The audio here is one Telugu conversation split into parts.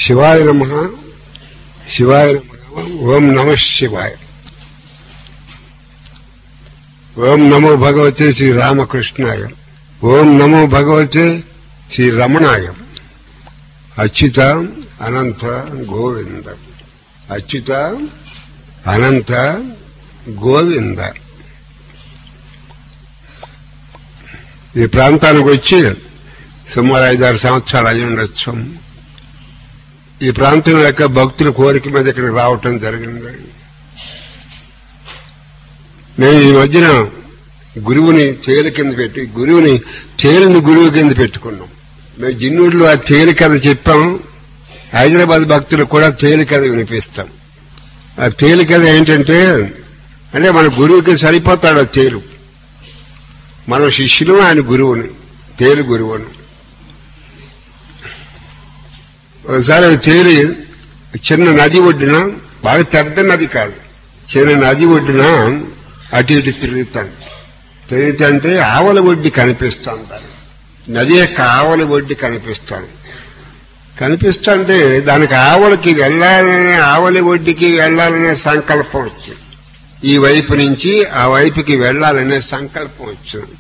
శివాయ నమ శివాయ నమ ఓం నమ శివాయ ఓం నమో భగవతే శ్రీ రామకృష్ణాయ ఓం నమో భగవతే శ్రీ రమణాయ అచ్యుత అనంత గోవింద అచ్యుత అనంత గోవింద ఈ ప్రాంతానికి వచ్చి సుమారు ఐదారు సంవత్సరాలు అయి ఉండొచ్చు ఈ ప్రాంతం యొక్క భక్తుల కోరిక మీద ఇక్కడికి రావటం జరిగింది మేము ఈ మధ్యన గురువుని తేలి కింద పెట్టి గురువుని తేలిని గురువు కింద పెట్టుకున్నాం మేము జిన్నూరులో ఆ తేలి కథ చెప్పాం హైదరాబాద్ భక్తులకు కూడా తేలి కథ వినిపిస్తాం ఆ తేలి కథ ఏంటంటే అంటే మన గురువుకి సరిపోతాడు ఆ తేలు మన శిష్యులు ఆయన గురువుని తేలు గురువుని ఒకసారి ఆ తేలి చిన్న నది ఒడ్డున బాగా పెద్ద నది కాదు చిన్న నది ఒడ్డున అటు ఇటు తిరుగుతాను తిరుగుతుంటే ఆవల ఒడ్డి కనిపిస్తాను దాన్ని నది యొక్క ఆవల ఒడ్డి కనిపిస్తాను కనిపిస్తుంటే దానికి ఆవలకి వెళ్ళాలనే ఆవలి ఒడ్డుకి వెళ్ళాలనే సంకల్పం వచ్చింది ఈ వైపు నుంచి ఆ వైపుకి వెళ్ళాలనే సంకల్పం వచ్చింది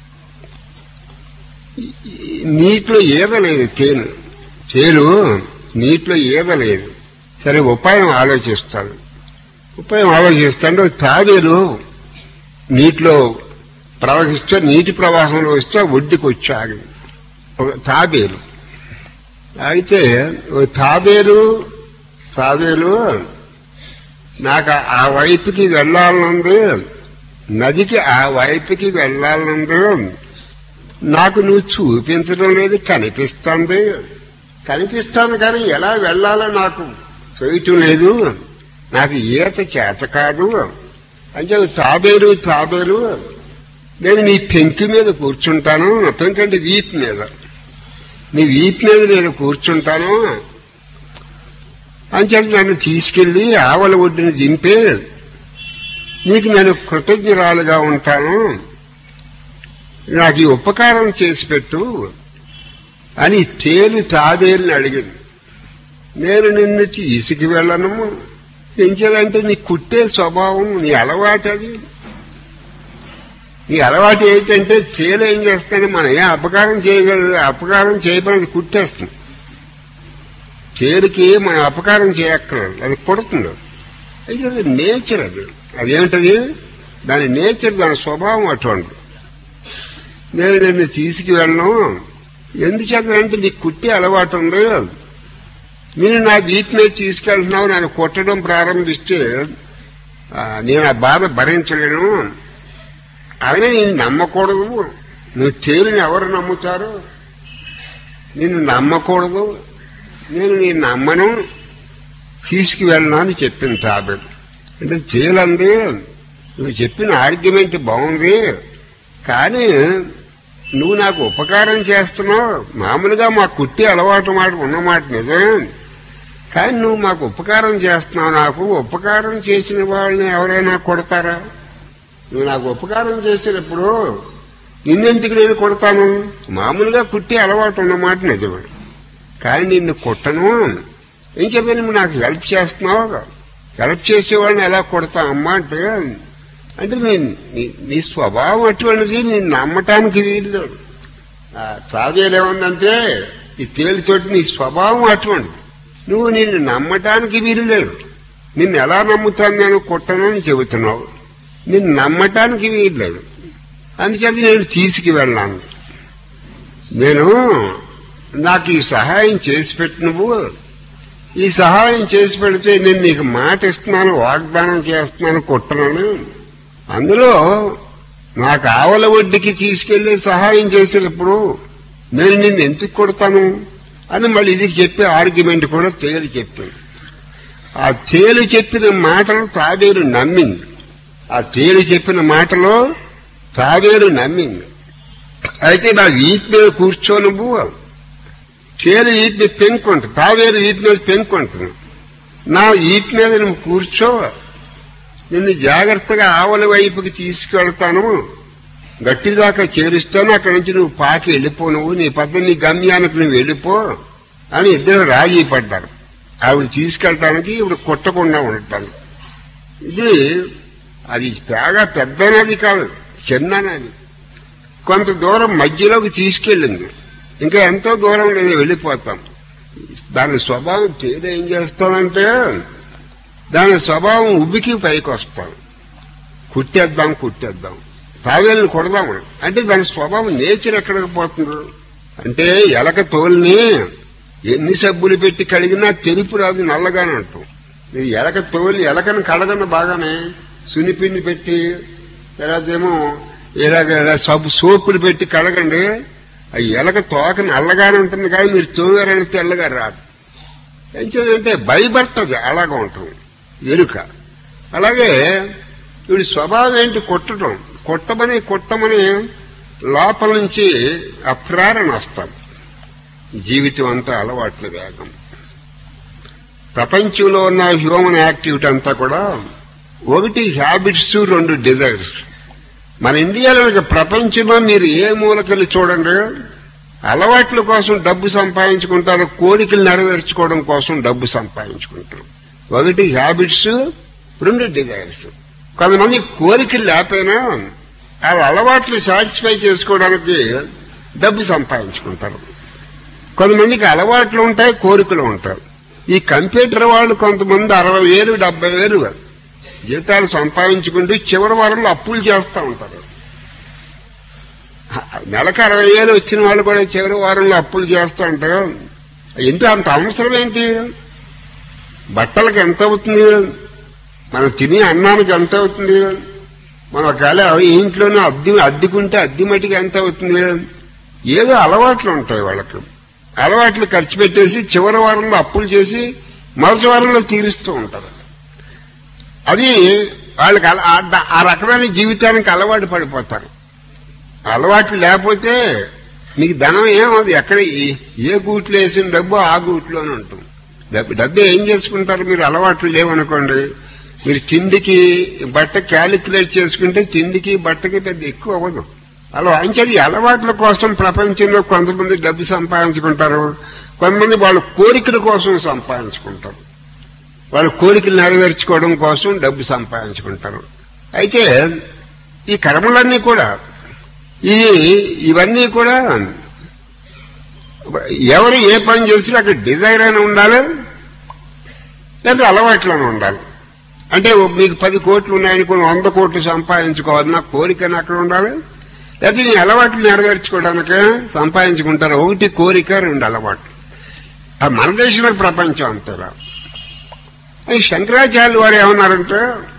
ఈ నీటిలో ఈదలేదు తేను తేలు నీటిలో ఈదలేదు సరే ఉపాయం ఆలోచిస్తాను ఉపాయం ఆలోచిస్తాను తాబేలు నీటిలో ప్రవహిస్తే నీటి ప్రవాహంలో వస్తే ఒడ్డుకి వచ్చి ఆగింది ఒక తాబేలు అయితే ఓ తాబేలు తాబేలు నాకు ఆ వైపుకి వెళ్ళాలనుంది నదికి ఆ వైపుకి వెళ్ళాలనుంది నాకు నువ్వు చూపించడం లేదు కనిపిస్తుంది కనిపిస్తాను కానీ ఎలా వెళ్ళాలో నాకు చేయటం లేదు నాకు ఈత చేత కాదు అంటే తాబేలు తాబేలు నేను నీ పెంకి మీద కూర్చుంటాను పెంకి అంటే వీప్ మీద నీ వీప్ మీద నేను కూర్చుంటాను అంచేత నన్ను తీసుకెళ్లి ఆవల ఒడ్డుని దింపే నీకు నేను కృతజ్ఞరాలుగా ఉంటాను నాకు ఈ ఉపకారం చేసి పెట్టు అని తేలి తాబేలుని అడిగింది నేను నిన్ను తీసుకు వెళ్ళను ఏం చేయాలంటే నీ కుట్టే స్వభావం నీ అలవాటు అది నీ అలవాటు ఏంటంటే తేలు ఏం చేస్తాను మనం ఏ అపకారం చేయగలదు అపకారం చేయబడి కుట్టేస్తుంది తేలికి మనం అపకారం చేయక్కర్లేదు అది కొడుతుంది అయితే అది నేచర్ అది అదేమిటది దాని నేచర్ దాని స్వభావం అటువంటి నేను నిన్ను తీసుకువెళ్ళను ఎందుచేతంటే నీకు కుట్టి అలవాటు ఉంది నేను నా వీటి మీద తీసుకెళ్తున్నావు నన్ను కొట్టడం ప్రారంభిస్తే ఆ, నేను ఆ బాధ భరించలేను అయినా నేను నమ్మకూడదు నువ్వు తేలిని ఎవరు నమ్ముతారు నిన్ను నమ్మకూడదు నేను నేను నమ్మను తీసుకువెళ్ళను అని చెప్పింది తాబేలు అంటే తేలంది నువ్వు చెప్పిన ఆర్గ్యుమెంట్ బాగుంది కానీ నువ్వు నాకు ఉపకారం చేస్తున్నావు మామూలుగా మా కుట్టి అలవాటు మాట ఉన్నమాట నిజమే కానీ నువ్వు మాకు ఉపకారం చేస్తున్నావు నాకు ఉపకారం చేసిన వాళ్ళని ఎవరైనా కొడతారా నువ్వు నాకు ఉపకారం చేసినప్పుడు నిన్నెందుకు నేను కొడతాను మామూలుగా కుట్టి అలవాటు ఉన్నమాట నిజమే కానీ నిన్ను కొట్టను ఏం చెప్పాను నువ్వు నాకు హెల్ప్ చేస్తున్నావు హెల్ప్ చేసేవాళ్ళని ఎలా కొడతావు అమ్మా అంటే అంటే నీ నీ- నీ స్వభావం అటువంటిది నేను నమ్మటానికి వీలు లేదు ఆ తాగేలు ఏముందంటే ఈ తేలితోటి నీ స్వభావం అటువంటిది నువ్వు నిన్ను నమ్మటానికి వీలు లేదు నిన్ను ఎలా నమ్ముతాను నేను కొట్టనని చెబుతున్నావు నిన్ను నమ్మటానికి వీలు లేదు అందుచేత నేను తీసుకువెళ్ళాను నేను నాకు ఈ సహాయం చేసి పెట్టు నువ్వు ఈ సహాయం చేసి పెడితే నేను నీకు మాట ఇస్తున్నాను వాగ్దానం చేస్తున్నాను కొట్టనని అందులో నాకు ఆవల వడ్డీకి తీసుకెళ్లి సహాయం చేసేటప్పుడు నేను నిన్ను ఎందుకు కొడతాను అని మళ్ళీ ఇది చెప్పే ఆర్గ్యుమెంట్ కూడా తేలి చెప్పింది ఆ తేలు చెప్పిన మాటలు తాబేలు నమ్మింది ఆ తేలు చెప్పిన మాటలో తాబేలు నమ్మింది అయితే నా వీటి మీద కూర్చో నువ్వు తేలు వీటి మీద పెంకుంటుంది తాబేలు వీటి మీద పెంకుంటుంది నా వీటి మీద నువ్వు కూర్చో నిన్ను జాగ్రత్తగా ఆవల వైపుకి తీసుకెళ్తాను గట్టిదాకా చేరుస్తాను అక్కడి నుంచి నువ్వు పాకి వెళ్ళిపో నువ్వు నీ పద్ధతి నీ గమ్యానికి నువ్వు వెళ్ళిపో అని ఇద్దరు రాజీ పడ్డారు ఆవిడ తీసుకెళ్ళటానికి ఇప్పుడు కొట్టకుండా ఉండటాను ఇది అది బాగా పెద్ద నది కాదు చిన్న నది కొంత దూరం మధ్యలోకి తీసుకెళ్ళింది ఇంకా ఎంతో దూరం లేదు వెళ్ళిపోతాం దాని స్వభావం తేదీ ఏం చేస్తానంటే దాని స్వభావం ఉబ్బికి పైకి వస్తాం కుట్టేద్దాం కుట్టేద్దాం తావేళ్ళని కొడదాం అంటే దాని స్వభావం నేచర్ ఎక్కడికి పోతుంది అంటే ఎలక తోల్ని ఎన్ని సబ్బులు పెట్టి కడిగినా తెలుపు రాదు నల్లగానే ఉంటాం ఈ ఎలక తోలి ఎలకను కడగను బాగానే సునిపిండి పెట్టి తర్వాత ఏమో ఇలాగ ఇలా సబ్బు సోపులు పెట్టి కడగండి ఆ ఎలక తోక నల్లగానే ఉంటుంది కానీ మీరు తోవారని తెల్లగా రాదు ఏం చేయాలంటే భయపడుతుంది అలాగా ఉంటాం ఎరుక అలాగే వీడి స్వభావం ఏంటి కొట్టడం కొట్టమని కొట్టమని లోపల నుంచి ఆ ప్రేరణ వస్తుంది జీవితం అంతా అలవాట్ల వేగం ప్రపంచంలో ఉన్న హ్యూమన్ యాక్టివిటీ అంతా కూడా ఒకటి హ్యాబిట్స్ రెండు డిజైర్స్ మన ఇండియాలో ఇక ప్రపంచంలో మీరు ఏ మూలకెళ్ళి చూడండి అలవాట్ల కోసం డబ్బు సంపాదించుకుంటారు కోరికలు నెరవేర్చుకోవడం కోసం డబ్బు సంపాదించుకుంటారు ఒకటి హ్యాబిట్స్ రెండు డిజైర్స్ కొంతమంది కోరికలు లేకపోయినా వాళ్ళ అలవాట్లు సాటిస్ఫై చేసుకోవడానికి డబ్బు సంపాదించుకుంటారు కొంతమందికి అలవాట్లు ఉంటాయి కోరికలు ఉంటాయి ఈ కంప్యూటర్ వాళ్ళు కొంతమంది అరవై వేలు డెబ్బై వేలు జీతాలు సంపాదించుకుంటూ చివరి వారంలో అప్పులు చేస్తూ ఉంటారు నెలకు అరవై వేలు వచ్చిన వాళ్ళు కూడా చివరి వారంలో అప్పులు చేస్తూ ఉంటారు ఎంత అంత అవసరం ఏంటి బట్టలకు ఎంత అవుతుంది మనం తినే అన్నానికి ఎంత అవుతుంది మనం ఒకవేళ ఇంట్లోనే అద్దె అద్దెకుంటే అద్దె మట్టికి ఎంత అవుతుంది ఏదో అలవాట్లు ఉంటాయి వాళ్ళకి అలవాట్లు ఖర్చు పెట్టేసి చివరి వారంలో అప్పులు చేసి మొదటి వారంలో తీరుస్తూ ఉంటారు అది వాళ్ళకి అల- ఆ ద- ఆ రకమైన జీవితానికి అలవాటు పడిపోతారు అలవాట్లు లేకపోతే మీకు ధనం ఏమవుతుంది ఎక్కడ ఏ- ఏ గూట్లో వేసిన డబ్బు ఆ గూట్లోనే ఉంటుంది డబ్బు డబ్బు ఏం చేసుకుంటారు మీరు అలవాట్లు లేవనుకోండి మీరు తిండికి బట్ట క్యాలిక్యులేట్ చేసుకుంటే తిండికి బట్టకి పెద్ద ఎక్కువ అవ్వదు అలా అంచేది అలవాట్ల కోసం ప్రపంచంలో కొంతమంది డబ్బు సంపాదించుకుంటారు కొంతమంది వాళ్ళ కోరికల కోసం సంపాదించుకుంటారు వాళ్ళ కోరికలు నెరవేర్చుకోవడం కోసం డబ్బు సంపాదించుకుంటారు అయితే ఈ కర్మలన్నీ కూడా ఇది ఇవన్నీ కూడా ఎవరు ఏ పని చేసినా అక్కడ డిజైర్ అని ఉండాలి లేదా అలవాట్లను ఉండాలి అంటే మీకు పది కోట్లు ఉన్నాయనుకుని వంద కోట్లు సంపాదించుకోవాలి నా కోరికని అక్కడ ఉండాలి లేదా నీ అలవాట్లు నెరవేర్చుకోవడానికి సంపాదించుకుంటారు ఒకటి కోరిక రెండు అలవాట్లు ఆ మన దేశంలో ప్రపంచం అంతేలా ఈ శంకరాచార్యులు వారు ఏమన్నారంటే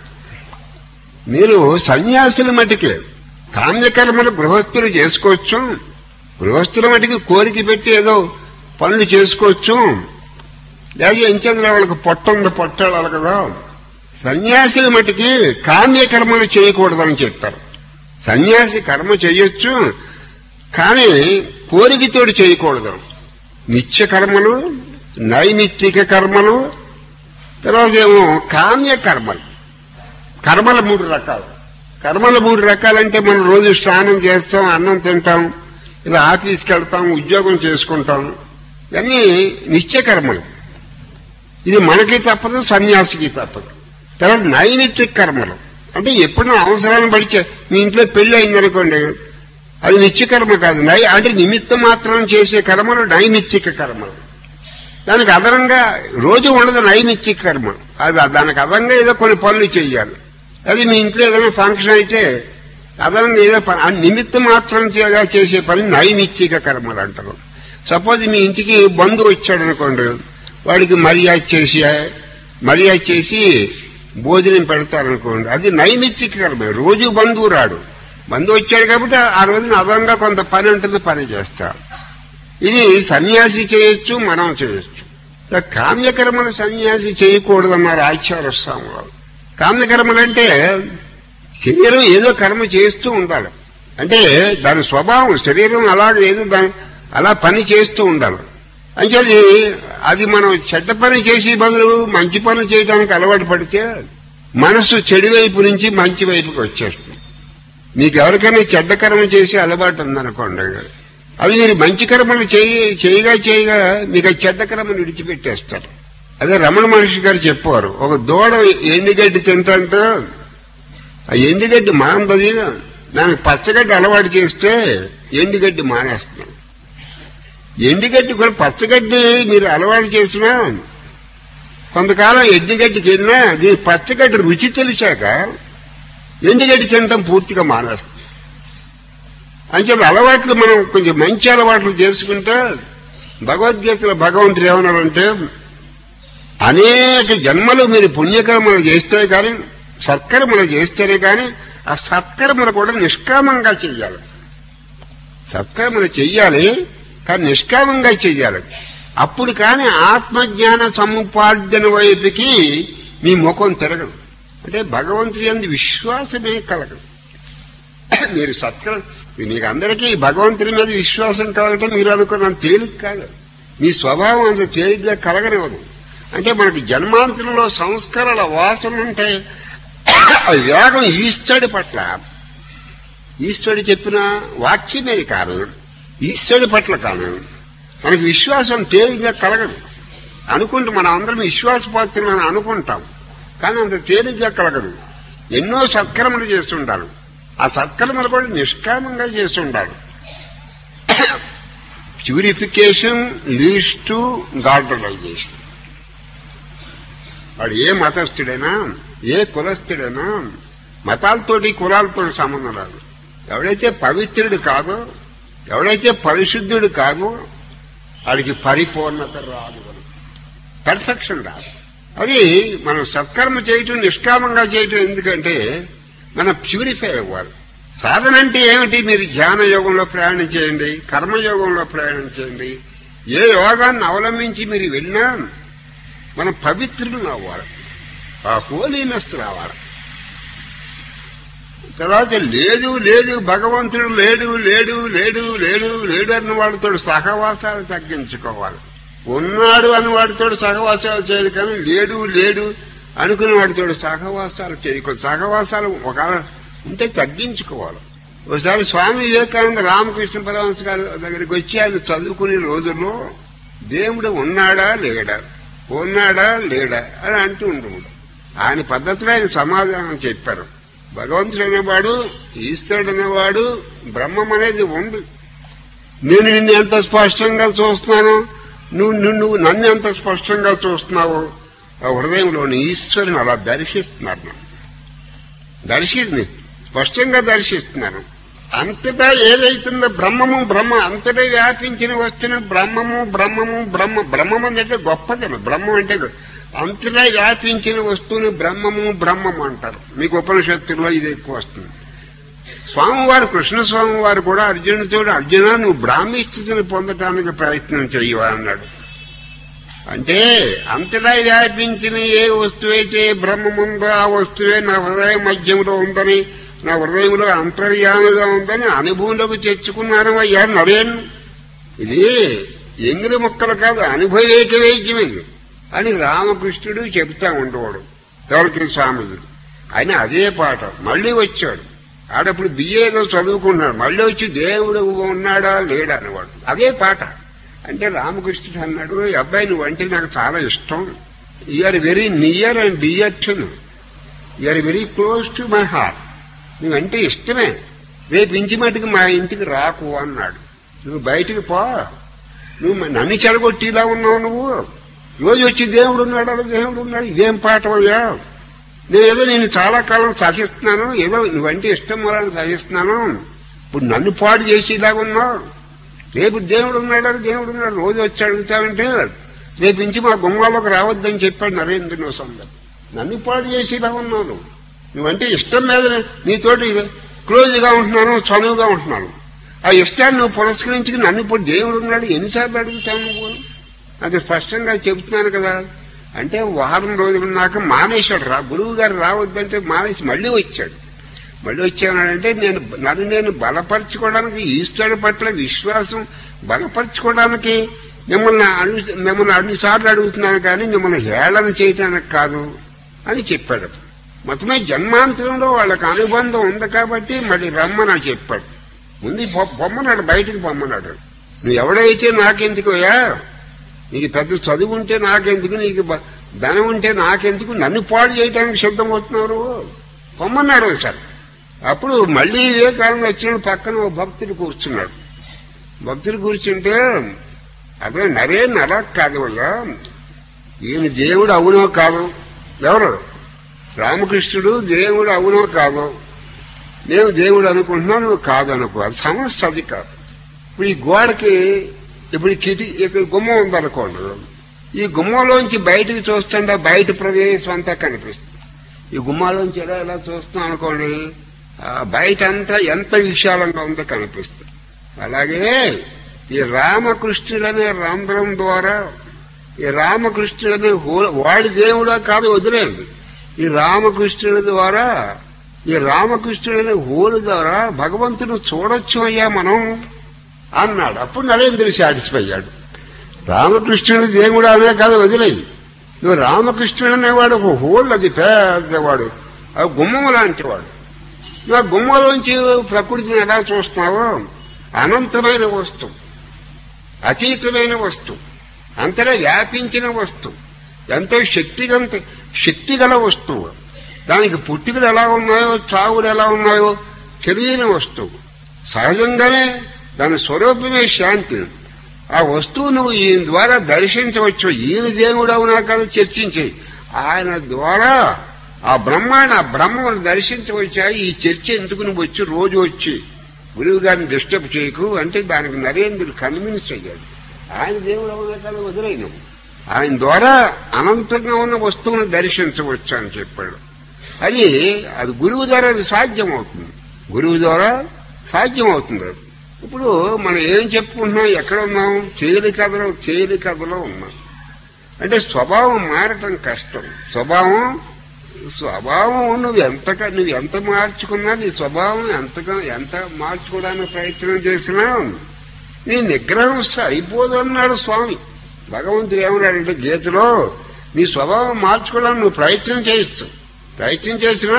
మీరు సన్యాసుల మటుకే కామ్యకర్మలు గృహస్థులు చేసుకోవచ్చు గృహస్థుల మటుకి కోరిక పెట్టి ఏదో పనులు చేసుకోవచ్చు లేదా ఎంచంద్ర వాళ్ళకి పొట్ట ఉంది పొట్టాడాలి కదా సన్యాసుల మటుకి కామ్యకర్మలు చేయకూడదని చెప్పారు సన్యాసి కర్మ చేయొచ్చు కానీ కోరికతోటి చేయకూడదు నిత్య కర్మలు నైమిత్తిక కర్మలు తర్వాత ఏమో కామ్య కర్మలు కర్మల మూడు రకాలు కర్మల మూడు రకాలంటే మనం రోజు స్నానం చేస్తాం అన్నం తింటాం ఇలా ఆఫీస్కి వెళ్తాం ఉద్యోగం చేసుకుంటాం ఇవన్నీ నిత్య కర్మలు ఇది మనకి తప్పదు సన్యాసికి తప్పదు తర్వాత నైమిత్తిక కర్మలు అంటే ఎప్పుడైనా అవసరాన్ని బట్టి చే- మీ ఇంట్లో పెళ్లి అయిందనుకోండి అది నిత్యకర్మ కాదు నై అంటే నిమిత్తం మాత్రం చేసే కర్మలు నైమిత్తిక కర్మలు దానికి అదనంగా రోజు ఉండదు నైమిత్తిక కర్మ అది దానికి అదనంగా ఏదో కొన్ని పనులు చేయాలి అది మీ ఇంట్లో ఏదైనా ఫంక్షన్ అయితే అదనంగా ఏదో పని ఆ నిమిత్తం మాత్రం చేయగా చేసే పని నైమిత్తిక కర్మలు అంటారు సపోజ్ మీ ఇంటికి బంధువు వచ్చాడు అనుకోండి వాడికి మర్యాద చేసి మర్యాద చేసి భోజనం పెడతారనుకోండి అది నైమిత్తిక కర్మ రోజు బంధువు రాడు బంధువు వచ్చాడు కాబట్టి ఆ రోజున అదనంగా కొంత పని ఉంటుంది పని చేస్తారు ఇది సన్యాసి చేయొచ్చు మనం చేయొచ్చు కామ్యకర్మలు సన్యాసి చేయకూడదన్నారు ఆచార్య స్వాములు కామ్యకర్మలు అంటే శరీరం ఏదో కర్మ చేస్తూ ఉండాలి అంటే దాని స్వభావం శరీరం అలాగే ఏదో దాని అలా పని చేస్తూ ఉండాలి అంటే అది అది మనం చెడ్డ పని చేసే బదులు మంచి పని చేయడానికి అలవాటు పడితే మనసు చెడు వైపు నుంచి మంచి వైపుకి వచ్చేస్తుంది మీకు ఎవరికైనా చెడ్డ కర్మ చేసే అలవాటు ఉందనుకోండి అది మీరు మంచి కర్మలు చేయి చేయగా చేయగా మీకు ఆ చెడ్డ కర్మను విడిచిపెట్టేస్తారు అదే రమణ మహర్షి గారు చెప్పారు ఒక దూడ ఎండుగడ్డి తింటంటే ఆ ఎండుగడ్డి మాందది దానికి పచ్చగడ్డి అలవాటు చేస్తే ఎండుగడ్డి మానేస్తున్నాం ఎండుగడ్డి కూడా పచ్చగడ్డి మీరు అలవాటు చేసినా కొంతకాలం ఎండుగడ్డికి వెళ్ళినా దీని పచ్చగడ్డి రుచి తెలిసాక ఎండుగడ్డి తినటం పూర్తిగా మానేస్తుంది అంచేత అలవాట్లు మనం కొంచెం మంచి అలవాట్లు చేసుకుంటే భగవద్గీతలో భగవంతుడు ఏమన్నారంటే అనేక జన్మలు మీరు పుణ్యకర్మలు చేస్తే కానీ సత్కర్మలు చేస్తేనే కానీ ఆ సత్కర్మలు కూడా నిష్కామంగా చెయ్యాలి సత్కర్మలు చెయ్యాలి కానీ నిష్కామంగా చెయ్యాలి అప్పుడు కానీ ఆత్మజ్ఞాన సముపార్జన వైపుకి మీ ముఖం తిరగదు అంటే భగవంతుడి అందు విశ్వాసమే కలగదు మీరు సత్కరం మీకు అందరికీ భగవంతుని మీద విశ్వాసం కలగటం మీరు అనుకున్నంత తేలిక కాదు మీ స్వభావం అంత తేలిగ్గా కలగనివ్వదు అంటే మనకి జన్మాంతరంలో సంస్కారాల వాసనలు ఉంటాయి ఆ వేగం ఈశ్వరుడి పట్ల ఈశ్వరుడు చెప్పిన వాక్యం మీద కాదు ఈశ్వరుడి పట్ల కాదు మనకి విశ్వాసం తేలిగ్గా కలగదు అనుకుంటూ మనం అందరం విశ్వాసపాత్రులని అనుకుంటాం కానీ అంత తేలిగ్గా కలగదు ఎన్నో సత్కర్మలు చేస్తుంటారు ఆ సత్కర్మలు కూడా నిష్కామంగా చేసి ఉండాలి ప్యూరిఫికేషన్ లీడ్స్ టు గార్డనైజేషన్ వాడు ఏ మతస్థుడైనా ఏ కులస్థుడైనా మతాలతోటి కులాలతోటి సంబంధం రాదు ఎవడైతే పవిత్రుడు కాదో ఎవడైతే పరిశుద్ధుడు కాదో వాడికి పరిపూర్ణత రాదు పర్ఫెక్షన్ రాదు అది మనం సత్కర్మ చేయటం నిష్కామంగా చేయటం ఎందుకంటే మనం ప్యూరిఫై అవ్వాలి సాధన అంటే ఏమిటి మీరు ధ్యాన యోగంలో ప్రయాణం చేయండి కర్మయోగంలో ప్రయాణం చేయండి ఏ యోగాన్ని అవలంబించి మీరు వెళ్ళినా మనం పవిత్రులు అవ్వాలి ఆ హోలీనెస్ రావాలి తర్వాత లేదు లేదు భగవంతుడు లేడు లేడు లేడు లేడు లేడు అన్న వాళ్ళతో సహవాసాలు తగ్గించుకోవాలి ఉన్నాడు అని వాడితో సహవాసాలు చేయాలి కానీ లేడు లేడు అనుకున్న వాడితో సహవాసాలు చేయకూడదు సహవాసాలు ఒక ఉంటే తగ్గించుకోవాలి ఒకసారి స్వామి వివేకానంద రామకృష్ణ పరమహంస గారి దగ్గరికి వచ్చి ఆయన చదువుకునే రోజుల్లో దేవుడు ఉన్నాడా లేడా ఉన్నాడా లేడా అని అంటూ ఉండడు ఆయన పద్ధతిలో ఆయన సమాధానం చెప్పారు భగవంతుడు అనేవాడు ఈశ్వరుడు అనేవాడు బ్రహ్మం అనేది ఉంది నేను నిన్ను ఎంత స్పష్టంగా చూస్తున్నాను నువ్వు నువ్వు నువ్వు నన్ను ఎంత స్పష్టంగా చూస్తున్నావు ఆ హృదయంలోని ఈశ్వరుని అలా దర్శిస్తున్నారు నన్ను. దర్శిస్తుంది స్పష్టంగా దర్శిస్తున్నారు అంతటా ఏదైతుందో బ్రహ్మము బ్రహ్మ అంతటా వ్యాపించిన వస్తున్న బ్రహ్మము బ్రహ్మము బ్రహ్మ బ్రహ్మం అంటే గొప్పదనం బ్రహ్మం అంటే గొ- అంతటా వ్యాపించిన వస్తువుని బ్రహ్మము బ్రహ్మము అంటారు మీకు ఉపనిషత్తుల్లో ఇది ఎక్కువ వస్తుంది స్వామివారు కృష్ణ స్వామివారు కూడా అర్జునుడితో అర్జున నువ్వు బ్రాహ్మీ స్థితిని పొందటానికి ప్రయత్నం చెయ్యవా అన్నాడు అంటే అంతటా వ్యాపించిన ఏ వస్తువైతే బ్రహ్మముందో ఆ వస్తువే నా హృదయ మధ్యంలో ఉందని నా హృదయంలో అంతర్యాముగా ఉందని అనుభవంలోకి తెచ్చుకున్నాను అయ్యా నరేన్ ఇది ఎంగిలి ముక్కలు కాదు అనుభవేక వైద్యం ఇది అని రామకృష్ణుడు చెప్తా ఉండేవాడు ఎవరికి స్వామిజీ ఆయన అదే పాట మళ్ళీ వచ్చాడు ఆడప్పుడు బిఏదో చదువుకున్నాడు మళ్ళీ వచ్చి దేవుడు ఉన్నాడా లేడా అనేవాడు అదే పాట అంటే రామకృష్ణుడు అన్నాడు "ఈ అబ్బాయి నువ్వు అంటే నాకు చాలా ఇష్టం you're very near and dear to you're very close to my heart నువ్వంటే ఇష్టమే రేపు ఇంచి మటుకు మా ఇంటికి రాకు అన్నాడు నువ్వు బయటికి పో నువ్వు మ- నన్ను చెడగొట్టిలా ఉన్నావు నువ్వు రోజు వచ్చి దేవుడు ఉన్నాడు దేవుడు ఉన్నాడు ఇదేం పాట అయ్యా నేను ఏదో నేను చాలా కాలం సహిస్తున్నాను ఏదో నువ్వంటే ఇష్టం వల్ల సహిస్తున్నాను ఇప్పుడు నన్ను పాడు చేసి ఇలాగ ఉన్నావు రేపు దేవుడు ఉన్నాడు దేవుడు ఉన్నాడు రోజు వచ్చి అడుగుతావంటే రేపు నుంచి మా గుమ్మాలోకి రావద్దని చెప్పాడు నరేంద్ర సందర్ నన్ను పాడు చేసి ఇలా ఉన్నాను నువ్వంటే ఇష్టం మీద నీతోటి క్లోజ్ గా ఉంటున్నాను చనువుగా ఉంటున్నాను ఆ ఇష్టాన్ని నువ్వు పురస్కరించి నన్ను ఇప్పుడు దేవుడు ఉన్నాడు ఎన్నిసార్లు అడుగుతావు నువ్వు అది స్పష్టంగా చెబుతున్నాను కదా అంటే వారం రోజులు నాకు మానేశాడు రా గురువు గారు రావద్దంటే మానేసి మళ్ళీ వచ్చాడు మళ్ళీ వచ్చానంటే నేను నన్ను నేను బలపరచుకోవడానికి ఈశ్వరుడి పట్ల విశ్వాసం బలపరచుకోవడానికి మిమ్మల్ని అను మిమ్మల్ని అన్నిసార్లు అడుగుతున్నాను కానీ మిమ్మల్ని హేళన చేయటానికి కాదు అని చెప్పాడు మొత్తమే జన్మాంతరంలో వాళ్ళకి అనుబంధం ఉంది కాబట్టి మళ్ళీ రమ్మని చెప్పాడు ముందు పొ- పొమ్మన్నాడు బయటికి పొమ్మన్నాడు నువ్వు ఎవడైతే నాకెందుకోయా నీకు పెద్ద చదువు ఉంటే నాకెందుకు నీకు బ- ధనం ఉంటే నాకెందుకు నన్ను పాడు చేయడానికి సిద్ధమవుతున్నారు పొమ్మన్నాడు సార్ అప్పుడు మళ్ళీ వివేకానంద వచ్చిన పక్కన ఓ భక్తుడు కూర్చున్నాడు భక్తుడు కూర్చుంటే అదే నరే నర కాదు వల్ల ఈయన దేవుడు అవునో కాదు ఎవరు రామకృష్ణుడు దేవుడు అవునో కాదో నేను దేవుడు అనుకుంటున్నా నువ్వు కాదు అనుకో అది సమస్య అది కాదు ఇప్పుడు ఈ గోడకి ఇప్పుడు ఈ కిటి ఇక్కడ గుమ్మం ఉందనుకోండి ఈ గుమ్మంలోంచి బయటికి చూస్తుంటే బయట ప్రదేశం అంతా కనిపిస్తుంది ఈ గుమ్మాలోంచి ఎలా ఎలా చూస్తున్నాం అనుకోండి ఆ బయట అంతా ఎంత విశాలంగా ఉందో కనిపిస్తుంది అలాగే ఈ రామకృష్ణుడనే రంధ్రం ద్వారా ఈ రామకృష్ణుడనే హో- వాడి దేవుడా కాదు వదిలేండి ఈ రామకృష్ణుడి ద్వారా ఈ రామకృష్ణుడనే హోలు ద్వారా భగవంతుని చూడొచ్చు అయ్యా మనం అన్నాడు అప్పుడు నరేంద్రుడు సాటిస్ఫై అయ్యాడు రామకృష్ణుడు దేవుడు అనే కాదు వదిలేయి నువ్వు రామకృష్ణుడు అనేవాడు ఒక హోల్ అది పెద్దవాడు ఆ గుమ్మం లాంటి వాడు నువ్వు ఆ గుమ్మలోంచి ప్రకృతిని ఎలా చూస్తున్నావో అనంతమైన వస్తువు అతీతమైన వస్తువు అంతటా వ్యాపించిన వస్తువు ఎంతో శక్తిగంత శక్తి గల వస్తువు దానికి పుట్టుకలు ఎలా ఉన్నాయో చావులు ఎలా ఉన్నాయో తెలియని వస్తువు సహజంగానే దాని స్వరూపమే శాంతి ఆ వస్తువు నువ్వు ఈయన ద్వారా దర్శించవచ్చు ఈయన దేవుడు అవునా కదా చర్చించి ఆయన ద్వారా ఆ బ్రహ్మాండ ఆ బ్రహ్మను దర్శించవచ్చా ఈ చర్చ ఎందుకు నువ్వు వచ్చి రోజు వచ్చి గురువు గారిని డిస్టర్బ్ చేయకు అంటే దానికి నరేంద్రుడు కన్విన్స్ అయ్యాడు ఆయన దేవుడు అవునా కదా వదిలేయి నువ్వు ఆయన ద్వారా అనంతంగా ఉన్న వస్తువును దర్శించవచ్చు అని చెప్పాడు అది అది గురువు ద్వారా అది సాధ్యం అవుతుంది గురువు ద్వారా సాధ్యం అవుతుంది ఇప్పుడు మనం ఏం చెప్పుకుంటున్నాం ఎక్కడ ఉన్నాం చేయని కథలో చేయని కథలో ఉన్నాం అంటే స్వభావం మారటం కష్టం స్వభావం స్వభావం నువ్వు ఎంత నువ్వు ఎంత మార్చుకున్నా నీ స్వభావం ఎంతగా ఎంత మార్చుకోవడానికి ప్రయత్నం చేసినా నీ నిగ్రహం సరిపోదు అన్నాడు స్వామి భగవంతుడు ఏమన్నాడంటే గీతలో నీ స్వభావం మార్చుకోవడానికి నువ్వు ప్రయత్నం చేయొచ్చు ప్రయత్నం చేసినా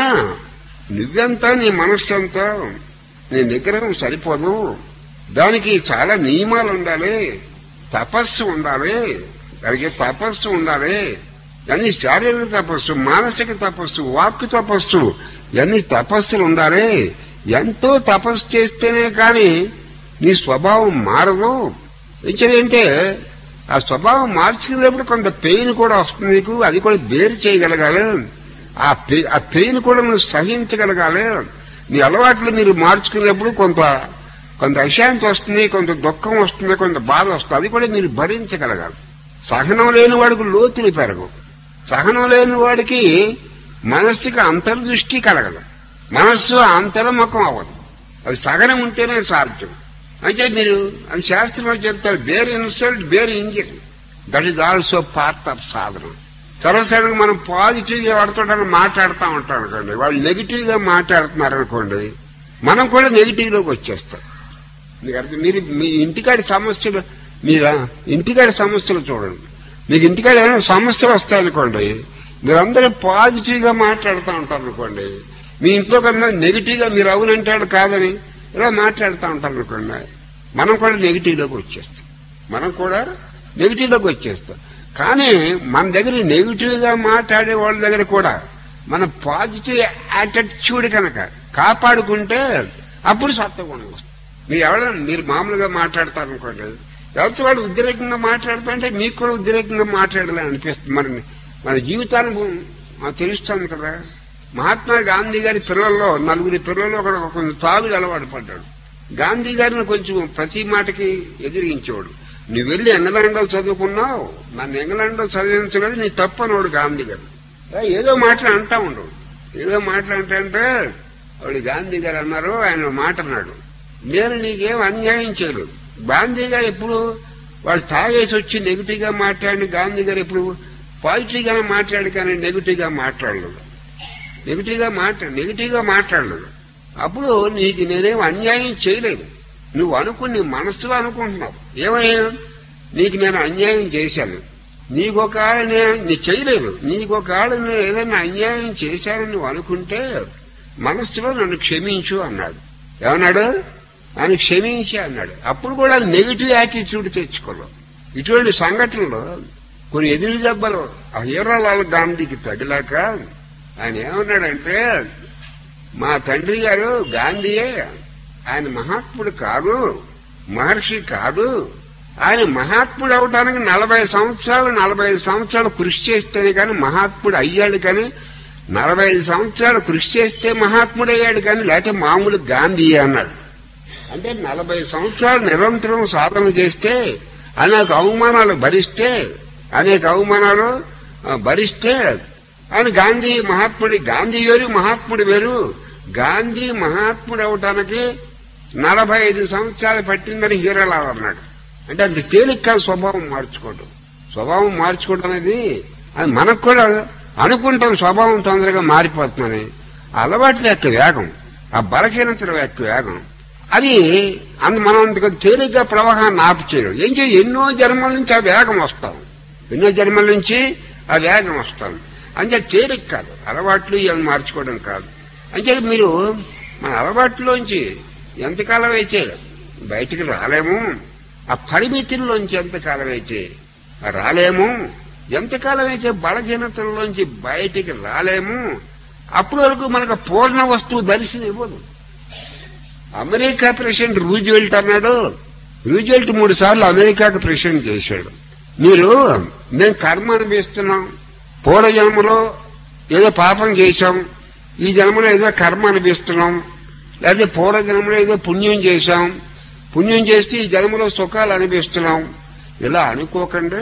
నువ్వెంత నీ మనస్సు ఎంత నీ నిగ్రహం సరిపోదు దానికి చాలా నియమాలు ఉండాలి తపస్సు ఉండాలి దానికి తపస్సు ఉండాలి అన్ని శారీరక తపస్సు మానసిక తపస్సు వాక్కు తపస్సు ఇవన్నీ తపస్సులు ఉండాలి ఎంతో తపస్సు చేస్తేనే కానీ నీ స్వభావం మారదు ఏంటంటే ఆ స్వభావం మార్చుకునేప్పుడు కొంత పెయిన్ కూడా వస్తుంది నీకు అది కూడా బేరు చేయగలగాలి ఆ పె ఆ పెయిన్ కూడా నువ్వు సహించగలగాలి నీ అలవాట్లు మీరు మార్చుకునేప్పుడు కొంత కొంత అశాంతి వస్తుంది కొంత దుఃఖం వస్తుంది కొంత బాధ వస్తుంది అది కూడా మీరు భరించగలగాలి సహనం లేని వాడికి లోతులు పెరగవు సహనం లేని వాడికి మనస్సుకి అంతర్దృష్టి కలగదు మనస్సు అంతర్ముఖం అవ్వదు అది సహనం ఉంటేనే సాధ్యం అయితే మీరు అది శాస్త్రంలో చెప్తారు bear insult bear injury that is also part of సాధన సర్వసాధారణంగా మనం పాజిటివ్ గా వాడుతుంటారని మాట్లాడుతూ ఉంటాం అనుకోండి వాళ్ళు నెగిటివ్ గా మాట్లాడుతున్నారు అనుకోండి మనం కూడా నెగిటివ్ లోకి వచ్చేస్తాం మీకు అర్థం మీరు మీ ఇంటికాడి సమస్యలు మీరు ఇంటికాడి సమస్యలు చూడండి మీకు ఇంటికాడ ఏమైనా సమస్యలు వస్తాయనుకోండి మీరందరూ పాజిటివ్ గా మాట్లాడుతూ ఉంటారు అనుకోండి మీ ఇంట్లో కన్నా నెగిటివ్ గా మీరు అవునంటాడు కాదని ఇలా మాట్లాడుతూ ఉంటారు అనుకోండి మనం కూడా నెగిటివ్ లోకి వచ్చేస్తాం మనం కూడా నెగిటివ్ లోకి వచ్చేస్తాం కానీ మన దగ్గర నెగిటివ్ గా మాట్లాడే వాళ్ళ దగ్గర కూడా మన పాజిటివ్ యాటిట్యూడ్ కనుక కాపాడుకుంటే అప్పుడు సత్వగుణం వస్తుంది మీరు ఎవరైనా మీరు మామూలుగా మాట్లాడతారనుకోండి ఎవరి వాడు ఉద్రేకంగా మాట్లాడుతుంటే మీకు కూడా ఉద్రేకంగా మాట్లాడాలని అనిపిస్తుంది మరి మన జీవితానుభవం మాకు తెలుస్తుంది కదా మహాత్మా గాంధీ గారి పిల్లల్లో నలుగురి పిల్లల్లో ఒకడు కొంచెం తాగుడు అలవాటు పడ్డాడు గాంధీ గారిని కొంచెం ప్రతి మాటకి ఎదిరించేవాడు నువ్వు వెళ్ళి ఇంగ్లాండ్లో చదువుకున్నావు నన్ను ఇంగ్లాండ్లో చదివించలేదు నీ తప్పు అనేవాడు గాంధీ గారు ఏ, ఏదో మాటలు అంటా ఉండవు ఏదో మాటలు అంటే వాడు గాంధీ గారు అన్నారు ఆయన మాట అన్నాడు నేను నీకేం అన్యాయం చేయలేదు గాంధీ గారు ఎప్పుడు వాడు తాగేసి వచ్చి నెగిటివ్ గా మాట్లాడి గాంధీ గారు ఎప్పుడు పాజిటివ్ గానే మాట్లాడి కానీ నెగిటివ్ గా మాట్లాడలేదు నెగిటివ్ గా మాట్లా నెగిటివ్ గా మాట్లాడలేదు అప్పుడు నీకు నేనేం అన్యాయం చేయలేదు నువ్వు అనుకుని నీ మనస్సులో అనుకుంటున్నావు ఏమయ్యా నీకు నేను అన్యాయం చేశాను నీకు ఒక ఆడ నేను నీ చేయలేదు నీకు ఒక ఆడ నేను ఏదైనా అన్యాయం చేశానని నువ్వు అనుకుంటే మనస్సులో నన్ను క్షమించు అన్నాడు ఏమన్నాడు ఆయన క్షమించి అన్నాడు అప్పుడు కూడా నెగిటివ్ యాటిట్యూడ్ తెచ్చుకోలేదు ఇటువంటి సంఘటనలు కొన్ని ఎదురు దెబ్బలు ఆ హీరాలాల్ గాంధీకి తగిలాక ఆయన ఏమన్నాడంటే మా తండ్రి గారు గాంధీయే ఆయన మహాత్ముడు కాదు మహర్షి కాదు ఆయన మహాత్ముడు అవడానికి నలభై సంవత్సరాలు నలభై ఐదు సంవత్సరాలు కృషి చేస్తేనే కానీ మహాత్ముడు అయ్యాడు కానీ నలభై ఐదు సంవత్సరాలు కృషి చేస్తే మహాత్ముడు అయ్యాడు కానీ లేకపోతే మామూలు గాంధీ అన్నాడు అంటే నలభై సంవత్సరాలు నిరంతరం సాధన చేస్తే అనేక అవమానాలు భరిస్తే అనేక అవమానాలు ఆ, భరిస్తే ఆయన గాంధీ మహాత్ముడి గాంధీ వేరు మహాత్ముడు వేరు గాంధీ మహాత్ముడు అవటానికి నలభై ఐదు సంవత్సరాలు పట్టిందని హీరలాల్ అన్నాడు అంటే అంత తేలిక కాదు స్వభావం మార్చుకోవడం స్వభావం మార్చుకోవడం అనేది అది మనకు కూడా అనుకుంటాం స్వభావం తొందరగా మారిపోతుందని ఆ అలవాట్ల యొక్క వేగం ఆ బలహీనతల యొక్క వేగం అది అందు మనం అంతకు తేలిగ్గా ప్రవాహాన్ని ఆపు చేయడం ఏం చేయ ఎన్నో జన్మల నుంచి ఆ వేగం వస్తాం ఎన్నో జన్మల నుంచి ఆ వేగం వస్తాం అంతే తేలిక కాదు అలవాట్లు ఇవి మార్చుకోవడం కాదు అంతే మీరు మన అలవాట్లోంచి ఎంతకాలం అయితే బయటికి రాలేము ఆ పరిమితుల్లోంచి ఎంతకాలం అయితే రాలేము ఎంతకాలం అయితే బలహీనతల్లోంచి బయటికి రాలేము అప్పటి వరకు మనకు పూర్ణ వస్తువు దర్శనం ఇవ్వదు అమెరికా ప్రెసిడెంట్ రూజ్వెల్ట్ అన్నాడు రూజ్వెల్ట్ మూడు సార్లు అమెరికాకు ప్రెసిడెంట్ చేశాడు మీరు మేము కర్మ అనిపిస్తున్నాం పూర్వ జన్మలో ఏదో పాపం చేశాం ఈ జన్మలో ఏదో కర్మ అనిపిస్తున్నాం లేదా పూర్వ జన్మలో ఏదో పుణ్యం చేశాం పుణ్యం చేస్తే ఈ జన్మలో సుఖాలు అనిపిస్తున్నాం ఇలా అనుకోకండి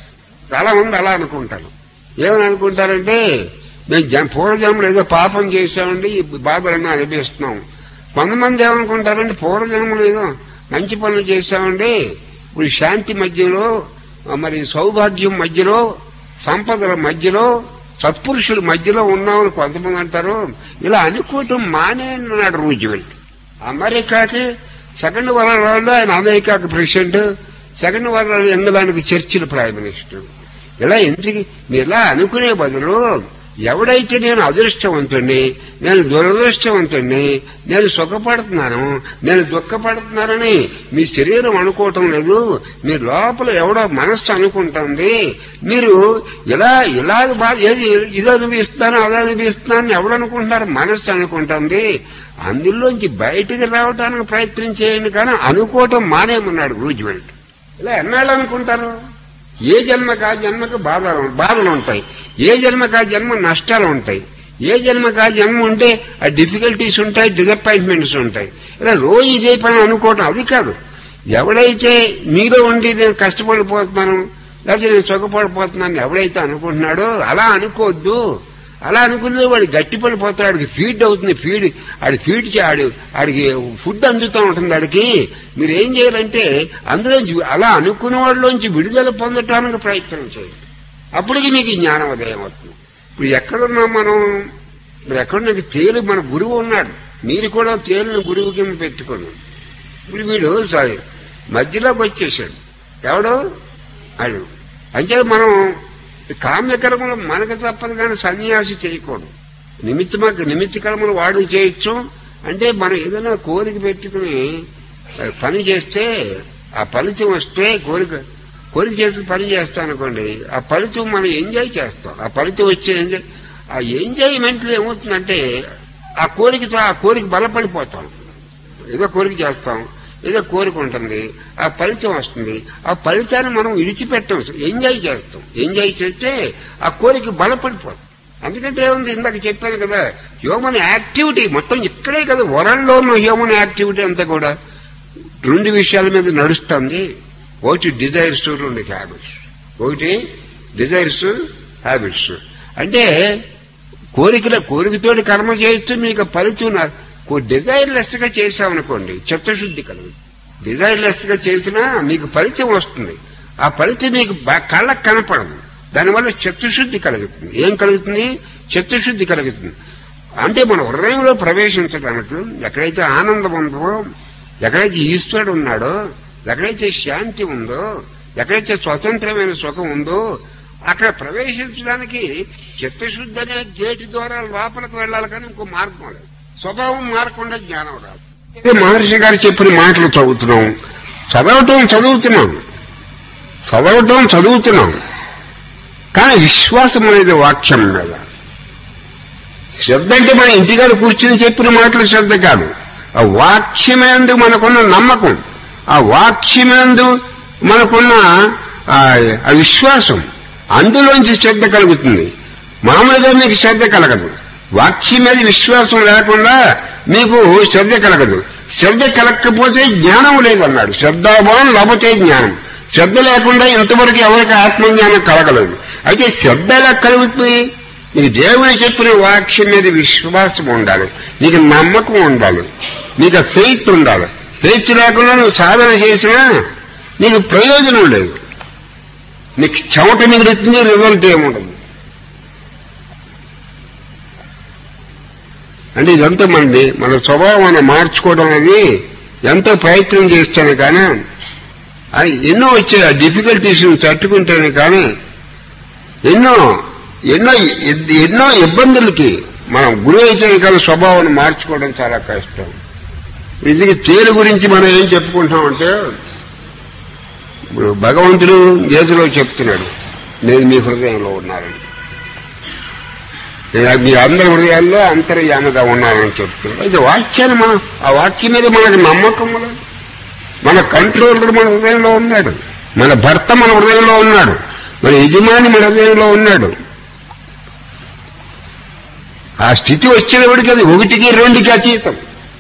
చాలా మంది అలా అనుకుంటారు ఏమని అనుకుంటారంటే మేము జన్ పూర్వజన్మలో ఏదో పాపం చేశామండి ఈ బాధలన్నీ అనిపిస్తున్నాం కొంతమంది ఏమనుకుంటారంటే పూర్వజన్మలో ఏదో మంచి పనులు చేశామండి ఇప్పుడు శాంతి మధ్యలో ఆ, మరి సౌభాగ్యం మధ్యలో సంపదల మధ్యలో సత్పురుషుల మధ్యలో ఉన్నామని కొంతమంది అంటారు ఇలా అనుకోవటం మానే అన్నాడు రూజ్వెల్ట్ అమెరికాకి సెకండ్ వరల్డ్ ఆయన అమెరికాకి ప్రెసిడెంట్ సెకండ్ వరల్డ్ ఇంగ్లాండ్కి చర్చిల్ ప్రైమ్ మినిస్టర్ ఇలా ఎందుకు మీరు ఇలా అనుకునే బదులు ఎవడైతే నేను అదృష్టవంతుణ్ణి నేను దురదృష్టవంతుణ్ణి నేను సుఖపడుతున్నాను నేను దుఃఖపడుతున్నానని మీ శరీరం అనుకోవటం లేదు మీ లోపల ఎవడో మనస్సు అనుకుంటుంది మీరు ఇలా ఇలా బా- ఏది ఇది అనిపిస్తున్నాను అది అనిపిస్తున్నాను ఎవడనుకుంటున్నారు మనస్సు అనుకుంటుంది అందులోంచి బయటికి రావడానికి ప్రయత్నం చేయండి కానీ అనుకోవటం మానేమన్నాడు రూజ్వెల్ట్ ఇలా ఎన్నాళ్ళు అనుకుంటారు ఏ జన్మకు ఆ జన్మకు బాధలు బాధలు ఉంటాయి ఏ జన్మకు ఆ జన్మ నష్టాలు ఉంటాయి ఏ జన్మకు ఆ జన్మ ఉంటే ఆ డిఫికల్టీస్ ఉంటాయి డిసప్పాయింట్మెంట్స్ ఉంటాయి ఇలా రోజు ఇదే పని అనుకోవటం అది కాదు ఎవడైతే మీలో ఉండి నేను కష్టపడిపోతున్నాను లేకపోతే నేను సుఖపడిపోతున్నాను ఎవడైతే అనుకుంటున్నాడో అలా అనుకోవద్దు అలా అనుకునే వాడు గట్టి పడిపోతాడు ఆడికి ఫీడ్ అవుతుంది ఫీడ్ ఆడి ఫీడ్ ఆడు ఆడికి ఫుడ్ అందుతూ ఉంటుంది ఆడికి మీరు ఏం చేయాలంటే అందులోంచి అలా అనుకున్న వాళ్ళలోంచి విడుదల పొందటానికి ప్రయత్నం చేయండి అప్పటికి మీకు జ్ఞానం ఉదయం అవుతుంది ఇప్పుడు ఎక్కడున్నాం మనం ఇప్పుడు ఎక్కడ నాకు తేలు మన గురువు ఉన్నాడు మీరు కూడా తేలిని గురువు కింద పెట్టుకోండి ఇప్పుడు వీడు సారీ మధ్యలోకి వచ్చేసాడు ఎవడు ఆడు అంతే మనం కామ్యకర్మలు మనకు తప్పదు కానీ సన్యాసి చేయకూడదు నిమిత్త నిమిత్త కర్మలు వాడు చేయొచ్చు అంటే మనం ఏదైనా కోరిక పెట్టుకుని ఆ, పని చేస్తే ఆ ఫలితం వస్తే కోరిక కోరిక చేసి పని చేస్తాం అనుకోండి ఆ ఫలితం మనం ఎంజాయ్ చేస్తాం ఆ ఫలితం వచ్చే ఎంజాయ్ ఆ ఎంజాయ్మెంట్లో ఏమవుతుందంటే ఆ కోరికతో ఆ కోరిక బలపడిపోతాం ఏదో కోరిక చేస్తాం ఏదో కోరిక ఉంటుంది ఆ ఫలితం వస్తుంది ఆ ఫలితాన్ని మనం విడిచిపెట్టాం ఎంజాయ్ చేస్తాం ఎంజాయ్ చేస్తే ఆ కోరిక బలపడిపోతుంది అందుకంటే ఏముంది ఇందాక చెప్పాను కదా హ్యూమన్ యాక్టివిటీ మొత్తం ఇక్కడే కదా వరల్డ్లో ఉన్న హ్యూమన్ యాక్టివిటీ అంతా కూడా రెండు విషయాల మీద నడుస్తుంది ఒకటి డిజైర్స్ రెండు హ్యాబిట్స్ ఒకటి డిజైర్స్ హ్యాబిట్స్ అంటే కోరికల కోరికతోటి కర్మ చేయొచ్చు మీకు ఫలితం డిజైర్లెస్ గా చేసామనుకోండి చిత్తశుద్ధి కలుగుతుంది డిజైర్లెస్ గా చేసినా మీకు ఫలితం వస్తుంది ఆ ఫలితం మీకు బా- కళ్ళకు కనపడదు దానివల్ల చిత్తశుద్ధి కలుగుతుంది ఏం కలుగుతుంది చిత్తశుద్ధి కలుగుతుంది అంటే మన హృదయంలో ప్రవేశించడానికి ఎక్కడైతే ఆనందం ఉందో ఎక్కడైతే ఈశ్వరుడు ఉన్నాడో ఎక్కడైతే శాంతి ఉందో ఎక్కడైతే స్వతంత్రమైన సుఖం ఉందో అక్కడ ప్రవేశించడానికి చిత్తశుద్ధి అనే గేటు ద్వారా లోపలికి వెళ్ళాలి కానీ ఇంకో మార్గం లేదు స్వభావం మారకుండా జ్ఞానం రాదు ఇదే మహర్షి గారు చెప్పిన మాటలు చదువుతున్నాం చదవటం చదువుతున్నాం చదవటం చదువుతున్నాం కానీ విశ్వాసం అనేది వాక్యం మీద శ్రద్ధ అంటే మన ఇంటికాడ కూర్చుని చెప్పిన మాటలు శ్రద్ధ కాదు ఆ వాక్యమేందు మనకున్న నమ్మకం ఆ వాక్యమేందు మనకున్న ఆ ఆ విశ్వాసం అందులోంచి శ్రద్ధ కలుగుతుంది మామూలుగా మీకు శ్రద్ధ కలగదు వాక్యం మీద విశ్వాసం లేకుండా మీకు శ్రద్ధ కలగదు శ్రద్ధ కలగకపోతే జ్ఞానం లేదన్నాడు శ్రద్ధాభావం లేకపోతే జ్ఞానం శ్రద్ధ లేకుండా ఇంతవరకు ఎవరికి ఆత్మజ్ఞానం కలగలేదు అయితే శ్రద్ధ ఎలా కలుగుతుంది నీకు దేవుని చెప్పిన వాక్యం మీద విశ్వాసం ఉండాలి నీకు నమ్మకం ఉండాలి నీకు ఫెయిత్ ఉండాలి ఫెయిత్ లేకుండా నువ్వు సాధన చేసినా నీకు ప్రయోజనం లేదు నీకు చెమట మిగులుతుంది రిజల్ట్ ఏముండదు అంటే ఇదంతా మనది మన స్వభావాన్ని మార్చుకోవడం అనేది ఎంతో ప్రయత్నం చేస్తాను కానీ అది ఎన్నో వచ్చే డిఫికల్టీస్ తట్టుకుంటాను కానీ ఎన్నో ఎన్నో ఎన్నో ఇబ్బందులకి మనం గురి అయితే కానీ స్వభావాన్ని మార్చుకోవడం చాలా కష్టం ఇందుకే తేలు గురించి మనం ఏం చెప్పుకుంటామంటే ఇప్పుడు భగవంతుడు గీతలో చెప్తున్నాడు నేను మీ హృదయంలో ఉన్నానని నేను మీ అందరి హృదయాల్లో అంతర్యామగా ఉన్నానని చెప్తున్నాడు అయితే వాక్యాన్ని మనం ఆ వాక్యం మీద మనకు నమ్మకం లేదు మన కంట్రోలర్ మన హృదయంలో ఉన్నాడు మన భర్త మన హృదయంలో ఉన్నాడు మన యజమాని మన హృదయంలో ఉన్నాడు ఆ స్థితి వచ్చినప్పటికీ అది ఒకటికి రెండుకి అతీతం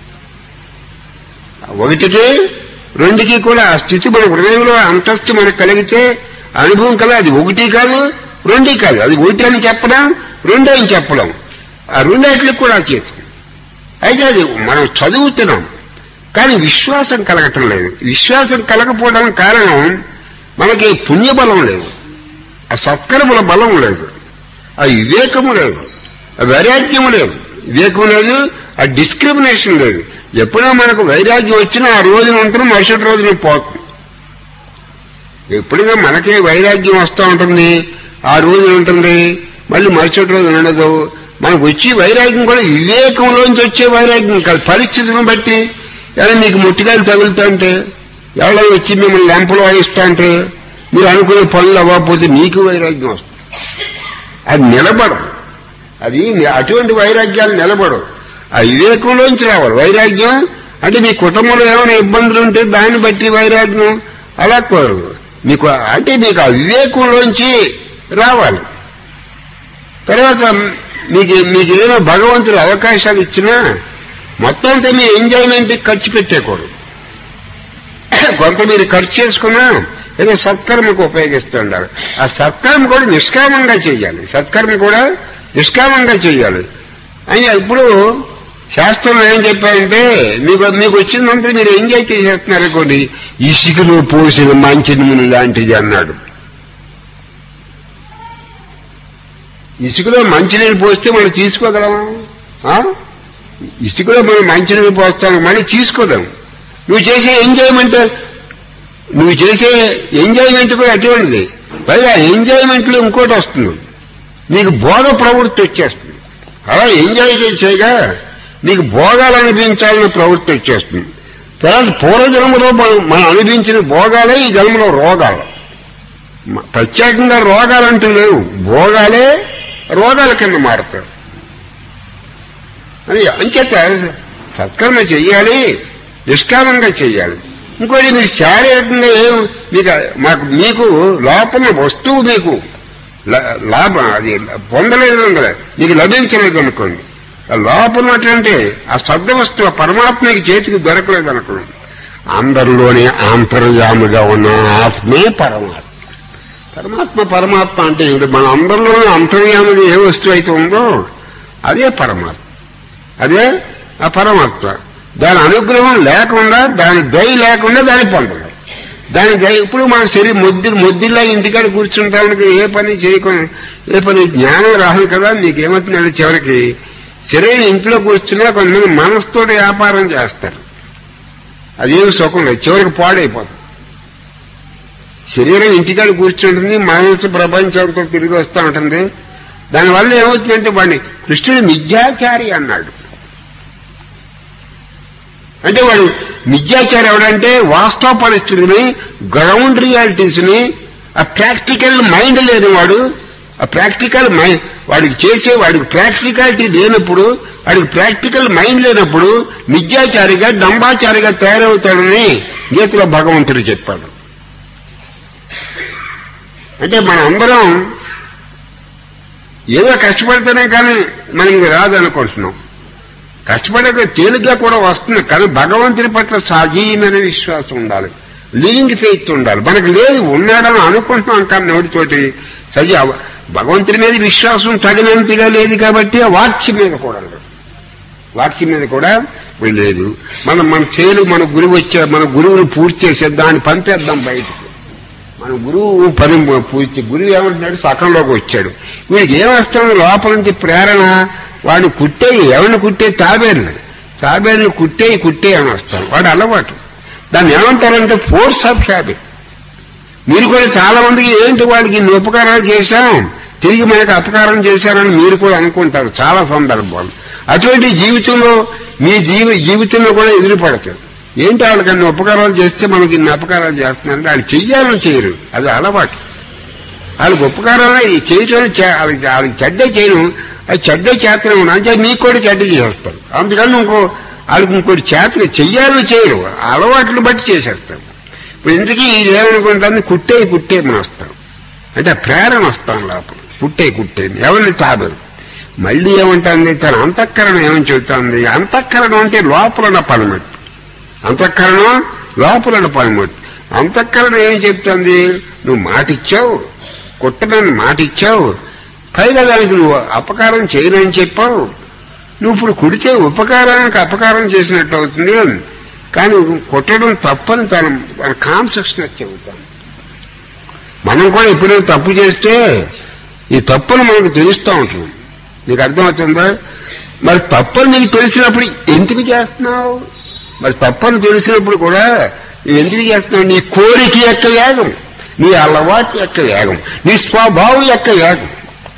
ఒకటికి రెండుకి కూడా ఆ స్థితి మన హృదయంలో అంతస్తు మనకు కలిగితే అనుభవం కల అది ఒకటి కాదు రెండే కాదు అది ఒకటి అని చెప్పడం రెండు అని చెప్పడం ఆ రెండేట్లకు కూడా అతీతం అయితే అది మనం చదువుతున్నాం కానీ విశ్వాసం కలగటం లేదు విశ్వాసం కలగపోవడానికి కారణం మనకి పుణ్యబలం లేదు ఆ సత్కర్మల బలం లేదు ఆ వివేకము లేదు ఆ వైరాగ్యము లేదు వివేకం లేదు ఆ డిస్క్రిమినేషన్ లేదు ఎప్పుడో మనకు వైరాగ్యం వచ్చినా ఆ రోజున ఉంటుంది మరుసటి రోజున పోతుంది ఎప్పుడైనా మనకే వైరాగ్యం వస్తూ ఉంటుంది ఆ రోజున ఉంటుంది మళ్ళీ మరుసటి రోజున ఉండదు మనకు వచ్చి వైరాగ్యం కూడా వివేకంలోంచి వచ్చే వైరాగ్యం కాదు పరిస్థితిని బట్టి ఏమైనా మీకు ముట్టికాయలు తగులుతా ఉంటే ఎవరో వచ్చి మిమ్మల్ని లెంపలు వాయిస్తా ఉంటే మీరు అనుకునే పనులు అవ్వకపోతే మీకు వైరాగ్యం వస్తుంది అది నిలబడదు అది అటువంటి వైరాగ్యాలు నిలబడవు ఆ వివేకంలోంచి రావాలి వైరాగ్యం అంటే మీ కుటుంబంలో ఏమైనా ఇబ్బందులు ఉంటే దాన్ని బట్టి వైరాగ్యం అలా కోరు మీకు అంటే మీకు ఆ వివేకంలోంచి రావాలి తర్వాత మీకు మీకు ఏదైనా భగవంతుడు అవకాశాలు ఇచ్చినా మొత్తం అంతా మీ ఎంజాయ్మెంట్ ఖర్చు పెట్టేకూడదు కొంత మీరు ఖర్చు చేసుకున్నా ఏదో సత్కర్మకు ఉపయోగిస్తూ ఉండాలి ఆ సత్కర్మ కూడా నిష్కామంగా చేయాలి సత్కర్మ కూడా నిష్కామంగా చేయాలి అని ఇప్పుడు శాస్త్రంలో ఏం చెప్పారంటే మీకు మీకు వచ్చిందంతా మీరు ఎంజాయ్ చేసేస్తున్నారు అనుకోండి ఇసుకలో పోసిన మంచి నూనె లాంటిది అన్నాడు ఇసుకలో మంచినీళ్ళు పోస్తే మనం తీసుకోగలమా ఆ? ఇసుకలో మనం మంచినీళ్ళు పోస్తాను మళ్ళీ తీసుకోదాం నువ్వు చేసే ఎంజాయ్మెంట్ నువ్వు చేసే ఎంజాయ్మెంట్ కూడా అటువంటిది పైగా ఎంజాయ్మెంట్లో ఇంకోటి వస్తుంది నీకు భోగ ప్రవృత్తి వచ్చేస్తుంది అలా ఎంజాయ్ చేసేగా నీకు భోగాలు అనిపించాలనే ప్రవృత్తి వచ్చేస్తుంది తర్వాత పూర్వజన్మలో మనం మనం అనిపించిన భోగాలే ఈ జన్మలో రోగాలు మ- ప్రత్యేకంగా రోగాలంటూ లేవు భోగాలే రోగాల కింద మారుతారు అది అంచేత సత్కర్మ చెయ్యాలి నిష్కామంగా చెయ్యాలి ఇంకోటి మీకు శారీరకంగా ఏం మీకు మాకు మీకు లోపల వస్తువు మీకు ల- లాభం అది పొందలేదు అనుకోండి, మీకు లభించలేదు అనుకోండి ఆ లోపల ఉన్నటువంటి ఆ శబ్ద వస్తువు ఆ పరమాత్మకి చేతికి దొరకలేదు అనుకోండి అందరిలోనే అంతర్యాముగా ఉన్న ఆత్మే పరమాత్మ పరమాత్మ పరమాత్మ అంటే ఏమిటి? మన అందరిలోనే అంతర్యాముగా ఏ వస్తువు అయితే ఉందో అదే పరమాత్మ అదే ఆ పరమాత్మ దాని అనుగ్రహం లేకుండా దాని దయ లేకుండా దాన్ని పొందలేదు దాని దయ ఇప్పుడు మన శరీరం ముద్దు ముద్దులా ఇంటికాడ కూర్చుంటానికి ఏ పని చేయకుండా ఏ పని జ్ఞానం రాదు కదా నీకేమవుతుందంటే చివరికి శరీరం ఇంట్లో కూర్చున్నా కొంతమంది మనసుతో వ్యాపారం చేస్తారు అదేమి సుఖం లేదు చివరికి పాడైపోతుంది శరీరం ఇంటికాడ కూర్చుంటుంది మనసు ప్రపంచంతో తిరిగి వస్తూ ఉంటుంది దానివల్ల ఏమవుతుందంటే వాడిని కృష్ణుడు మిథ్యాచారి అన్నాడు అంటే వాడు మిథ్యాచారి ఎవడంటే వాస్తవ పరిస్థితిని గ్రౌండ్ రియాలిటీస్ ని ఆ ప్రాక్టికల్ మైండ్ లేని వాడు ఆ ప్రాక్టికల్ మైండ్ వాడికి చేసే వాడికి ప్రాక్టికాలిటీ లేనప్పుడు వాడికి ప్రాక్టికల్ మైండ్ లేనప్పుడు మిథ్యాచారిగా డంబాచారిగా తయారవుతాడని గీతలో భగవంతుడు చెప్పాడు అంటే మన అందరం ఏదో కష్టపడితేనే కానీ మనకి ఇది రాదనుకుంటున్నాం కష్టపడే తేలిగ్గా కూడా వస్తుంది కానీ భగవంతుని పట్ల సజీవమైన విశ్వాసం ఉండాలి లివింగ్ ఫెయిత్ ఉండాలి మనకు లేదు ఉన్నాడని అనుకుంటున్నాం కానీ నోటితోటి సజీ భగవంతుని మీద విశ్వాసం తగినంతగా లేదు కాబట్టి ఆ వాక్యం మీద కూడా లేదు వాక్యం మీద కూడా లేదు మనం మన చేలు మన గురువు వచ్చే మన గురువుని పూర్తి చేసే దాన్ని పంపేద్దాం బయటకు మన గురువు పని పూర్తి గురువు ఏమంటున్నాడు సకంలోకి వచ్చాడు వీడికి ఏమొస్తుంది లోపల నుంచి ప్రేరణ వాడిని కుట్టేయి ఎవరిని కుట్టే తాబేర్లు తాబేర్లు కుట్టేయి కుట్టే అని వస్తాడు వాడు అలవాటు దాన్ని ఏమంటారంటే ఫోర్స్ ఆఫ్ హ్యాబిట్ మీరు కూడా చాలా మందికి ఏంటి వాడికి ఇన్ని ఉపకారాలు చేశాం తిరిగి మనకు అపకారం చేశారని మీరు కూడా అనుకుంటారు చాలా సందర్భాలు అటువంటి జీవితంలో మీ జీవి జీవితంలో కూడా ఎదురుపడతారు ఏంటి వాళ్ళకి అన్ని ఉపకారాలు చేస్తే మనకి ఇన్ని అపకారాలు చేస్తున్నారంటే వాళ్ళు చెయ్యాలని చేయరు అది అలవాటు వాళ్ళకి ఉపకారాలు ఈ చేయటం చే- వాళ్ళకి వాళ్ళకి చెడ్డ చేయను అది చెడ్డ చేతనం అంటే మీకు కూడా చెడ్డ చేస్తారు అందుకని ఇంకో వాళ్ళకి ఇంకోటి చేత చెయ్యాలని చేయరు ఆ అలవాట్లు బట్టి చేసేస్తారు ఇప్పుడు ఇంతకీ ఇది ఏమనుకుంటాను కుట్టే కుట్టే మనం వస్తాం అంటే ఆ ప్రేరణ వస్తాం లోపల కుట్టే కుట్టే ఎవరిని తాబరు మళ్ళీ ఏమంటుంది తన అంతఃకరణం ఏమని చెబుతుంది అంతఃకరణం అంటే లోపల ఉన్న పనిమట్టు అంతఃకరణం లోపల ఉన్న పనిమట్టు అంతఃకరణం ఏం చెప్తుంది నువ్వు మాటిచ్చావు కుట్టనని మాటిచ్చావు పైగా దానికి నువ్వు అపకారం చేయనని చెప్పావు నువ్వు ఇప్పుడు కుడితే ఉపకారానికి అపకారం చేసినట్టు అవుతుంది కానీ కుట్టడం తప్పని తన తన కాన్సెప్షన్ చెబుతాను మనం కూడా ఎప్పుడైనా తప్పు చేస్తే ఈ తప్పును మనకు తెలుస్తూ ఉంటుంది నీకు అర్థమవుతుందా మరి తప్పని నీకు తెలిసినప్పుడు ఎందుకు చేస్తున్నావు మరి తప్పని తెలిసినప్పుడు కూడా నువ్వు ఎందుకు చేస్తున్నావు నీ కోరిక యొక్క వేగం నీ అలవాటు యొక్క వేగం నీ స్వభావం యొక్క వేగం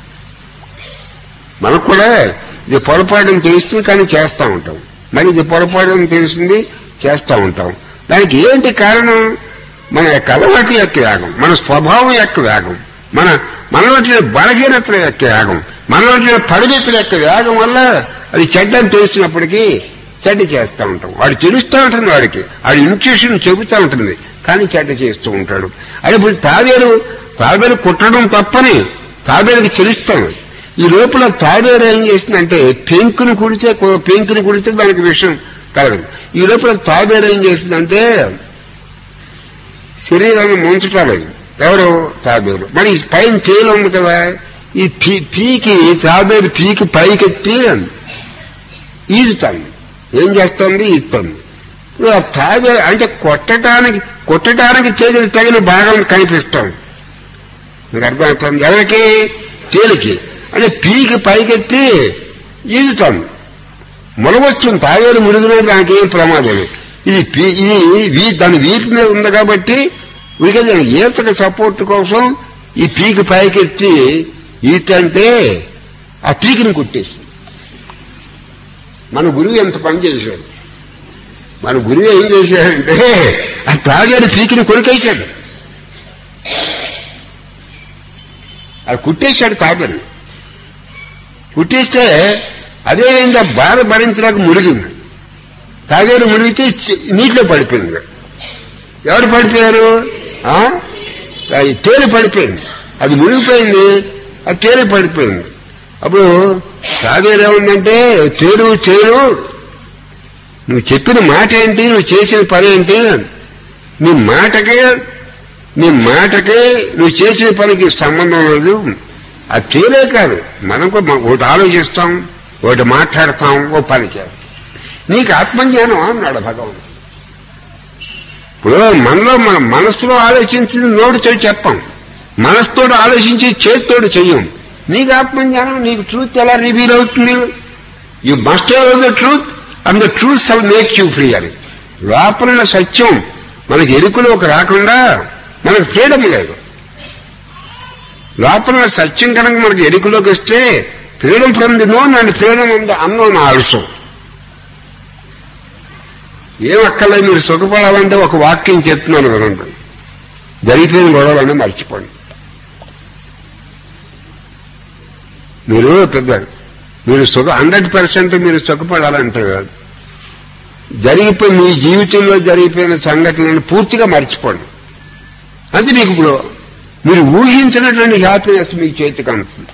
మనకు కూడా ఇది పొరపాటుని తెలుస్తుంది కానీ చేస్తూ ఉంటాం మరి ఇది పొరపాటుని తెలిసింది చేస్తూ ఉంటాం దానికి ఏంటి కారణం మన యొక్క అలవాటు యొక్క వేగం మన స్వభావం యొక్క వేగం మన మనలోని బలహీనతల యొక్క వేగం మనలోని పరిమితుల యొక్క వేగం వల్ల అది చెడ్డని తెలిసినప్పటికీ చెడ్డ చేస్తూ ఉంటాం వాడు తెలుస్తూ ఉంటుంది వాడికి వాడి ఇన్స్టిట్యూషన్ చెబుతూ ఉంటుంది కానీ చెడ్డ చేస్తూ ఉంటాడు అది ఇప్పుడు తావేరు తావేరు కుట్టడం తప్పని తాబేరుకి తెలుస్తాను ఈ లోపల తాబేరు ఏం చేసిందంటే పెంకుని కుడితే కో- పెంకుని కుడితే దానికి విషయం కలగదు ఈ లోపల తాబేరు ఏం చేసిందంటే శరీరాన్ని ముంచటాలేదు ఎవరు తాబేరు మరి ఈ పైన తేలు ఉంది కదా ఈ పీ పీకి తాబేరు పీకి పైకెత్తి ఈదుతాంది ఏం చేస్తుంది ఈదుతుంది ఇప్పుడు ఆ తాబేరు అంటే కొట్టడానికి కొట్టడానికి తేలిన తగిన భాగం కనిపిస్తుంది మీకు అర్థమవుతుంది ఎవరికి తేలికి అంటే పీకి పైకెత్తి ఈదుతోంది మొలవస్తుంది తావేరు మురుగునే దానికి ఏం ప్రమాదం లేదు. ఇది పీ- ఇది వీ- దాని వీపు మీద ఉంది కాబట్టి ఉడికే దాని ఈతకి సపోర్ట్ కోసం ఈ పీకి పైకెత్తి ఈత అంటే ఆ పీకిని కొట్టేస్తుంది మన గురువు ఎంత పని చేశాడు మన గురువు ఏం చేశాడంటే ఆ తాగేడు పీకిని కొరికేశాడు అది కుట్టేశాడు తాబేరు కుట్టేస్తే అదేవిధంగా బాధ భరించలేక మురిగింది తాగేరు మురిగితే చి- నీటిలో పడిపోయింది ఎవరు పడిపోయారు ఆ? అది తేలి పడిపోయింది అది మునిగిపోయింది అది తేలి పడిపోయింది అప్పుడు తాగేరు ఏముందంటే తేరు చేరు నువ్వు చెప్పిన మాట ఏంటి నువ్వు చేసిన పని ఏంటి నీ మాటకే నీ మాటకే నువ్వు చేసిన పనికి సంబంధం లేదు అది తేలే కాదు మనం కూడా మ- ఒకటి ఆలోచిస్తాం ఒకటి మాట్లాడతాం ఓ పని చేస్తాం నీకు ఆత్మజ్ఞానం అన్నాడు భగవంతుడు ఇప్పుడు మనలో మన మనసులో ఆలోచించింది నోటితో చెప్పం మనసుతో ఆలోచించి చేతితోటి చెయ్యం నీకు ఆత్మజ్ఞానం నీకు ట్రూత్ ఎలా రివీల్ అవుతుంది you must the truth and the truth shall make you free అని లోపల సత్యం మనకి ఎరుకులోకి రాకుండా మనకు ఫ్రీడమ్ లేదు లోపల సత్యం కనుక మనకి ఎరుకులోకి వస్తే freedom from the known and freedom on the unknown also ఏం అక్కర్లేదు మీరు సుఖపడాలంటే ఒక వాక్యం చెప్తున్నాను వినండి జరిగిపోయిన గొడవలన్నీ మర్చిపోండి మీరు పెద్ద మీరు సుఖ హండ్రెడ్ పర్సెంట్ మీరు సుఖపడాలంటే కాదు జరిగిపోయి మీ జీవితంలో జరిగిపోయిన సంఘటనలను పూర్తిగా మర్చిపోండి అంటే మీకు ఇప్పుడు మీరు ఊహించినటువంటి హ్యాపీనెస్ మీ చేతికి అందుతుంది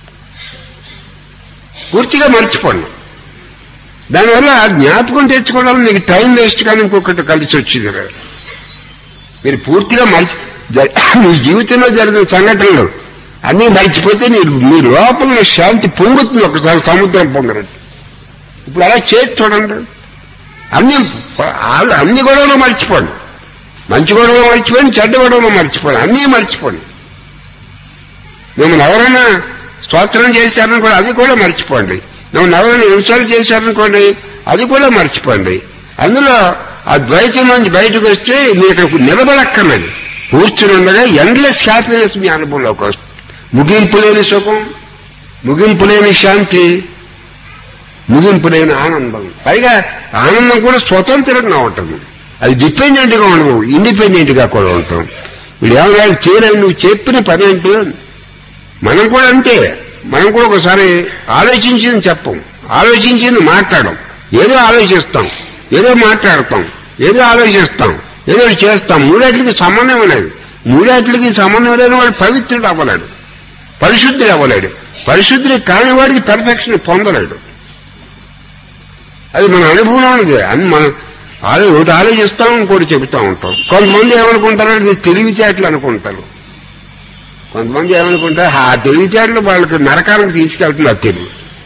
పూర్తిగా మర్చిపోండి దానివల్ల జ్ఞాపకం తెచ్చుకోవడానికి మీకు టైం వేస్ట్ కానీ ఇంకొకటి కలిసి వచ్చింది కదా. మీరు పూర్తిగా మర్చి జరి- మీ జీవితంలో జరిగిన సంఘటనలు అన్నీ మర్చిపోతే మీరు మీ లోపల శాంతి పొంగుతుంది ఒకసారి సముద్రం పొంగరండి ఇప్పుడు అలా చేసి చూడండి అన్ని వాళ్ళు అన్ని గొడవలు మర్చిపోండి మంచి గొడవలు మర్చిపోండి చెడ్డ గొడవలు మర్చిపోండి అన్నీ మర్చిపోండి మిమ్మల్ని ఎవరైనా స్తోత్రం చేశారనుకోండి అది కూడా మర్చిపోండి మిమ్మల్ని ఎవరైనా ఇన్సల్ట్ చేశారనుకోండి అది కూడా మర్చిపోండి అందులో ఆ ద్వైతం నుంచి బయటకు వస్తే మీకు నిలబడక్కర్లేదు కూర్చుని ఉండగా ఎండ్లెస్ హ్యాపీనెస్ మీ అనుభవంలోకి వస్తుంది ముగింపు లేని సుఖం ముగింపు లేని శాంతి ముగింపు లేని ఆనందం పైగా ఆనందం కూడా స్వతంత్రంగా ఉంటుంది అది డిపెండెంట్ గా ఉండవు ఇండిపెండెంట్ గా కూడా ఉంటాం వీడు ఏమన్నా చేయలేవు నువ్వు చెప్పిన పని అంటే మనం కూడా అంతే మనం కూడా ఒకసారి ఆలోచించింది చెప్పం ఆలోచించింది మాట్లాడం ఏదో ఆలోచిస్తాం ఏదో మాట్లాడతాం ఏదో ఆలోచిస్తాం ఏదో ఒకటి చేస్తాం మూడాట్లకి సమన్వయం లేదు మూడాట్లకి సమన్వయం లేని వాడు పవిత్రుడు అవ్వలేడు పరిశుద్ధుడు అవ్వలేడు పరిశుద్ధుడు కాని వాడికి పెర్ఫెక్షన్ పొందలేడు అది మన అనుభవం ఉన్నది అని మనం ఆలో ఒకటి ఆలోచిస్తాం ఇంకోటి చెబుతా ఉంటాం కొంతమంది ఏమనుకుంటారు అది తెలివితేటలు అనుకుంటారు కొంతమంది ఏమనుకుంటారు ఆ తెలివితేటలు వాళ్ళకి నరకానికి తీసుకెళ్తున్నారు తెలివి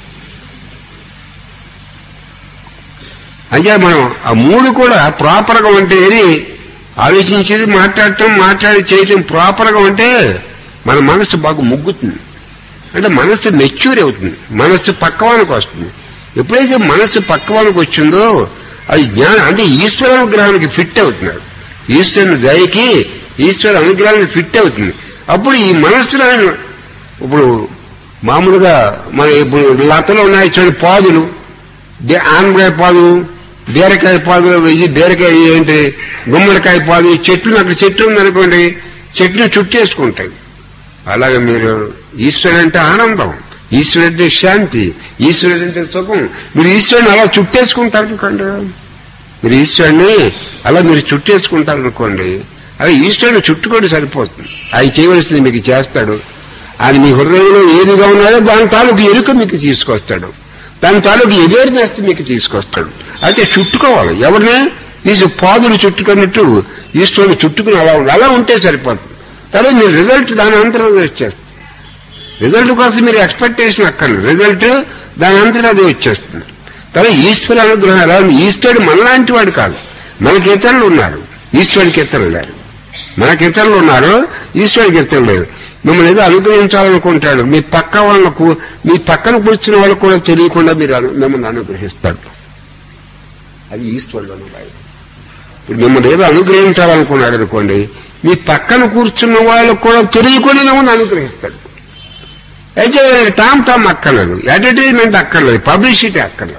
అంటే మనం ఆ మూడు కూడా ప్రాపర్ గా ఉంటే ఏది ఆలోచించేది మాట్లాడటం మాట్లాడి చేయటం ప్రాపర్ గా ఉంటే మన మనసు బాగా ముగ్గుతుంది అంటే మనస్సు మెచ్యూర్ అవుతుంది మనస్సు పక్కవానికి వస్తుంది ఎప్పుడైతే మనస్సు పక్కవానికి వచ్చిందో అది జ్ఞానం అంటే ఈశ్వర అనుగ్రహానికి ఫిట్ అవుతున్నారు ఈశ్వరుని దయకి ఈశ్వర అనుగ్రహానికి ఫిట్ అవుతుంది అప్పుడు ఈ మనస్సులో ఆయన ఇప్పుడు మామూలుగా మన ఇప్పుడు లతలో ఉన్నాయి చూడండి పాదులు దే- ఆనపకాయ పాదు బీరకాయ పాదు ఇది బీరకాయ ఏంటి గుమ్మడికాయ పాదు ఈ చెట్లు అక్కడ చెట్టు ఉందనుకోండి చెట్లు చుట్టేసుకుంటాయి అలాగే మీరు ఈశ్వరుడు అంటే ఆనందం ఈశ్వరుడు అంటే శాంతి ఈశ్వరుడు అంటే సుఖం మీరు ఈశ్వరుని అలా చుట్టేసుకుంటారు అనుకోండి మీరు ఈశ్వరుని అలా మీరు చుట్టేసుకుంటారు అనుకోండి అలా ఈశ్వరుని చుట్టుకోండి సరిపోతుంది ఆయన చేయవలసింది మీకు చేస్తాడు ఆయన మీ హృదయంలో ఏదిగా ఉన్నాడో దాని తాలూకు ఎరుక మీకు తీసుకొస్తాడు దాని తాలూకు అవేర్నెస్ మీకు తీసుకొస్తాడు అయితే చుట్టుకోవాలి ఎవరినే తీసి పాదులు చుట్టుకున్నట్టు ఈశ్వరుని చుట్టుకుని అలా ఉండాలి అలా ఉంటే సరిపోతుంది తర్వాత మీ రిజల్ట్ దాని అంతరం వచ్చేస్తుంది రిజల్ట్ కోసం మీరు ఎక్స్పెక్టేషన్ అక్కర్లేదు రిజల్ట్ దాని అంతరం అది వచ్చేస్తుంది తర్వాత ఈశ్వర అనుగ్రహం ఎలా ఉంది ఈశ్వరుడు మనలాంటి వాడు కాదు మనకి ఇతరులు ఉన్నారు ఈశ్వరుడికి ఇతరులు లేరు మనకి ఇతరులు ఉన్నారు ఈశ్వరుడికి ఇతరులు లేరు మిమ్మల్ని ఏదో అనుగ్రహించాలనుకుంటాడు మీ పక్క వాళ్ళకు మీ పక్కన కూర్చున్న వాళ్ళకు కూడా తెలియకుండా మీరు అను- మిమ్మల్ని అనుగ్రహిస్తాడు అది ఈశ్వరుడు అనుభవం ఇప్పుడు మిమ్మల్ని ఏదో అనుగ్రహించాలనుకున్నాడు అనుకోండి మీ పక్కన కూర్చున్న వాళ్ళకు కూడా తెలియకుండా మిమ్మల్ని అనుగ్రహిస్తాడు అయితే టామ్ టామ్ అక్కర్లేదు అడ్వర్టైజ్మెంట్ అక్కర్లేదు పబ్లిసిటీ అక్కర్లేదు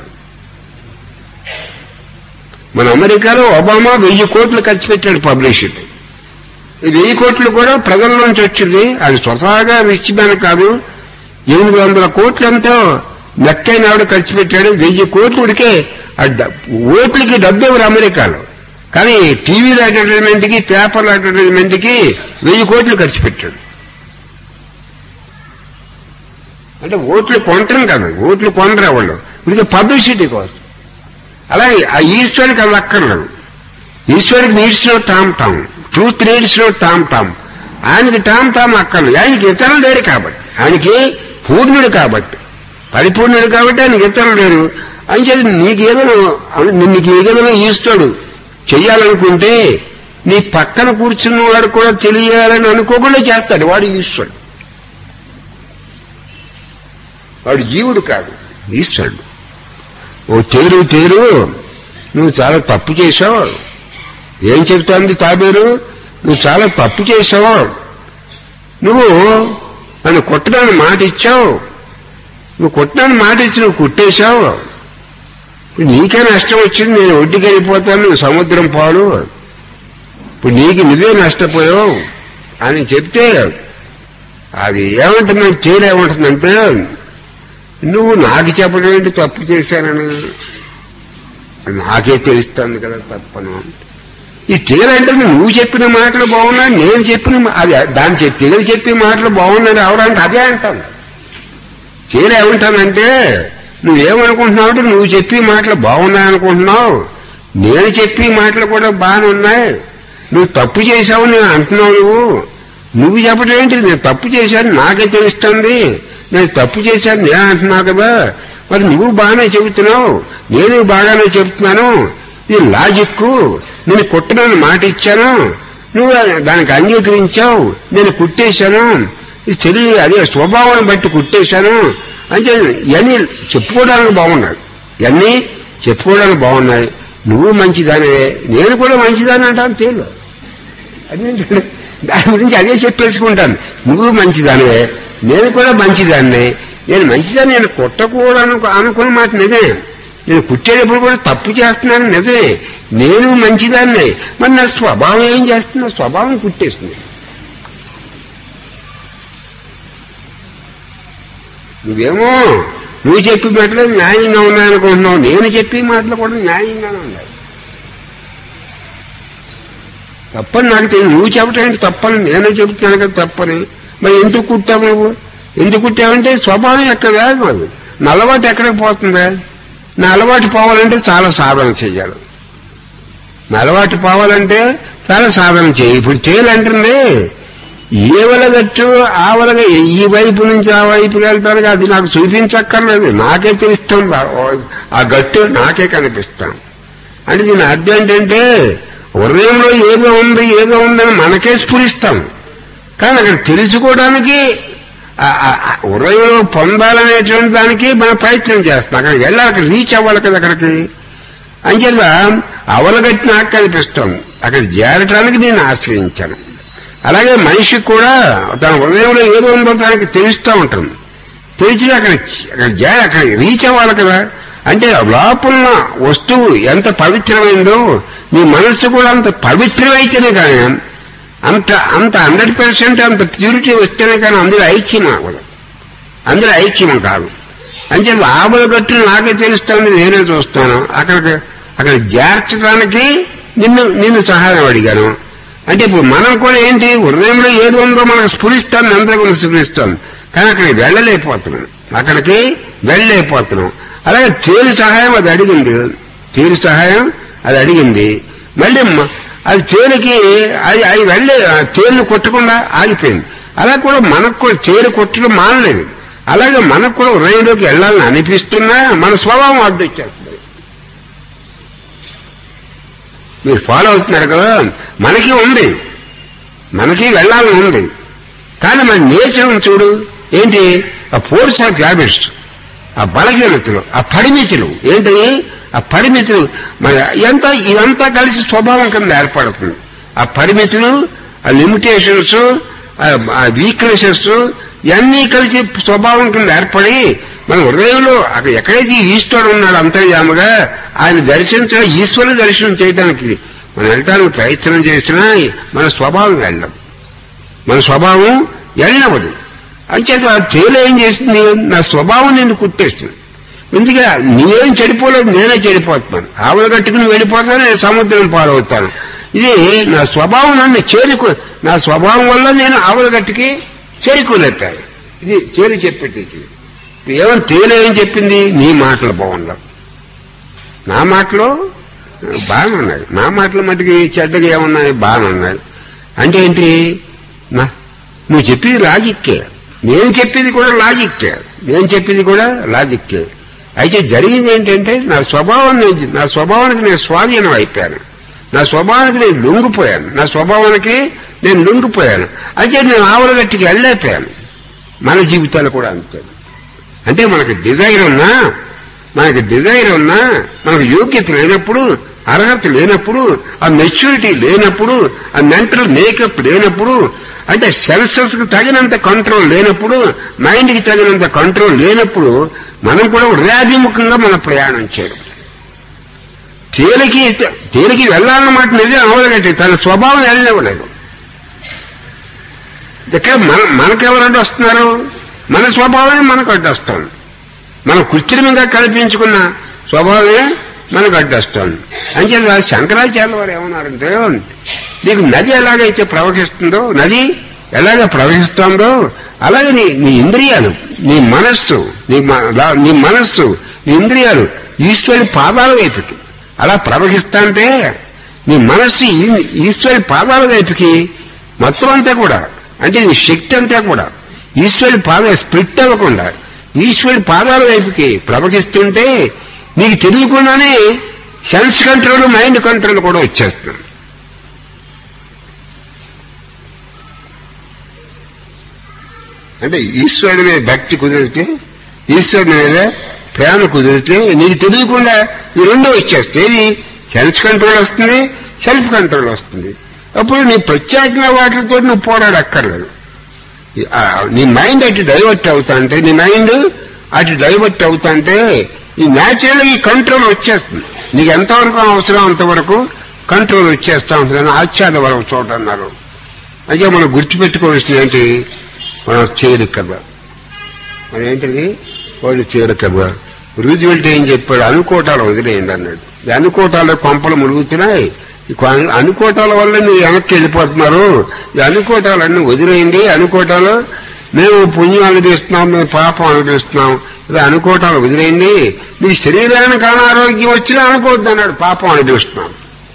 మన అమెరికాలో ఒబామా వెయ్యి కోట్లు ఖర్చు పెట్టాడు పబ్లిసిటీ ఈ వెయ్యి కోట్లు కూడా ప్రజల నుంచి వచ్చింది అది స్వతహాగా రిచ్ మ్యాన్ కాదు ఎనిమిది వందల కోట్లు ఎంతో నెక్కైన ఆవిడ ఖర్చు పెట్టాడు వెయ్యి కోట్లు ఉడికే ఆ డ- ఓట్లకి డబ్బు ఎవరు అమెరికాలో కానీ టీవీలో అడ్వర్టైజ్మెంట్ కి పేపర్ల అడ్వర్టైజ్మెంట్ కి వెయ్యి కోట్లు ఖర్చు పెట్టాడు అంటే ఓట్లు కొనటం కాదు ఓట్లు కొనరు వాళ్ళు వీరికి పబ్లిసిటీ కోసం అలాగే ఆ ఈశ్వరుడికి అది అక్కర్లేదు ఈశ్వరుడికి needs no tom tom truth needs no tom tom ఆయనకి టామ్ టామ్ అక్కర్లేదు ఆయనకి ఇతరులు లేరు కాబట్టి ఆయనకి పూర్ణుడు కాబట్టి పరిపూర్ణుడు కాబట్టి ఆయనకి ఇతరులు లేరు అని చెప్పి నీకు ఏదైనా నీకు ఏదైనా ఈశ్వరుడు చెయ్యాలనుకుంటే నీ పక్కన కూర్చున్న వాడు కూడా తెలియాలని అనుకోకుండా చేస్తాడు వాడు ఈశ్వరుడు వాడు జీవుడు కాదు ఈశ్వరుడు ఓ తేరు తేరు నువ్వు చాలా తప్పు చేశావు ఏం చెప్తాంది తాబేరు నువ్వు చాలా తప్పు చేశావు నువ్వు నన్ను కొట్టడానికి మాట ఇచ్చావు నువ్వు కొట్టడానికి మాట ఇచ్చి నువ్వు కుట్టేశావు ఇప్పుడు నీకే నష్టం వచ్చింది నేను ఒడ్డుకి వెళ్ళిపోతాను నువ్వు సముద్రం పాలు ఇప్పుడు ఇప్పుడు నీకు నువ్వే నష్టపోయావు అని చెప్తే అది ఏమంటుందంటే తేలి ఏమంటుందంటే నువ్వు నాకు చెప్పడం ఏంటి తప్పు చేశానని నాకే తెలుస్తుంది కదా తప్పను ఈ తేలంటే నువ్వు చెప్పిన మాటలు బాగున్నాయి నేను చెప్పిన మా- అది దాని చెప్పి తేలి చెప్పిన మాటలు బాగున్నాయి ఎవరంటే అదే అంటాను తేలి ఏమంటానంటే నువ్వేమనుకుంటున్నావు అంటే నువ్వు చెప్పి మాటలు బాగున్నాయి అనుకుంటున్నావు నేను చెప్పి మాటలు కూడా బాగానే ఉన్నాయి నువ్వు తప్పు చేశావు నేను అంటున్నావు నువ్వు నువ్వు చెప్పడం ఏంటి నేను తప్పు చేశాను నాకే తెలుస్తుంది నేను తప్పు చేశాను నేను అంటున్నావు కదా మరి నువ్వు బాగానే చెబుతున్నావు నేను బాగానే చెబుతున్నాను ఇది లాజిక్ నేను కుట్టనని మాట ఇచ్చాను నువ్వు దానికి అంగీకరించావు నేను కుట్టేశాను ఇది తెలియ అదే స్వభావాన్ని బట్టి కుట్టేశాను అంటే ఇవన్నీ చెప్పుకోవడానికి బాగున్నాయి ఇవన్నీ చెప్పుకోవడానికి బాగున్నాయి నువ్వు మంచిదానివే నేను కూడా మంచిదాని అంటాను తేలు అదేంటి దాని గురించి అదే చెప్పేసుకుంటాను నువ్వు మంచిదానివే నేను కూడా మంచిదాన్ని నేను మంచిదాన్ని నేను కుట్టకూడను అనుకున్న మాట నిజమే నేను కుట్టేటప్పుడు కూడా తప్పు చేస్తున్నాను నిజమే నేను మంచిదాన్ని మరి నా స్వభావం ఏం చేస్తున్నా స్వభావం కుట్టేస్తుంది నువ్వేమో నువ్వు చెప్పి మాటలు న్యాయంగా ఉన్నాయనుకుంటున్నావు నేను చెప్పి మాటలు కూడా న్యాయంగానే ఉన్నాయి తప్పని నాకు తెలియదు నువ్వు చెప్పటం ఏంటి తప్పని నేనే చెబుతున్నాను కదా తప్పని మరి ఎందుకు కుట్టావు నువ్వు ఎందుకు కుట్టావంటే స్వభావం ఎక్కడ వేగం అది నా అలవాటు ఎక్కడికి పోతుందా నా అలవాటు పోవాలంటే చాలా సాధన చేయాలి నా అలవాటు పోవాలంటే చాలా సాధన చేయి ఇప్పుడు చేయాలంటుంది ఏ వలగట్టు ఆ వలగ ఈ వైపు నుంచి ఆ వైపుకి వెళ్తాను అది నాకు చూపించక్కర్లేదు నాకే తెలుస్తుంది ఆ- ఆ గట్టు నాకే కనిపిస్తాను అంటే దీని అర్థం ఏంటంటే హృదయంలో ఏదో ఉంది ఏదో ఉందని మనకే స్ఫురిస్తాం కానీ అక్కడ తెలుసుకోవడానికి ఆ- ఆ- ఆ హృదయంలో పొందాలనేటువంటి దానికి మనం ప్రయత్నం చేస్తాం అక్కడికి వెళ్ళాలి అక్కడ రీచ్ అవ్వాలి కదా అక్కడికి అంచేత అవలగట్టి నాకు కనిపిస్తుంది అక్కడ చేరటానికి నేను ఆశ్రయించాను అలాగే మనిషికి కూడా తన హృదయంలో ఏదో ఉందో తనకి తెలుస్తూ ఉంటుంది తెలిసి అక్కడ అక్కడ జా- అక్కడ రీచ్ అవ్వాలి కదా అంటే లోపల ఉన్న వస్తువు ఎంత పవిత్రమైందో నీ మనస్సు కూడా అంత పవిత్రమైతేనే కానీ అంత అంత హండ్రెడ్ పర్సెంట్ అంత ప్యూరిటీ వస్తేనే కానీ అందులో ఐక్యం అవ్వదు అందులో ఐక్యం కాదు అంటే ఆవుల గట్టు నాకే తెలుస్తుంది నేనే చూస్తాను అక్కడికి అక్కడ చేర్చడానికి నిన్ను నిన్ను సహాయం అడిగాను అంటే ఇప్పుడు మనం కూడా ఏంటి హృదయంలో ఏది ఉందో మనకు స్ఫురిస్తాం అందరూ స్ఫురిస్తాం కానీ అక్కడికి వెళ్ళలేకపోతున్నాం అక్కడికి వెళ్ళలేకపోతున్నాం అలాగే తేలి సహాయం అది అడిగింది తేలి సహాయం అది అడిగింది మళ్ళీ మ- అది తేలికి అది అది వెళ్ళే ఆ తేలిని కొట్టకుండా ఆగిపోయింది అలా కూడా మనకు కూడా తేలి కొట్టడం మానలేదు అలాగే మనకు కూడా హృదయంలోకి వెళ్ళాలని అనిపిస్తున్నా మన స్వభావం అడ్డొచ్చేస్తుంది మీరు ఫాలో అవుతున్నారు కదా మనకి ఉంది మనకి వెళ్ళాలని ఉంది కానీ మన నేచర్ చూడు ఏంటి ఆ ఫోర్స్ ఆఫ్ హ్యాబిట్స్ ఆ బలహీనతలు ఆ పరిమితులు ఏంటి ఆ పరిమితులు మన ఎంత ఇదంతా కలిసి స్వభావం కింద ఏర్పడుతుంది ఆ పరిమితులు ఆ లిమిటేషన్స్ ఆ వీక్నెసెస్ ఇవన్నీ కలిసి స్వభావం కింద ఏర్పడి మన హృదయంలో అక్కడ ఎక్కడైతే ఈశ్వరుడు ఉన్నాడు అంతర్యాముగా ఆయన దర్శించ ఈశ్వరుని దర్శనం చేయడానికి మనం వెళ్ళడానికి ప్రయత్నం చేసినా మన స్వభావం వెళ్ళదు మన స్వభావం వెళ్ళవదు అంచేత ఆ తేలు ఏం చేసింది నా స్వభావం నేను కుట్టేస్తుంది ఎందుకే నువ్వేం చెడిపోలేదు నేనే చెడిపోతున్నాను ఆవుల గట్టుకుని వెళ్ళిపోతాను నేను సముద్రం పాలవుతాను ఇది నా స్వభావం నన్ను చేరుకో నా స్వభావం వల్ల నేను ఆవుల గట్టుకి చేరుకోలేపాను ఇది తేలు చెప్పేది ఏమని తేలు ఏం చెప్పింది నీ మాటలు బాగుండవు నా మాటలు బాగానే ఉన్నాయి నా మాటలు మటుకి చెడ్డగా ఏమున్నాయి బాగానే ఉన్నాయి అంటే ఏంటి నా నువ్వు చెప్పేది లాజిక్కే నేను చెప్పేది కూడా లాజిక్కే నేను చెప్పేది కూడా లాజిక్కే అయితే జరిగింది ఏంటంటే నా స్వభావం నేను- నా స్వభావానికి నేను స్వాధీనం అయిపోయాను నా స్వభావానికి నేను లొంగిపోయాను నా స్వభావానికి నేను లొంగిపోయాను అయితే నేను ఆవుల గట్టికి వెళ్ళలేకపోయాను మన జీవితాలు కూడా అంతే అంటే మనకు డిజైర్ ఉన్నా మనకి డిజైర్ ఉన్నా మనకు యోగ్యత లేనప్పుడు అర్హత లేనప్పుడు ఆ మెచ్యూరిటీ లేనప్పుడు ఆ మెంటల్ మేకప్ లేనప్పుడు అంటే సెన్సెస్ కి తగినంత కంట్రోల్ లేనప్పుడు మైండ్ కి తగినంత కంట్రోల్ లేనప్పుడు మనం కూడా హృదయాభిముఖంగా మన ప్రయాణం చేయడం తేలికి తేలికి వెళ్ళాలన్నమాట నిజం అవలగట్టి తన స్వభావం వెళ్ళనివ్వలేదు ఇక్కడ మన మనకెవరంటే వస్తున్నారు మన స్వభావమే మనకు అడ్డొస్తాం మన కృత్రిమంగా కల్పించుకున్న స్వభావమే మనకు అడ్డొస్తాం అంచేత శంకరాచార్య వారు ఏమన్నారంటే నీకు నది ఎలాగైతే ప్రవహిస్తుందో నది ఎలాగ ప్రవహిస్తుందో అలాగే నీ నీ ఇంద్రియాలు నీ మనస్సు నీ మ- లా- నీ మనస్సు నీ ఇంద్రియాలు ఈశ్వరుడి పాదాల వైపుకి అలా ప్రవహిస్తాంటే నీ మనస్సు ఈ- ఈశ్వరుడి పాదాల వైపుకి మొత్తం అంతా కూడా అంటే నీ శక్తి అంతా కూడా ఈశ్వరుడి పాద స్ప్లిట్ అవ్వకుండా ఈశ్వరుడి పాదాల వైపుకి ప్రవహిస్తుంటే నీకు తెలియకుండానే సెన్స్ కంట్రోల్ మైండ్ కంట్రోల్ కూడా వచ్చేస్తుంది అంటే ఈశ్వరుడి మీద భక్తి కుదిరితే ఈశ్వరుడి మీద ప్రేమ కుదిరితే నీకు తెలియకుండా ఈ రెండో వచ్చేస్తే ఇది సెన్స్ కంట్రోల్ వస్తుంది సెల్ఫ్ కంట్రోల్ వస్తుంది అప్పుడు నీ ప్రత్యేకంగా వాటితో నువ్వు పోరాడక్కర్లేదు ఆ, నీ మైండ్ అటు డైవర్ట్ అవుతా అంటే నీ మైండ్ అటు డైవర్ట్ అవుతా అంటే ఈ న్యాచురల్ ఈ కంట్రోల్ వచ్చేస్తుంది నీకు ఎంతవరకు అవసరం అంతవరకు కంట్రోల్ వచ్చేస్తా ఉంటుంది ఆచార్య వరకు చోట అన్నారు అయితే మనం గుర్తుపెట్టుకోవాల్సింది ఏంటి మనం చేరు కదా మన ఏంటిది వాళ్ళు చేరు కదా రూజ్వెల్ట్ ఏం చెప్పాడు అనుకోటాలు వదిలేయండి అన్నాడు ఈ అనుకోటాలు కొంపలు మురుగుతున్నాయి ఈ కొ- అనుకోటాల వల్ల మీరు వెనక్కి వెళ్ళిపోతున్నారు ఈ అనుకోటాలన్నీ వదిలేయండి అనుకోటాలు మేము పుణ్యం అనిపిస్తున్నాం మేము పాపం అనిపిస్తున్నాం ఇది అనుకోటాలు వదిలేయండి మీ శరీరానికి అనారోగ్యం వచ్చినా అనుకోవద్దు అన్నాడు పాపం అనిపిస్తున్నాం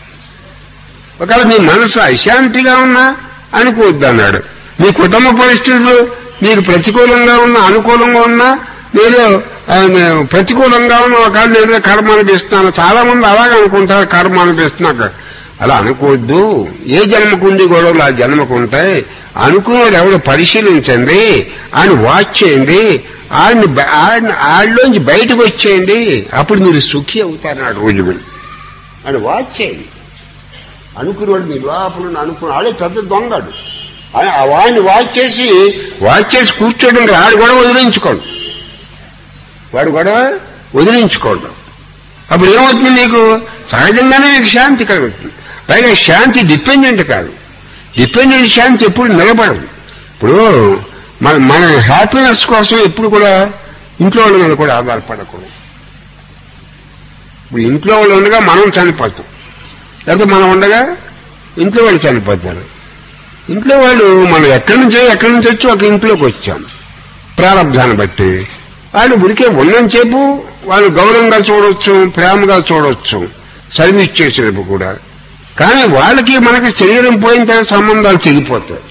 ఒకవేళ మీ మనసు అశాంతిగా ఉన్నా అనుకోవద్దు అన్నాడు మీ కుటుంబ పరిస్థితులు మీకు ప్రతికూలంగా ఉన్నా అనుకూలంగా ఉన్నా మీరు ఆ, నేను ప్రతికూలంగా ఉన్న ఒకవేళ నేను కర్మ అనిపిస్తున్నాను చాలా మంది అలాగే అనుకుంటారు కర్మ అనిపిస్తున్నాక అలా అనుకోవద్దు ఏ జన్మకుండి గొడవలు ఆ జన్మకు ఉంటాయి అనుకున్నాడు ఎవడు పరిశీలించండి ఆయన వాచ్ చేయండి ఆయన్ని బ- ఆయన ఆయనలోంచి బయటకు వచ్చేయండి అప్పుడు మీరు సుఖి అవుతారు నాడు రోజు ఆయన వాచ్ చేయండి అనుకునేవాడు మీ లోపల ఉన్న అనుకున్న ఆడే పెద్ద దొంగడు ఆ- ఆ వాడిని వాచ్ చేసి వాచ్ చేసి కూర్చోడం కాదు, ఆడు కూడా వదిలించుకోండి వాడు కూడా వదిలించుకోండి అప్పుడు ఏమవుతుంది మీకు సహజంగానే మీకు శాంతి కలుగుతుంది పైగా శాంతి డిపెండెంట్ కాదు డిపెండెంట్ శాంతి ఎప్పుడు నిలబడదు ఇప్పుడు మన మన హ్యాపీనెస్ కోసం ఎప్పుడు కూడా ఇంట్లో వాళ్ళ మీద కూడా ఆధారపడకూడదు ఇప్పుడు ఇంట్లో వాళ్ళు ఉండగా మనం చనిపోతాం లేకపోతే మనం ఉండగా ఇంట్లో వాళ్ళు చనిపోతారు ఇంట్లో వాళ్ళు మనం ఎక్కడి నుంచో ఎక్కడి నుంచి వచ్చి ఒక ఇంట్లోకి వచ్చాం ప్రారంధాన్ని బట్టి వాళ్ళు ఉరికే ఉన్నంతసేపు వాళ్ళు గౌరవంగా చూడొచ్చు ప్రేమగా చూడొచ్చు సర్వీస్ చేసేటప్పుడు కూడా కానీ వాళ్ళకి మనకి శరీరం పోయిన తర్వాత సంబంధాలు తెగిపోతాయి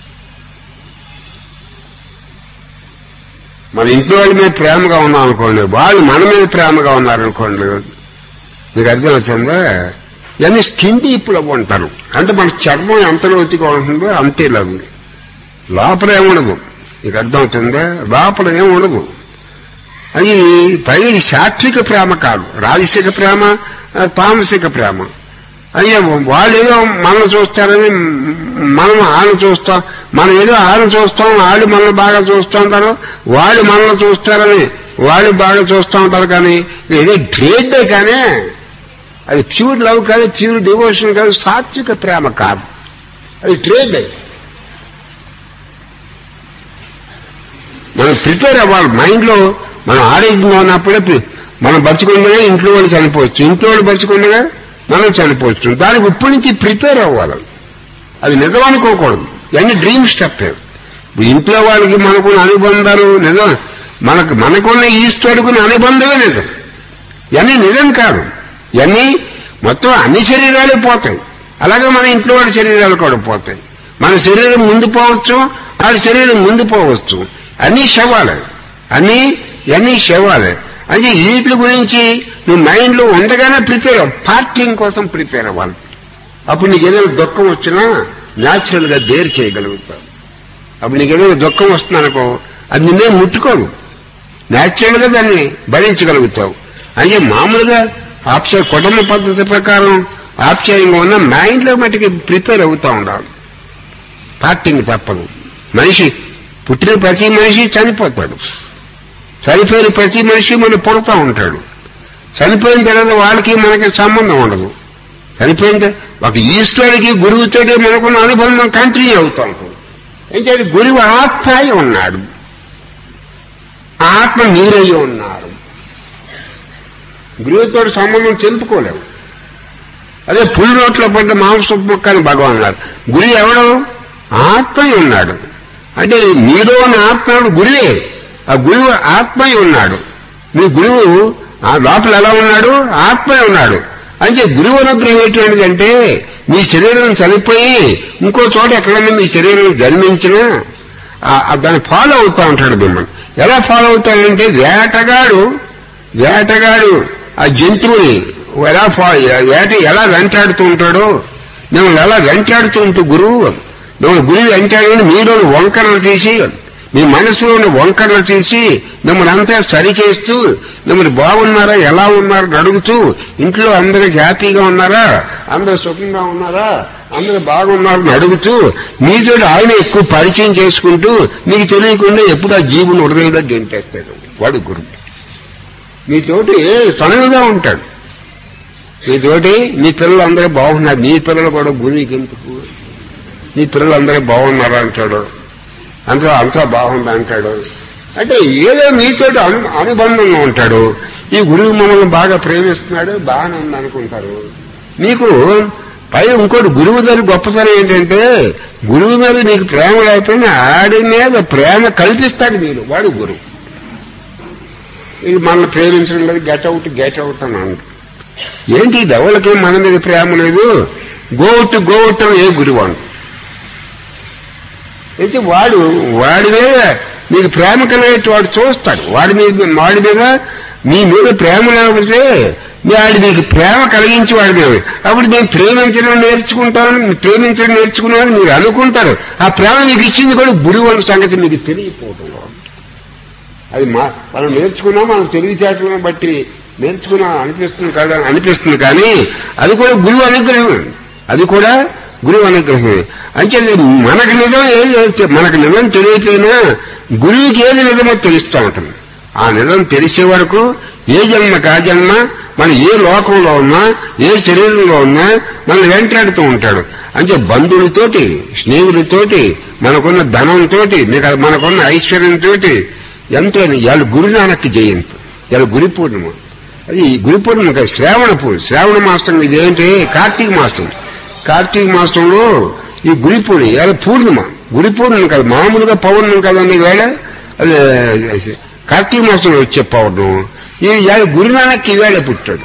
మన ఇంట్లో వాళ్ళ మీద ప్రేమగా ఉన్నాం అనుకోండి వాళ్ళు మన మీద ప్రేమగా ఉన్నారనుకోండి మీకు అర్థం వచ్చిందా ఇవన్నీ స్కిన్ డీప్లో ఉంటారు అంటే మన చర్మం ఎంత లోతుగా ఉంటుందో అంతే లవ్ లోపల ఏముండదు మీకు అర్థం అవుతుందా లోపల ఏమి ఉండదు అది పై సాత్విక ప్రేమ కాదు రాజసిక ప్రేమ ఆ, తామసిక ప్రేమ అయ్యే వాళ్ళు ఏదో మనం చూస్తారని మనం వాళ్ళు చూస్తాం మనం ఏదో వాళ్ళు చూస్తాం వాళ్ళు మనల్ని బాగా చూస్తూ ఉంటారు వాళ్ళు మనల్ని చూస్తారని వాళ్ళు బాగా చూస్తూ ఉంటారు కానీ ఏదో ట్రేడ్ కానీ అది ప్యూర్ లవ్ కాదు ప్యూర్ డివోషన్ కాదు సాత్విక ప్రేమ కాదు అది ట్రేడ్ మనం ప్రిపేర్ అవ్వాలి మైండ్ లో మనం ఆరోగ్యంగా ఉన్నప్పుడే ప్రి- మనం బతుకుండగా ఇంట్లో వాళ్ళు చనిపోవచ్చు ఇంట్లో వాళ్ళు బతుకుండగా మనం చనిపోవచ్చు దానికి ఇప్పటి నుంచి ప్రిపేర్ అవ్వాలి అది నిజం అనుకోకూడదు ఇవన్నీ డ్రీమ్ స్టెప్ ఇప్పుడు ఇంట్లో వాళ్ళకి మనకున్న అనుబంధాలు నిజం మనకు మనకున్న ఈశ్వరుకున్న అనుబంధమే నిజం ఇవన్నీ నిజం కాదు ఇవన్నీ మొత్తం అన్ని శరీరాలు పోతాయి అలాగే మన ఇంట్లో వాళ్ళ శరీరాలు కూడా పోతాయి మన శరీరం ముందు పోవచ్చు వాళ్ళ శరీరం ముందు పోవచ్చు అన్ని శవాలే అన్ని అన్ని శవాలే అది వీటి గురించి నువ్వు మైండ్ లో ఉండగానే ప్రిపేర్ అవ్వు పార్కింగ్ కోసం ప్రిపేర్ అవ్వాలి అప్పుడు నీకు ఏదైనా దుఃఖం వచ్చినా న్యాచురల్ గా దేర్ చేయగలుగుతావు అప్పుడు నీకు ఏదైనా దుఃఖం వస్తుందనుకో అది నిన్నే ముట్టుకోదు న్యాచురల్ గా దాన్ని భరించగలుగుతావు అంటే మామూలుగా ఆప్ష కుటుంబ పద్ధతి ప్రకారం ఆప్యాయంగా ఉన్న మైండ్ లో మటుకి ప్రిపేర్ అవుతా ఉండాలి పార్టింగ్ తప్పదు మనిషి పుట్టిన ప్రతి మనిషి చనిపోతాడు చనిపోయిన ప్రతి మనిషి మనం పుడతా ఉంటాడు చనిపోయిన తర్వాత వాళ్ళకి మనకి సంబంధం ఉండదు చనిపోయిన తర్వా- ఒక ఈశ్వరుడికి గురువుతోటి మనకున్న అనుబంధం కంటిన్యూ అవుతూ ఉంటుంది ఏంటంటే గురువు ఆత్మాయి ఉన్నాడు ఆత్మ మీరయ్యి ఉన్నారు గురువుతో సంబంధం తెలుపుకోలేము అదే పులి నోట్లో పడ్డ మాంసపు మొక్క అని భగవాన్ అన్నారు గురి ఎవడు ఆత్మయి ఉన్నాడు అంటే మీలో ఉన్న ఆత్మడు గురువే ఆ గురువు ఆత్మయి ఉన్నాడు మీ గురువు ఆ లోపల ఎలా ఉన్నాడు ఆత్మయి ఉన్నాడు అంటే గురువు అనుగ్రహం ఎటువంటిదంటే మీ శరీరం చనిపోయి ఇంకో చోట ఎక్కడన్నా మీ శరీరం జన్మించినా ఆ- ఆ దాన్ని ఫాలో అవుతా ఉంటాడు మిమ్మల్ని ఎలా ఫాలో అవుతాడంటే వేటగాడు వేటగాడు ఆ జంతువుని ఎలా ఫా- వేట ఎలా వెంటాడుతూ ఉంటాడో మిమ్మల్ని ఎలా వెంటాడుతూ ఉంటూ గురువు మిమ్మల్ని గురువు వెంటాడని మీలో వంకరలు తీసి మీ మనసులోని వంకరలు తీసి మిమ్మల్ని అంతా సరి చేస్తూ మిమ్మల్ని బాగున్నారా ఎలా ఉన్నారా అని అడుగుతూ ఇంట్లో అందరూ హ్యాపీగా ఉన్నారా అందరూ సుఖంగా ఉన్నారా అందరూ బాగున్నారని అడుగుతూ మీతో ఆయన ఎక్కువ పరిచయం చేసుకుంటూ మీకు తెలియకుండా ఎప్పుడు ఆ జీవుని హృదయంలో గెంటేస్తాడు వాడు గురువు మీతోటి చనువుగా ఉంటాడు మీతోటి మీ పిల్లలు అందరూ బాగున్నారు నీ పిల్లలు కూడా గురువుకి ఎందుకు నీ పిల్లలు అందరూ బాగున్నారా అంటాడు అంతా అంతా బాగుంది అంటాడు అంటే ఏదో మీతోటి అను అనుబంధంగా ఉంటాడు ఈ గురువు మమ్మల్ని బాగా ప్రేమిస్తున్నాడు బాగానే ఉంది అనుకుంటారు మీకు పై ఇంకోటి గురువు దాని గొప్పతనం ఏంటంటే గురువు మీద నీకు ప్రేమ లేకపోయినా ఆడి మీద ప్రేమ కల్పిస్తాడు మీరు వాడు గురువు వీళ్ళు మనల్ని ప్రేమించడం లేదు గెట్ అవుట్ గెట్ అవుట్ అని అంటారు ఏంటి ఎవరికి మన మీద ప్రేమ లేదు గోవుట్ గోవుట్ అని ఏ గురువు అంట అయితే వాడు వాడి మీద నీకు ప్రేమ కలిగేట్టు వాడు చూస్తాడు వాడి మీద వాడి మీద మీ మీద ప్రేమ లేకపోతే వాడి మీకు ప్రేమ కలిగించి వాడి మీద అప్పుడు మేము ప్రేమించడం నేర్చుకుంటామని ప్రేమించడం నేర్చుకున్నామని మీరు అనుకుంటారు ఆ ప్రేమ మీకు ఇచ్చింది కూడా గురువు అన్న సంగతి మీకు తెలియకపోవడం అది మా మనం నేర్చుకున్నాం మనం తెలివితేటలను బట్టి నేర్చుకున్నాం అనిపిస్తుంది కదా అనిపిస్తుంది కానీ అది కూడా గురువు అనుగ్రహం అది కూడా గురువు అనుగ్రహమే అంటే మనకు నిజం ఏది మనకు నిజం తెలియకపోయినా గురువుకి ఏది నిజమో తెలుస్తూ ఉంటుంది ఆ నిజం తెలిసే వరకు ఏ జన్మ కా జన్మ మన ఏ లోకంలో ఉన్నా ఏ శరీరంలో ఉన్నా మనల్ని వెంటాడుతూ ఉంటాడు అంటే బంధువులతోటి స్నేహితులతోటి మనకున్న ధనంతో మనకున్న ఐశ్వర్యంతో ఎంతో ఇవాళ గురునానక్ జయంతి ఇవాళ గురి పూర్ణిమ అది ఈ గురి పూర్ణిమ కాదు, శ్రావణ పూర్ణిమ శ్రావణ మాసం ఇదేంటి కార్తీక మాసం కార్తీక మాసంలో ఈ గురి పూర్ణిమ ఇవాళ పూర్ణిమ గురి పూర్ణిమ కాదు మామూలుగా పౌర్ణమి కదండి వేళ అది కార్తీక మాసంలో వచ్చే పౌర్ణం ఈ ఇవాళ గురునానక్ ఈవేళ పుట్టాడు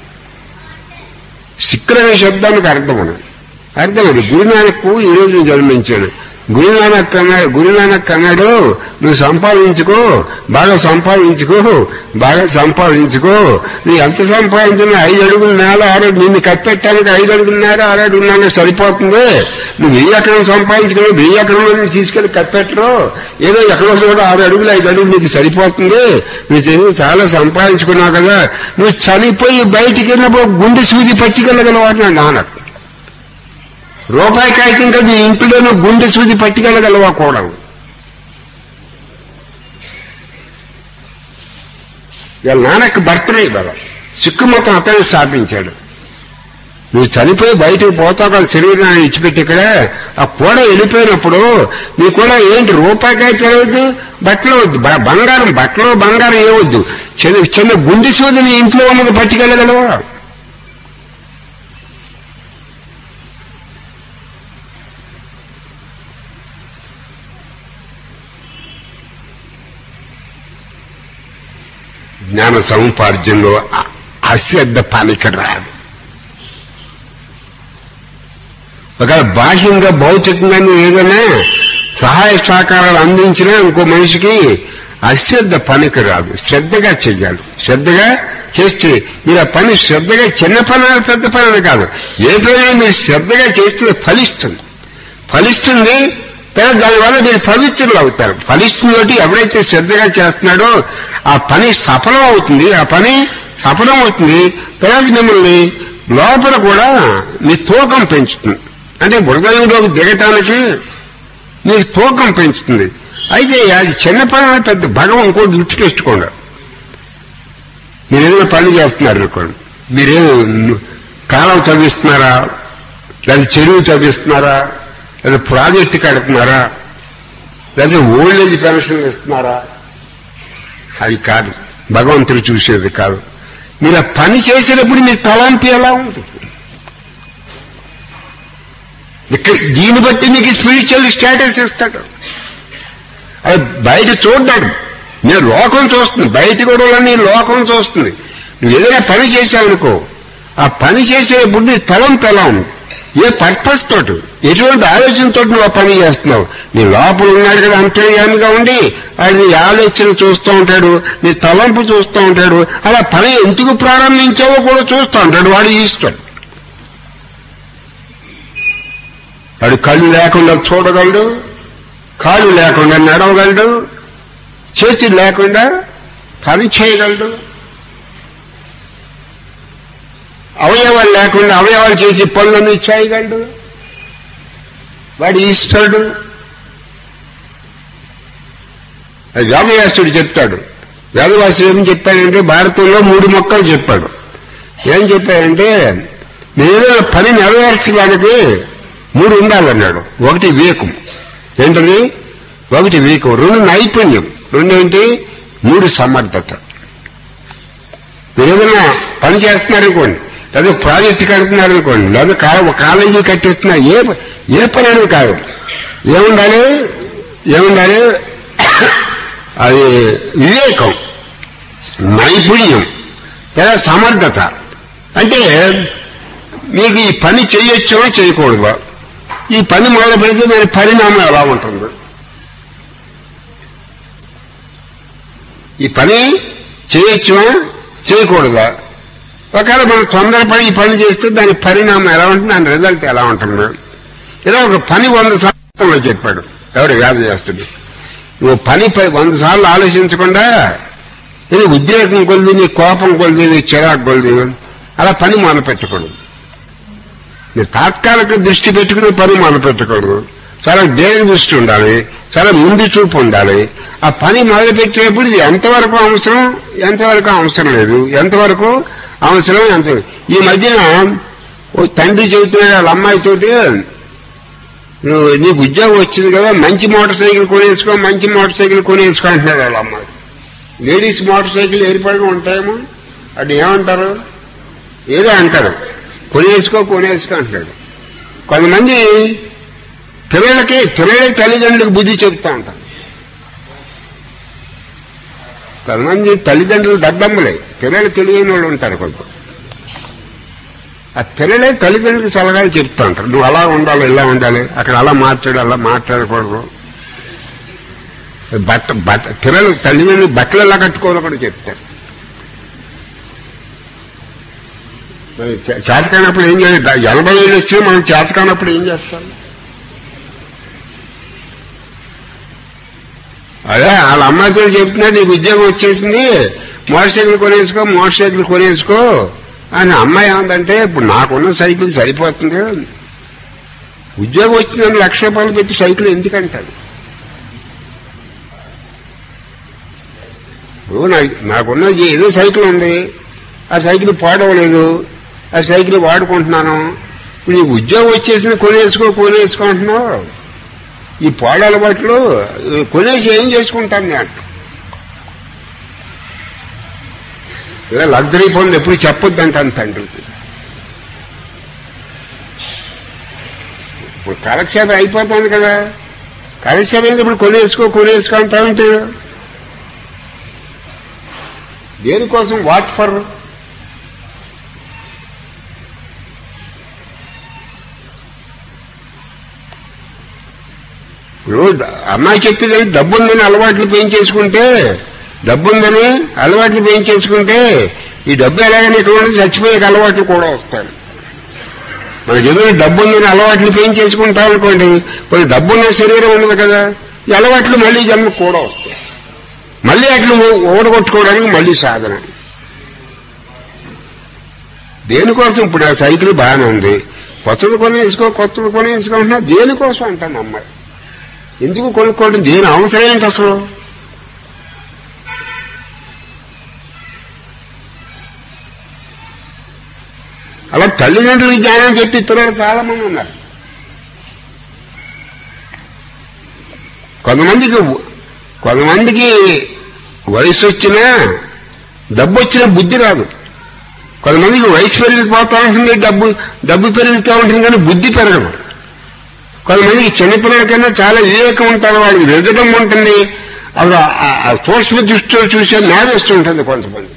శుక్రమే శబ్దానికి అర్థం అది అర్థం అది గురునానక్ ఈ రోజు జన్మించాడు గురునానక్ అన్నాడు గురునానక్ అన్నాడు నువ్వు సంపాదించుకో బాగా సంపాదించుకో బాగా సంపాదించుకో నువ్వు ఎంత సంపాదించినా ఐదు అడుగులు నేల ఆరు నిన్ను కప్పెట్టడానికి ఐదు అడుగులు నేల ఆరు అడుగులు నేల సరిపోతుంది నువ్వు వెయ్యి ఎకరం సంపాదించుకుని వెయ్యి ఎకరంలో నువ్వు తీసుకెళ్లి కప్పెట్టరు ఏదో ఎక్కడో చోట ఆరు అడుగులు ఐదు అడుగులు నీకు సరిపోతుంది నువ్వు చదివి చాలా సంపాదించుకున్నావు కదా నువ్వు చనిపోయి బయటికి వెళ్ళినప్పుడు గుండె సూది పట్టుకెళ్ళగలవాడు నా నాన్నకు రూపాయి కాగితం కదా నీ ఇంట్లోనూ గుండె సూది పట్టుకెళ్ళగలవా కూడా ఇవాళ నాన్నకు బర్త్డే ఇవాళ సిక్కు మొత్తం అతను స్థాపించాడు నువ్వు చనిపోయి బయటకు పోతావు కదా శరీరాన్ని ఇచ్చిపెట్టి ఇక్కడ ఆ కూడ వెళ్ళిపోయినప్పుడు నీ కూడా ఏంటి రూపాయి కాగితం ఏవద్దు బట్టలు వద్దు బ- బంగారం బట్టలు బంగారం ఏవద్దు చిన్న చిన్న గుండె సూది నీ ఇంట్లో ఉన్నది పట్టుకెళ్ళగలవా జ్ఞాన సముపార్జనలో అ- అశ్రద్ధ పనికి రాదు ఒకవేళ బాహ్యంగా భౌతికంగా నువ్వు ఏదైనా సహాయ సహకారాలు అందించినా ఇంకో మనిషికి అశ్రద్ధ పనికి రాదు శ్రద్ధగా చెయ్యాలి శ్రద్ధగా చేస్తే మీరు ఆ పని శ్రద్ధగా చిన్న పని అని పెద్ద పని అని కాదు ఏ పనైనా మీరు శ్రద్ధగా చేస్తే ఫలిస్తుంది ఫలిస్తుంది తర్వాత దానివల్ల మీరు పవిత్రులు అవుతారు ఫలిస్తుంది ఎవడైతే శ్రద్ధగా చేస్తున్నాడో ఆ పని సఫలం అవుతుంది ఆ పని సఫలం అవుతుంది తర్వాత మిమ్మల్ని లోపల కూడా మీ తూకం పెంచుతుంది అంటే హృదయంలోకి దిగటానికి మీ తూకం పెంచుతుంది అయితే అది చిన్న పని అని పెద్ద భగవం ఇంకోటి దృష్టి పెట్టుకోండి మీరు ఏదైనా పని చేస్తున్నారు అనుకోండి మీరేదో కాలం తవ్విస్తున్నారా లేదా చెరువు తవ్విస్తున్నారా లేదా ప్రాజెక్టు కడుతున్నారా లేదా ఓల్డ్ ఏజ్ పెన్షన్ ఇస్తున్నారా అది కాదు భగవంతుడు చూసేది కాదు మీరు ఆ పని చేసేటప్పుడు మీ తలాంపు ఎలా ఉంటుంది ఇక్కడ దీన్ని బట్టి మీకు స్పిరిచువల్ స్టేటస్ ఇస్తాడు అది బయట చూడ్డాడు నేను లోకం చూస్తుంది బయట కూడా నీ లోకం చూస్తుంది నువ్వు ఏదైనా పని చేసావనుకో ఆ పని చేసేటప్పుడు నీ తలంపు ఎలా ఉంది ఏ పర్పస్ తోటి ఎటువంటి ఆలోచనతో నువ్వు ఆ పని చేస్తున్నావు నీ లోపల ఉన్నాడు కదా అంతర్యామిగా ఉండి ఆయన నీ ఆలోచన చూస్తూ ఉంటాడు నీ తలంపు చూస్తూ ఉంటాడు అలా పని ఎందుకు ప్రారంభించావో కూడా చూస్తూ ఉంటాడు వాడు ఇస్తాడు వాడు కళ్ళు లేకుండా చూడగలడు కాళ్ళు లేకుండా నడవగలడు చేతులు లేకుండా పని చేయగలడు అవయవాలు లేకుండా అవయవాలు చేసి పనులన్నీ చేయగలడు వాడు ఈశ్వరుడు అది వేదవ్యాసుడు చెప్తాడు వేదవ్యాసుడు ఏం చెప్పాడంటే భారతంలో మూడు మొక్కలు చెప్పాడు ఏం చెప్పాడంటే ఏదైనా పని నెరవేర్చడానికి మూడు ఉండాలన్నాడు ఒకటి వివేకం ఏంటది ఒకటి వివేకం రెండు నైపుణ్యం రెండు ఏంటి మూడు సమర్థత మీరు ఏదైనా పని చేస్తున్నారనుకోండి లేదా ప్రాజెక్ట్ కడుతున్నారనుకోండి లేదా కా- కాలేజీ కట్టిస్తున్నారు ఏ ప- ఏ పని అనేది కాదు ఏముండాలి ఏముండాలి అది వివేకం నైపుణ్యం లేదా సమర్థత అంటే మీకు ఈ పని చేయొచ్చో చేయకూడదు ఈ పని మొదలు పెడితే దాని పరిణామం ఎలా ఉంటుంది ఈ పని చేయొచ్చువా చేయకూడదా ఒకవేళ మనం తొందరపడి ఈ పని చేస్తే దాని పరిణామం ఎలా ఉంటుంది దాని రిజల్ట్ ఎలా ఉంటుంది ఏదో ఒక పని వంద సార్లు చెప్పాడు ఎవడు వ్యాధ చేస్తుడు నువ్వు పని ప- వంద సార్లు ఆలోచించకుండా ఇది ఉద్రేకం కొలిది నీ కోపం కొలిది నీ చిరాకు కొలిది అలా పని మొదలు పెట్టకూడదు నీ తాత్కాలిక దృష్టి పెట్టుకుని పని మొదలు పెట్టకూడదు చాలా దేహ దృష్టి ఉండాలి చాలా ముందు చూపు ఉండాలి ఆ పని మొదలు పెట్టేటప్పుడు ఇది ఎంతవరకు అవసరం ఎంతవరకు అవసరం లేదు ఎంతవరకు అవసరం ఎంత ఈ మధ్యన ఓ తండ్రి చెబుతున్నాడు వాళ్ళ అమ్మాయి తోటి నువ్వు నీకు ఉద్యోగం వచ్చింది కదా మంచి మోటార్ సైకిల్ కొనేసుకో మంచి మోటార్ సైకిల్ కొనేసుకో అంటున్నాడు వాళ్ళ అమ్మాయి లేడీస్ మోటార్ సైకిల్ ఏర్పడిగా ఉంటాయేమో అది ఏమంటారు ఏదో అంటారు కొనేసుకో కొనేసుకో అంటున్నాడు కొంతమంది పిల్లలకి పిల్లలకి తల్లిదండ్రులకు బుద్ధి చెప్తా ఉంటారు కొంతమంది తల్లిదండ్రులు దద్దమ్మలే పిల్లలు తెలియని వాళ్ళు ఉంటారు కొంత ఆ పిల్లలే తల్లిదండ్రులకు సలహాలు చెప్తా ఉంటారు నువ్వు అలా ఉండాలి ఇలా ఉండాలి అక్కడ అలా మాట్లాడు అలా మాట్లాడకూడదు బట్ట బట్ట పిల్లలు తల్లిదండ్రులు బట్టలు ఎలా కట్టుకోవాలో కూడా చెప్తారు మరి చే- చేతకానప్పుడు ఏం చేయాలి దా- ఎనభై ఏళ్ళు వచ్చి మనం చేతకానప్పుడు ఏం చేస్తాం అదే వాళ్ళ అమ్మాయితో చెప్తున్నాడు నీకు ఉద్యోగం వచ్చేసింది మోటార్ సైకిల్ కొనేసుకో మోటార్ సైకిల్ కొనేసుకో అని అమ్మాయి ఏమందంటే ఇప్పుడు నాకున్న సైకిల్ సరిపోతుంది ఉద్యోగం వచ్చిందని లక్ష రూపాయలు పెట్టి సైకిల్ ఎందుకంటాడు ఇప్పుడు నా- నాకున్న ఏదో సైకిల్ ఉంది ఆ సైకిల్ పాడవలేదు ఆ సైకిల్ వాడుకుంటున్నాను ఇప్పుడు నీకు ఉద్యోగం వచ్చేసింది కొనేసుకో కొనేసుకో అంటున్నావు ఈ పాడ అలవాట్లు ఈ కొనేసి ఏం చేసుకుంటాను నేను ఇలా లగ్జరీ పనులు ఎప్పుడు చెప్పొద్దు అంటాను తండ్రికి ఇప్పుడు కాలక్షేపం అయిపోతుంది కదా కాలక్షేపం ఇప్పుడు కొనేసుకో కొనేసుకో అంటామంటే దేనికోసం వాట్ ఫర్ ఇప్పుడు అమ్మాయి చెప్పేది డబ్బు ఉందని అలవాట్లు పెంచేసుకుంటే డబ్బు ఉందని అలవాట్లు పెంచేసుకుంటే ఈ డబ్బు ఎలాగైనా ఇక్కడ ఉండి చచ్చిపోయే అలవాట్లు కూడా వస్తాయి మనకి ఏదైనా డబ్బు ఉందని అలవాట్లు పెంచేసుకుంటాం అనుకోండి కొన్ని డబ్బు ఉన్న శరీరం ఉండదు కదా ఈ అలవాట్లు మళ్ళీ జన్మ కూడా వస్తాయి మళ్ళీ అట్లు ఓడగొట్టుకోవడానికి మళ్ళీ సాధన దేనికోసం ఇప్పుడు ఆ సైకిల్ బాగానే ఉంది కొత్తది కొనేసుకో కొత్తది కొనేసుకో అంటున్నా దేనికోసం అంటాను అమ్మాయి ఎందుకు కొనుక్కోవడం దేని అవసరం ఏంటి అసలు అలా తల్లిదండ్రులకి జ్ఞానం చెప్పి పిల్లలు చాలా మంది ఉన్నారు కొంతమందికి కొంతమందికి వయసు వచ్చినా డబ్బు వచ్చినా బుద్ధి రాదు కొంతమందికి వయసు పెరిగిపోతూ ఉంటుంది డబ్బు డబ్బు పెరుగుతూ ఉంటుంది కానీ బుద్ధి పెరగదు కొంతమందికి చిన్నపిల్లల కన్నా చాలా వివేకం ఉంటారు వాళ్ళకి వెదడం ఉంటుంది అవి ఆ- ఆ సూక్ష్మ దృష్టిలో చూసే మేధస్సు ఉంటుంది కొంతమంది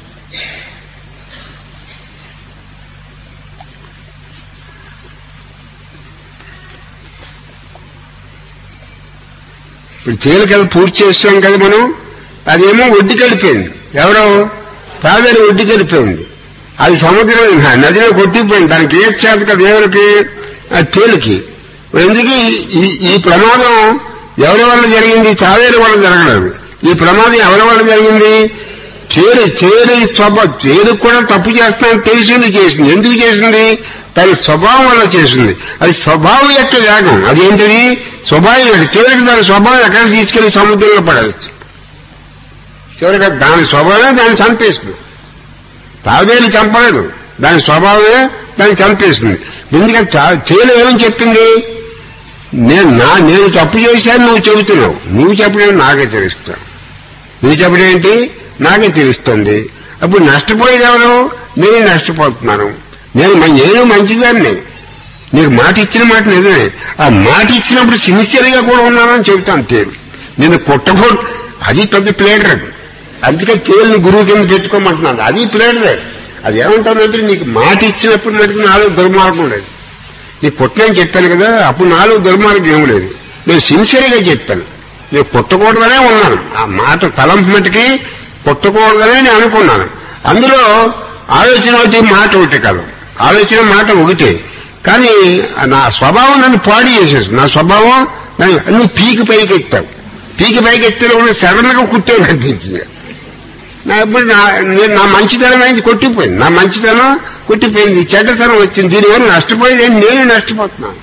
ఇప్పుడు తేలికలు పూర్తి చేస్తాం కదా మనం అదేమో ఒడ్డుకి వెళ్ళిపోయింది ఎవరో తావేరు ఒడ్డుకి వెళ్ళిపోయింది అది సముద్రం న- నదిలో కొట్టిపోయింది దానికి ఏ చేత కదా ఎవరికి ఆ తేలికి ఎందుకు ఈ- ఈ ఈ ప్రమాదం ఎవరి వల్ల జరిగింది తావేరు వల్ల జరగలేదు ఈ ప్రమాదం ఎవరి వల్ల జరిగింది చేరు చేరు స్వభ చేరు కూడా తప్పు చేస్తానని తెలిసింది చేసింది ఎందుకు చేసింది తన స్వభావం వల్ల చేసింది అది స్వభావం యొక్క వేగం అదేంటిది స్వభావం యొక్క చివరికి దాని స్వభావం ఎక్కడ తీసుకెళ్లి సముద్రంలో పడేస్తుంది చివరికి దాని స్వభావమే దాన్ని చంపేస్తుంది తాబేలు చంపలేదు దాని స్వభావమే దాన్ని చంపేస్తుంది ఎందుకంటే తా- తేలు ఏమని చెప్పింది నేను నా నేను తప్పు చేశాను నువ్వు చెబుతున్నావు నువ్వు చెప్పడం నాకే తెలుస్తావు నువ్వు చెప్పడం ఏంటి నాకే తెలుస్తుంది అప్పుడు నష్టపోయేది ఎవరు నేను నష్టపోతున్నాను నేను మ- నేను మంచిదాన్ని నీకు మాట ఇచ్చిన మాట నిజమే ఆ మాట ఇచ్చినప్పుడు సిన్సియర్ గా కూడా ఉన్నానని చెబుతాను తేలు నేను కొట్టకో అది పెద్ద ప్లేడర్ అది అందుకే తేలుని గురువు కింద పెట్టుకోమంటున్నాను అది ప్లేడర్ అది ఏమంటుందంటే నీకు మాట ఇచ్చినప్పుడు మటుకు నాలో దుర్మార్గం లేదు నీకు పుట్టనని చెప్పాను కదా అప్పుడు నాలో దుర్మార్గం ఏం లేదు నేను సిన్సియర్ గా చెప్పాను నేను పుట్టకూడదనే ఉన్నాను ఆ మాట తలంపు మటుకి పుట్టకూడదనే నేను అనుకున్నాను అందులో ఆలోచన ఒకటి మాట ఒకటి కాదు ఆలోచన మాట ఒకటే కానీ నా స్వభావం నన్ను పాడు చేసేసి నా స్వభావం నన్ను నువ్వు పీకి పైకి ఎత్తావు పీకి పైకి ఎత్తినప్పుడు సడన్ గా కుట్టావు అనిపించింది నా ఇప్పుడు నా నేను నా మంచితనం అనేది కొట్టిపోయింది నా మంచితనం కొట్టిపోయింది చెడ్డతనం వచ్చింది దీనివల్ల నష్టపోయేది ఏంటి? నేను నష్టపోతున్నాను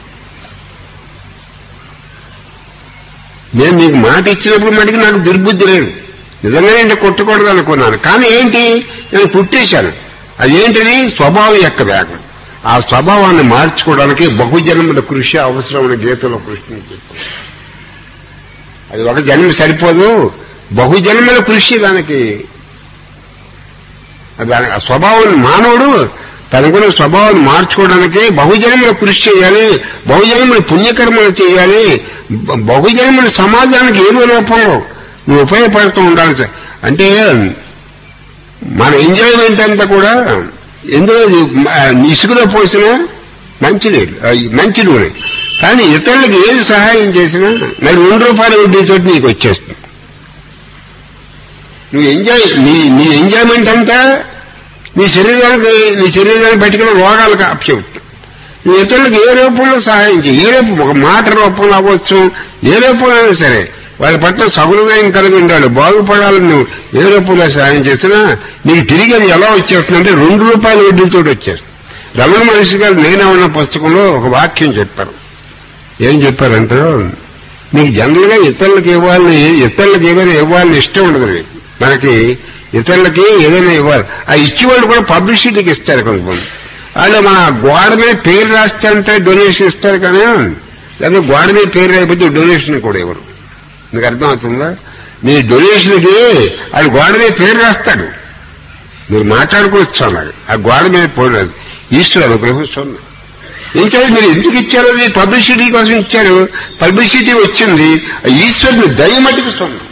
నేను నీకు మాట ఇచ్చినప్పుడు మటుకు నాకు దుర్బుద్ధి లేదు నిజంగానే అంటే కొట్టకూడదు అనుకున్నాను కానీ ఏంటి నేను కుట్టేశాను అదేంటిది స్వభావం యొక్క వేగం ఆ స్వభావాన్ని మార్చుకోవడానికి బహుజన్మల కృషి అవసరమైన గీతలో కృష్ణ అది ఒక జన్మ సరిపోదు బహుజన్మల కృషి దానికి దాని ఆ స్వభావాన్ని మానవుడు తనకున్న స్వభావాన్ని మార్చుకోవడానికి బహుజన్మల కృషి చేయాలి బహుజన్మల పుణ్యకర్మలు చేయాలి బ- బహుజన్మల సమాజానికి ఏదో రూపంలో నువ్వు ఉపయోగపడుతూ ఉండాలి సార్ అంటే మన ఎంజాయ్మెంట్ అంతా కూడా ఎందులో ఇది మ- ఇసుకలో పోసిన మంచినీళ్ళు ఆ, ఈ మంచి నూనె కానీ ఇతరులకు ఏది సహాయం చేసినా మరి రెండు రూపాయల వడ్డీతో నీకు వచ్చేస్తుంది నువ్వు ఎంజాయ్ నీ నీ ఎంజాయ్మెంట్ అంతా నీ శరీరానికి నీ శరీరాన్ని పట్టుకున్న రోగాలకు అప్పచెబుతుంది నువ్వు ఇతరులకు ఏ రూపంలో సహాయం చేయి ఏ రూపం ఒక మాట రూపంలో అవ్వచ్చు ఏ రూపంలో అయినా సరే వాళ్ళ పట్ల సహృదయం కలిగి ఉండాలి బాగుపడాలని నువ్వు ఏ రూపంలో సహాయం చేసినా నీకు తిరిగి అది ఎలా వచ్చేస్తుందంటే రెండు రూపాయల వడ్డీతో వచ్చేస్తుంది రమణ మహర్షి గారు నేనేమన్న పుస్తకంలో ఒక వాక్యం చెప్పారు ఏం చెప్పారంటే నీకు జనరల్ గా ఇతరులకు ఇవ్వాలని ఇతరులకు ఏదైనా ఇవ్వాలని ఇష్టం ఉండదు నీకు. మనకి ఇతరులకి ఏదైనా ఇవ్వాలి ఆ ఇచ్చేవాళ్ళు కూడా పబ్లిసిటీకి ఇస్తారు కొంతమంది వాళ్ళు మన గోడ మీద పేరు రాస్తే అంటే డొనేషన్ ఇస్తారు కానీ లేదా గోడ మీద పేరు రాయిపోతే డొనేషన్ కూడా ఇవ్వరు నీకు అర్థం అవుతుందా నీ డొనేషన్కి వాళ్ళు గోడ మీద పేరు రాస్తాడు మీరు మాట్లాడుకోవచ్చు అన్నారు ఆ గోడ మీద పోలేదు ఈశ్వరు అనుగ్రహం సున్నా ఏం చేయాలి మీరు ఎందుకు ఇచ్చారు అది పబ్లిసిటీ కోసం ఇచ్చారు పబ్లిసిటీ వచ్చింది ఆ ఈశ్వరుని దయ మటుకు సున్నా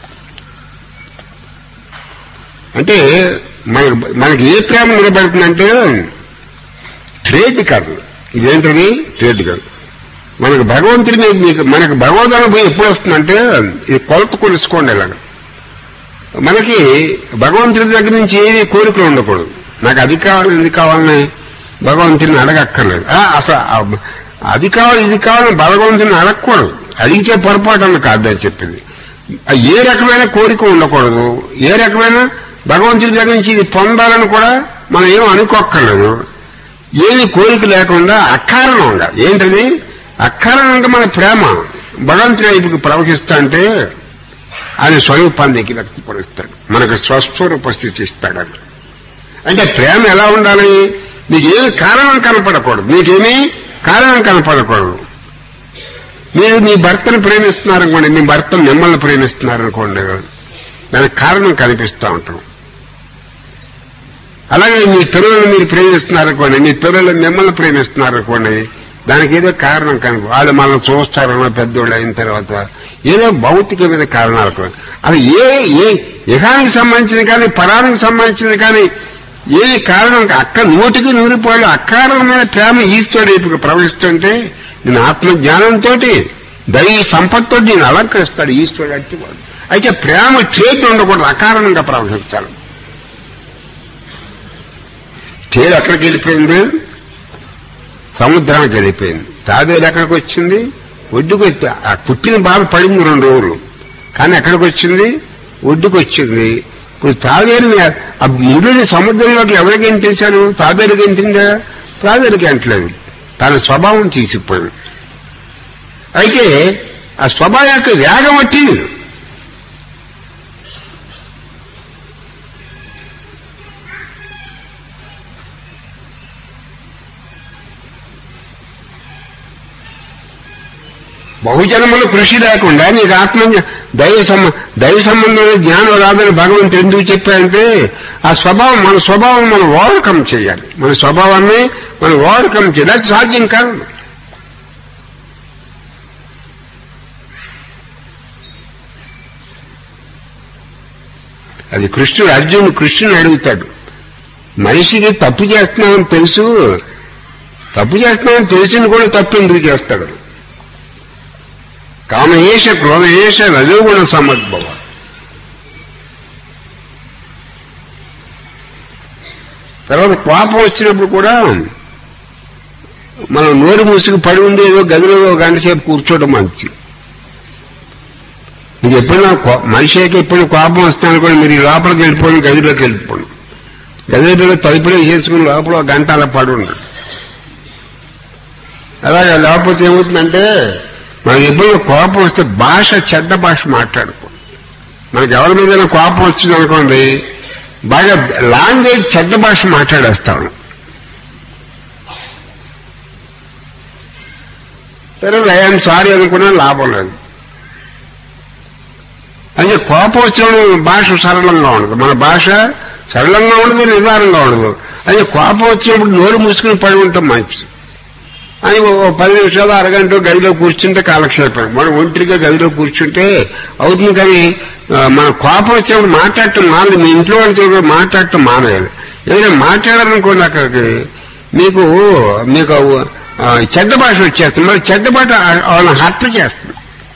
అంటే మనకు మనకి ఏ ప్రేమ నిలబడుతుందంటే ట్రేడ్ కాదు ఇదేంటది ట్రేడ్ కాదు మనకు భగవంతుడి మీద మీకు మనకు భగవద్ అనుభవం ఎప్పుడు వస్తుందంటే ఇది కొలత కొలుసుకోండి ఇలాగ మనకి భగవంతుడి దగ్గర నుంచి ఏమీ కోరికలు ఉండకూడదు నాకు అది కావాలి ఇది కావాలని భగవంతుని అడగక్కర్లేదు ఆ, అసలు ఆ- అది కావాలి ఇది కావాలని భగవంతుని అడగకూడదు అడిగితే పొరపాటు అని కాదు అని చెప్పింది ఆ ఏ రకమైన కోరిక ఉండకూడదు ఏ రకమైన భగవంతుడి దగ్గర నుంచి ఇది పొందాలని కూడా మనం ఏం అనుకోక్కర్లేదు ఏమి కోరిక లేకుండా అకారణంగా ఏంటది అకారణంగా మన ప్రేమ భగవంతుడి వైపుకి ప్రవహిస్తా అంటే ఆయన స్వరూపానికి వ్యక్తపరుస్తాడు మనకు స్వస్వరూప స్థితి ఇస్తాడు అంటే ప్రేమ ఎలా ఉండాలి మీకు ఏమి కారణం కనపడకూడదు మీకేమీ కారణం కనపడకూడదు మీరు మీ భర్తను ప్రేమిస్తున్నారు అనుకోండి మీ భర్త మిమ్మల్ని ప్రేమిస్తున్నారు అనుకోండి దానికి కారణం కనిపిస్తూ ఉంటాం అలాగే మీ పిల్లలను మీరు ప్రేమిస్తున్నారు అనుకోండి మీ పిల్లలు మిమ్మల్ని ప్రేమిస్తున్నారు అనుకోండి దానికి ఏదో కారణం కనుక వాళ్ళు మనల్ని చూస్తారన్న పెద్దోళ్ళు అయిన తర్వాత ఏదో భౌతికమైన కారణాలు కూడా. అది ఏ ఏ ఇహానికి సంబంధించింది కానీ పరానికి సంబంధించింది కానీ ఏ కారణం అక్క నూటికి నూరు రూపాయలు అకారణమైన ప్రేమ ఈశ్వరుడు ఇప్పుడు ప్రవహిస్తుంటే నేను ఆత్మజ్ఞానంతో దైవ సంపత్తో నేను అలంకరిస్తాడు ఈశ్వరుడు అంటే వాడు అయితే ప్రేమ చేతి ఉండకూడదు అకారణంగా ప్రవహించాలి తేలు ఎక్కడికి వెళ్ళిపోయింది సముద్రానికి వెళ్ళిపోయింది తాబేలు ఎక్కడికి వచ్చింది ఒడ్డుకు వచ్చి ఆ పుట్టిన బాధ పడింది రెండు రోజులు కానీ ఎక్కడికి వచ్చింది ఒడ్డుకు వచ్చింది ఇప్పుడు తాబేలు ఆ ముడిని సముద్రంలోకి ఎవరికి గెంటేశారు తాబేలు గెంటిందా తాబేలు గెంటలేదు తన స్వభావం తీసుకుపోయింది అయితే ఆ స్వభావం యొక్క వేగం వచ్చింది బహుజనముల కృషి లేకుండా నీకు ఆత్మ దైవ సంబ దైవ సంబంధమైన జ్ఞానం రాదని భగవంతుడు ఎందుకు చెప్పాడంటే ఆ స్వభావం మన స్వభావం మనం ఓవర్కమ్ చేయాలి మన స్వభావాన్ని మనం ఓవర్కమ్ చేయాలి అది సాధ్యం కాదు అది కృష్ణుడు అర్జునుడు కృష్ణుని అడుగుతాడు మనిషికి తప్పు చేస్తున్నామని తెలుసు తప్పు చేస్తున్నామని తెలిసింది కూడా తప్పు ఎందుకు చేస్తాడు కామయేష క్రోధయేష రజోగుణ సమద్భవ తర్వాత కోపం వచ్చినప్పుడు కూడా మనం నోరు మూసుకు పడి ఉండి ఏదో గదిలో ఒక గంట సేపు కూర్చోవడం మంచి మీకు ఎప్పుడైనా కో- మనిషికి ఎప్పుడైనా కోపం వస్తాను కూడా మీరు ఈ లోపలికి వెళ్ళిపోండి గదిలోకి వెళ్ళిపోండి గదిలో తలుపులో చేసుకుని లోపల ఒక గంట అలా పడి ఉండదు అలాగే లేకపోతే ఏమవుతుందంటే మనకి ఎప్పుడైనా కోపం వస్తే భాష చెడ్డ భాష మాట్లాడుకో మనకి ఎవరి మీద కోపం వచ్చింది అనుకోండి బాగా లాంగ్వేజ్ చెడ్డ భాష మాట్లాడేస్తాను తర్వాత ఐఎమ్ సారీ అనుకున్నా లాభం లేదు అయితే కోపం వచ్చినప్పుడు భాష సరళంగా ఉండదు మన భాష సరళంగా ఉండదు నిదానంగా ఉండదు అదే కోపం వచ్చినప్పుడు నోరు మూసుకుని పడి ఉంటాం మంచిది అని ఓ పది నిమిషాలు అరగంట గదిలో కూర్చుంటే కాలక్షేపం మనం ఒంటరిగా గదిలో కూర్చుంటే అవుతుంది కానీ ఆ, మన కోపం వచ్చినప్పుడు మాట్లాడటం మానేది మీ ఇంట్లో వాళ్ళతో కూడా మాట్లాడటం మానేయాలి ఏదైనా మాట్లాడాలనుకోండి అక్కడికి మీకు మీకు ఆ, చెడ్డ భాష వచ్చేస్తుంది మరి చెడ్డ భాష వాళ్ళని హత్త చేస్తుంది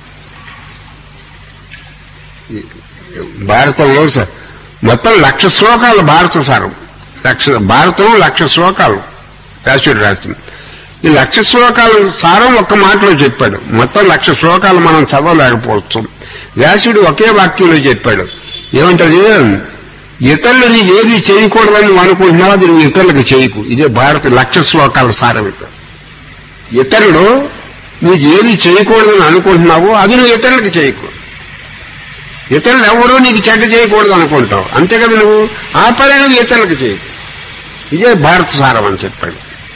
భారతంలో స- మొత్తం లక్ష శ్లోకాలు భారత సారం లక్ష భారతం లక్ష శ్లోకాలు వ్యాసుడు రాస్తుంది ఈ లక్ష శ్లోకాల సారం ఒక్క మాటలో చెప్పాడు మొత్తం లక్ష శ్లోకాలు మనం చదవలేకపోవచ్చు వ్యాసుడు ఒకే వాక్యంలో చెప్పాడు ఏమంటది ఇతరులు నీ ఏది చేయకూడదని నువ్వు అనుకుంటున్నావు అది నువ్వు ఇతరులకు చేయకు ఇదే భారత లక్ష శ్లోకాల సారం ఇది ఇతరులు నీకు ఏది చేయకూడదని అనుకుంటున్నావో అది నువ్వు ఇతరులకు చేయకు ఇతరులు ఎవరూ నీకు చెడ్డ చేయకూడదు అనుకుంటావు అంతే కదా నువ్వు ఆ పని నువ్వు ఇతరులకు చేయకు ఇదే భారత సారం అని చెప్పాడు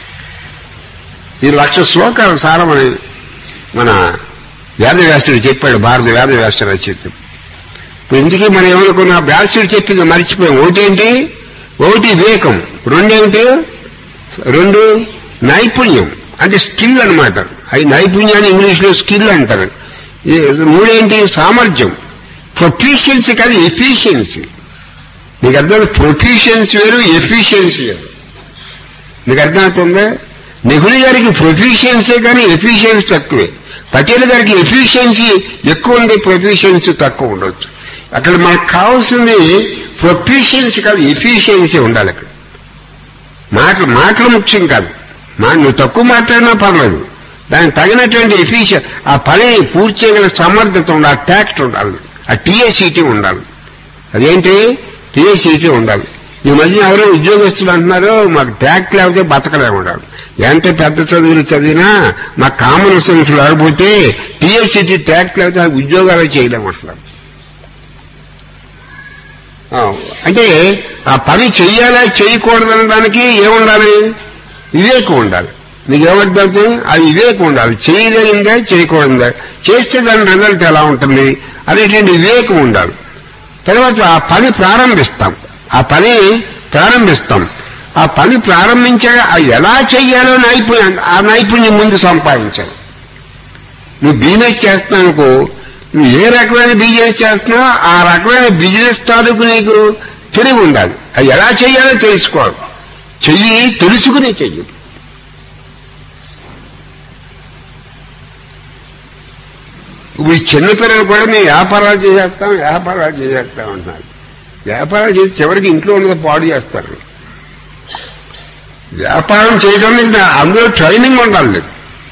ఈ లక్ష శ్లోకాల సారం అని మన వేదవ్యాసుడు చెప్పాడు భారత వేదవ్యాసుడు రచయిత ఇప్పుడు ఇందుకే మనం ఏమనుకున్నా వ్యాసుడు చెప్పింది మర్చిపోయాం ఒకటేంటి ఒకటి వివేకం రెండేంటి రెండు నైపుణ్యం అంటే స్కిల్ అన్నమాట అది నైపుణ్యాన్ని ఇంగ్లీష్ లో స్కిల్ అంటారు ఈ మూడేంటి సామర్థ్యం ప్రొఫిషియన్సీ కాదు ఎఫిషియన్సీ నీకు అర్థం ప్రొఫిషియన్సీ వేరు ఎఫిషియన్సీ వేరు నీకు అర్థమవుతుందా నెహ్రూ గారికి ప్రొఫిషియన్సీ కానీ ఎఫిషియన్సీ తక్కువే పటేల్ గారికి ఎఫిషియన్సీ ఎక్కువ ఉంది ప్రొఫిషియన్సీ తక్కువ ఉండొచ్చు అక్కడ మనకు కావాల్సింది ప్రొఫిషియన్సీ కాదు ఎఫిషియన్సీ ఉండాలి అక్కడ మాటలు మాటలు ముఖ్యం కాదు మా నువ్వు తక్కువ మాట్లాడినా పర్లేదు దానికి తగినటువంటి ఎఫిషియన్ ఆ పని పూర్తి చేయగల సమర్థత ఉండాలి ట్యాక్ట్ ఉండాలి ఆ టీఏసీటీ ఉండాలి అదేంటి టీఏసీటీ ఉండాలి ఈ మధ్య ఎవరో ఉద్యోగస్తులు అంటున్నారు మాకు ట్యాక్ట్ లేకపోతే బతకలేము ఉండాలి ఎంత పెద్ద చదువులు చదివినా మాకు కామన్ సెన్స్ లేకపోతే టీఎస్సీటీ ట్యాక్ట్ లేకపోతే ఆ ఉద్యోగాలు చేయలేము అంటున్నారు ఆ, అంటే ఆ పని చెయ్యాలా చేయకూడదన్న దానికి ఏముండాలి వివేకం ఉండాలి నీకు ఏమర్థమవుతుంది అది వివేకం ఉండాలి చేయదగిందా చేయకూడదా చేస్తే దాని రిజల్ట్ ఎలా ఉంటుంది అనేటువంటి వివేకం ఉండాలి తర్వాత ఆ పని ప్రారంభిస్తాం ఆ పని ప్రారంభిస్తాం ఆ పని ప్రారంభించాక అది ఎలా చెయ్యాలో నైపుణ్యం ఆ నైపుణ్యం ముందు సంపాదించాలి నువ్వు బిజినెస్ చేస్తున్నావు అనుకో నువ్వు ఏ రకమైన బిజినెస్ చేస్తున్నావో ఆ రకమైన బిజినెస్ తాలూకు నీకు తెలివి ఉండాలి అది ఎలా చేయాలో తెలుసుకోవాలి చెయ్యి తెలుసుకుని చెయ్యి ఇప్పుడు ఈ చిన్నపిల్లలు కూడా మేము వ్యాపారాలు చేసేస్తాం వ్యాపారాలు చేసేస్తాం అంటున్నారు వ్యాపారాలు చేసి చివరికి ఇంట్లో ఉన్నది పాడు చేస్తారు వ్యాపారం చేయడానికి అందులో ట్రైనింగ్ ఉండాలి నీకు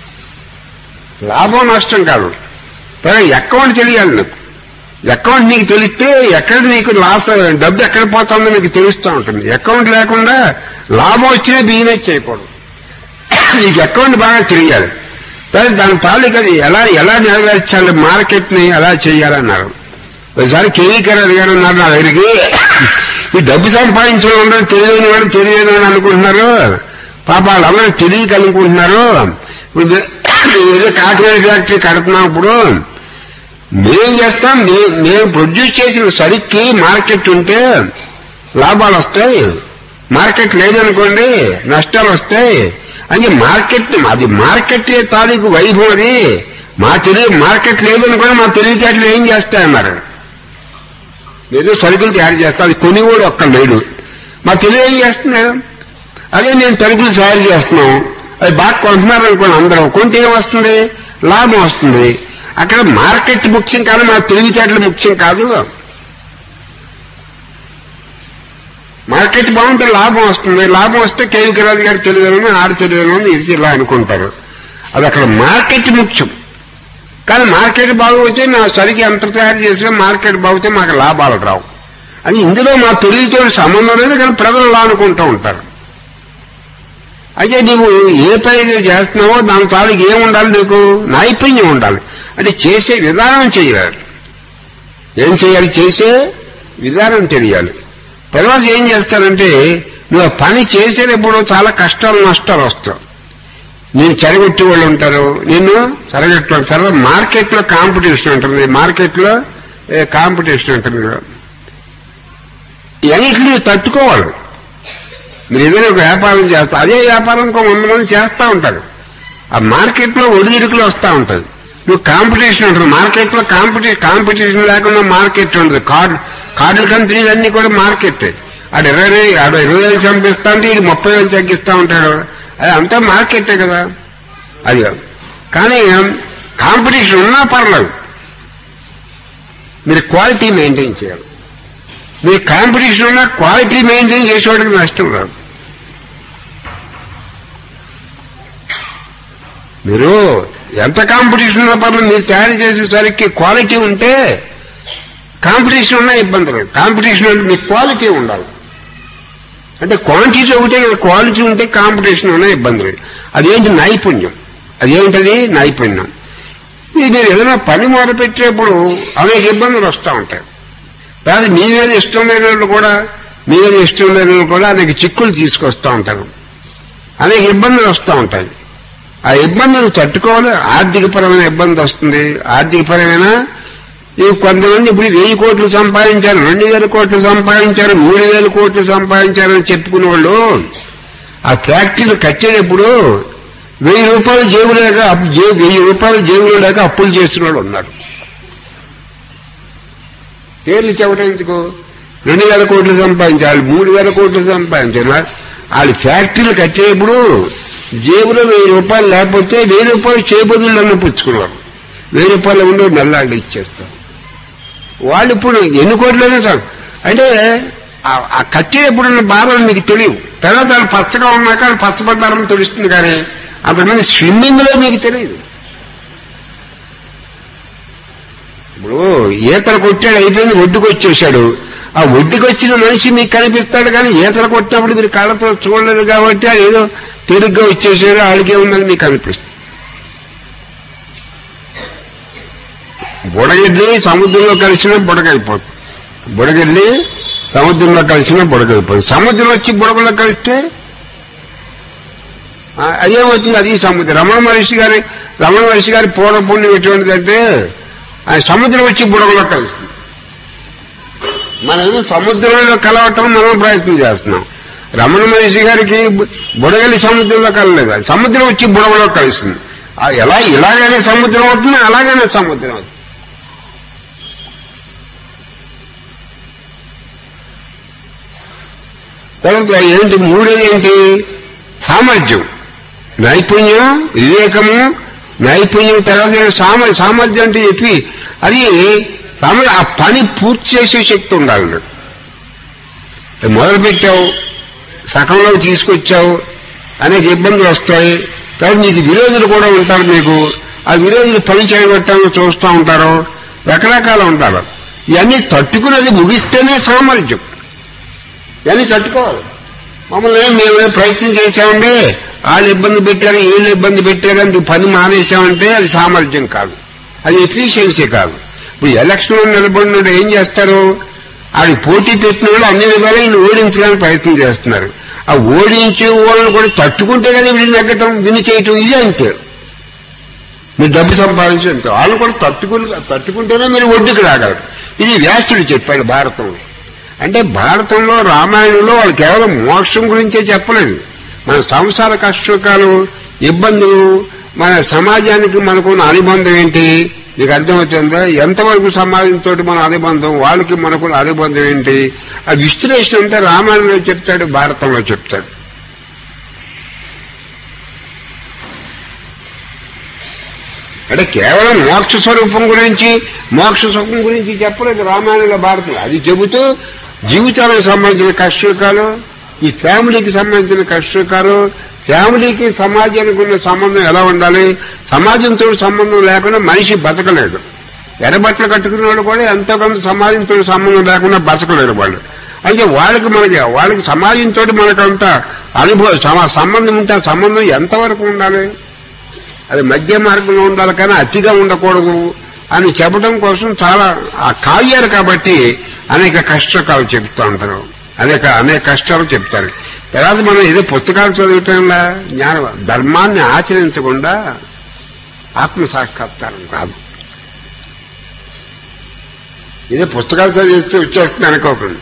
లాభం నష్టం కాదు కానీ అకౌంట్ తెలియాలి నీకు అకౌంట్ నీకు తెలిస్తే ఎక్కడ నీకు లాస్ డబ్బు ఎక్కడ పోతుందో నీకు తెలుస్తూ ఉంటుంది అకౌంట్ లేకుండా లాభం వచ్చినా బిజినెస్ చేయకూడదు నీకు అకౌంట్ బాగా తెలియాలి కానీ దాని తాలూకు అది ఎలా ఎలా నెరవేర్చాలి మార్కెట్ ని ఎలా చేయాలన్నారు ఒకసారి కేవీకర్ గారు ఉన్నారు నా దగ్గరికి ఈ డబ్బు సంపాదించడం ఉండదు తెలియని వాడు తెలియని వాడు అనుకుంటున్నారు పాప వాళ్ళందరూ తెలియక అనుకుంటున్నారు ఇది ఏదో కాకినాడ ఫ్యాక్టరీ కడుతున్నాం ఇప్పుడు మేం చేస్తాం మే- మేము ప్రొడ్యూస్ చేసిన సరుక్కి మార్కెట్ ఉంటే లాభాలు వస్తాయి మార్కెట్ లేదనుకోండి నష్టాలు వస్తాయి అని మార్కెట్ అది మార్కెట్ తాలూకు వైభవం అది మా తెలివి మార్కెట్ లేదనుకోండి మా తెలివితేటలు ఏం చేస్తాయన్నారు ఏదో సరుకులు తయారు చేస్తా అది కొని కూడా ఒక్క లేడు మా తెలివి ఏం చేస్తున్నా అదే నేను తలుపులు తయారు చేస్తున్నాం అది బాగా కొంటున్నారు అనుకోండి అందరం కొంటే ఏం వస్తుంది లాభం వస్తుంది అక్కడ మార్కెట్ ముఖ్యం కాదు మా తెలివితేటలు ముఖ్యం కాదు మార్కెట్ బాగుంటే లాభం వస్తుంది లాభం వస్తే కేవికరాజు గారు తెలియదని ఆడు తెలియదని ఇది ఇలా అనుకుంటారు అది అక్కడ మార్కెట్ ముఖ్యం కానీ మార్కెట్ బాగోతే నా సరికి ఎంత తయారు చేసినా మార్కెట్ బాగుతే మాకు లాభాలు రావు అది ఇందులో మా తెలివితో సంబంధం లేదు కానీ ప్రజలు అలా అనుకుంటూ ఉంటారు అయితే నువ్వు ఏ పని అయితే చేస్తున్నావో దాని తాలూకు ఏం ఉండాలి నీకు నైపుణ్యం ఉండాలి అంటే చేసే విధానం చేయాలి ఏం చేయాలి చేసే విధానం తెలియాలి తర్వాత ఏం చేస్తారంటే నువ్వు ఆ పని చేసేటప్పుడు చాలా కష్టాలు నష్టాలు వస్తావు నేను చెరగొట్టి వాళ్ళు ఉంటారు నిన్ను చెరగొట్టి తర్వాత మార్కెట్లో కాంపిటీషన్ ఉంటుంది మార్కెట్లో కాంపిటీషన్ ఉంటుంది ఇవన్నిటిని నువ్వు తట్టుకోవాలి మీరు ఏదైనా ఒక వ్యాపారం చేస్తా అదే వ్యాపారం ఇంకో వంద మంది చేస్తూ ఉంటారు ఆ మార్కెట్లో ఒడిదుడుకులు వస్తూ ఉంటుంది నువ్వు కాంపిటీషన్ ఉంటుంది మార్కెట్లో కాంపిటీ కాంపిటీషన్ లేకుండా మార్కెట్ ఉంటుంది కార్డు కార్డుల కంపెనీలు అన్ని కూడా మార్కెట్ ఆడు ఇరవై వే- ఆడు ఇరవై వేలు చంపిస్తా అంటే ఇది ముప్పై వేలు తగ్గిస్తా ఉంటాడు అది అంతా మార్కెటే కదా అది కానీ కాంపిటీషన్ ఉన్నా పర్లేదు మీరు క్వాలిటీ మెయింటైన్ చేయాలి మీరు కాంపిటీషన్ ఉన్నా క్వాలిటీ మెయింటైన్ చేసేవాడికి నష్టం రాదు మీరు ఎంత కాంపిటీషన్ ఉన్నా పర్లేదు మీరు తయారు చేసేసరికి క్వాలిటీ ఉంటే కాంపిటీషన్ ఉన్నా ఇబ్బంది లేదు కాంపిటీషన్ అంటే మీకు క్వాలిటీ ఉండాలి అంటే క్వాంటిటీ ఒకటే కదా క్వాలిటీ ఉంటే కాంపిటీషన్ ఉన్నా ఇబ్బంది లేదు అదేంటి నైపుణ్యం అదేంటది నైపుణ్యం ఇది మీరు ఏదైనా పని మొదలుపెట్టేప్పుడు అనేక ఇబ్బందులు వస్తూ ఉంటాయి కాదు మీ మీద ఇష్టం లేని వాళ్ళు కూడా మీ మీద ఇష్టం లేని వాళ్ళు కూడా అనేక చిక్కులు తీసుకొస్తూ ఉంటారు అనేక ఇబ్బందులు వస్తూ ఉంటాయి ఆ ఇబ్బందులు తట్టుకోవాలి ఆర్థికపరమైన ఇబ్బంది వస్తుంది ఆర్థికపరమైన ఇవి కొంతమంది ఇప్పుడు వెయ్యి కోట్లు సంపాదించారు రెండు వేల కోట్లు సంపాదించారు మూడు వేల కోట్లు సంపాదించారు అని చెప్పుకునే వాళ్ళు ఆ ఫ్యాక్టరీలు కట్టేటప్పుడు వెయ్యి రూపాయలు జేబు లేక అప్పు- జే- వెయ్యి రూపాయలు జేబులో లేక అప్పులు చేసిన వాళ్ళు ఉన్నారు పేర్లు చెప్పడం ఎందుకు రెండు వేల కోట్లు సంపాదించారు మూడు వేల కోట్లు సంపాదించారు వాళ్ళు ఫ్యాక్టరీలు కట్టేప్పుడు జేబులో వెయ్యి రూపాయలు లేకపోతే వెయ్యి రూపాయలు చేబదులను పుచ్చుకున్నారు వెయ్యి రూపాయలు ఉండి నెల్లాళ్ళు ఇచ్చేస్తారు వాళ్ళు ఇప్పుడు ఎన్ని కోట్లైనా సార్ అంటే ఆ- ఆ కట్టేటప్పుడు ఉన్న బాధలు మీకు తెలియవు తర్వాత వాళ్ళు పచ్చగా ఉన్నాక వాళ్ళు పచ్చబడ్డారని తెలుస్తుంది కానీ అంతకుముందు స్విమ్మింగ్ లో మీకు తెలియదు ఇప్పుడు ఈతలు కొట్టాడు అయిపోయింది ఒడ్డుకు వచ్చేసాడు ఆ ఒడ్డుకు వచ్చిన మనిషి మీకు కనిపిస్తాడు కానీ ఈతలు కొట్టినప్పుడు మీరు కళ్ళతో చూడలేదు కాబట్టి అది ఏదో తిరుగ్గా వచ్చేసాడు ఆడికే ఉందని మీకు అనిపిస్తుంది బుడగడ్డి సముద్రంలో కలిసినా బుడగైపోతుంది బుడగడ్డి సముద్రంలో కలిసినా బుడగైపోతుంది సముద్రం వచ్చి బుడగలో కలిస్తే ఆ, అదేమవుతుంది అది సముద్రం రమణ మహర్షి గారి రమణ మహర్షి గారి పూర్వపుణ్యం ఎటువంటిదంటే ఆ సముద్రం వచ్చి బుడగలో కలుస్తుంది మనం సముద్రంలో కలవటం మనం ప్రయత్నం చేస్తున్నాం రమణ మహర్షి గారికి బు- బుడగలి సముద్రంలో కలలేదు అది సముద్రం వచ్చి బుడగలో కలుస్తుంది ఆ ఎలా ఇలాగైనా సముద్రం అవుతుంది అలాగైనా సముద్రం అవుతుంది తర్వాత ఏంటి మూడోది ఏంటి సామర్థ్యం నైపుణ్యం వివేకము నైపుణ్యం తర్వాత ఏంటి సామ సామర్థ్యం అంటే చెప్పి అది సామ ఆ పని పూర్తి చేసే శక్తి ఉండాలి మొదలు పెట్టావు సకంలో తీసుకొచ్చావు అనేక ఇబ్బందులు వస్తాయి కానీ నీకు విరోధులు కూడా ఉంటారు మీకు ఆ విరోధులు పని చేయబట్టాలని చూస్తూ ఉంటారు రకరకాలు ఉంటారు ఇవన్నీ తట్టుకున్నది ముగిస్తేనే సామర్థ్యం ఇవన్నీ తట్టుకోవాలి మమ్మల్ని మేము ప్రయత్నం చేశామంటే వాళ్ళు ఇబ్బంది పెట్టారు వీళ్ళు ఇబ్బంది పెట్టారు అందుకు పని మానేశామంటే అది సామర్థ్యం కాదు అది ఎఫిషియన్సీ కాదు ఇప్పుడు ఎలక్షన్లో నిలబడినప్పుడు ఏం చేస్తారు ఆడికి పోటీ పెట్టిన వాళ్ళు అన్ని విధాలు ఈయన ఓడించడానికి ప్రయత్నం చేస్తున్నారు ఆ ఓడించే వాళ్ళని కూడా తట్టుకుంటే కదా వీళ్ళు నెగ్గటం దీన్ని చేయటం ఇది అంతే మీరు డబ్బు సంపాదించంతే వాళ్ళు కూడా తట్టుకుని తట్టుకుంటేనే మీరు ఒడ్డుకు రాగలరు ఇది వ్యాసుడు చెప్పాడు భారతంలో అంటే భారతంలో రామాయణంలో వాళ్ళు కేవలం మోక్షం గురించే చెప్పలేదు మన సంసార కష్టకాలు ఇబ్బందులు మన సమాజానికి మనకున్న అనుబంధం ఏంటి మీకు అర్థమవుతుందా ఎంతవరకు సమాజంతో మన అనుబంధం వాళ్ళకి మనకున్న అనుబంధం ఏంటి ఆ విశ్లేషణ అంతా రామాయణంలో చెప్తాడు భారతంలో చెప్తాడు అంటే కేవలం మోక్ష స్వరూపం గురించి మోక్ష సుఖం గురించి చెప్పలేదు రామాయణంలో భారతం అది చెబుతూ జీవితాలకు సంబంధించిన కష్టకాలు ఈ ఫ్యామిలీకి సంబంధించిన కష్టకాలు ఫ్యామిలీకి సమాజానికి ఉన్న సంబంధం ఎలా ఉండాలి సమాజంతో సంబంధం లేకుండా మనిషి బతకలేడు ఎర్రబట్టలు కట్టుకున్న వాళ్ళు కూడా ఎంతో కొంత సమాజంతో సంబంధం లేకుండా బతకలేరు వాళ్ళు అయితే వాళ్ళకి మనకి వాళ్ళకి సమాజంతో మనకంత అనుభవం సమ- సంబంధం ఉంటే ఆ సంబంధం ఎంతవరకు ఉండాలి అది మధ్య మార్గంలో ఉండాలి కానీ అతిగా ఉండకూడదు అని చెప్పడం కోసం చాలా ఆ కావ్యాలు కాబట్టి అనేక కష్టకాలు చెప్తూ ఉంటారు అనేక అనేక కష్టాలు చెప్తారు తర్వాత మనం ఏదో పుస్తకాలు చదవటంలా జ్ఞాన ధర్మాన్ని ఆచరించకుండా ఆత్మ సాక్షాత్కారం కాదు ఇదే పుస్తకాలు చదివిస్తే వచ్చేస్తుంది అనుకోకండి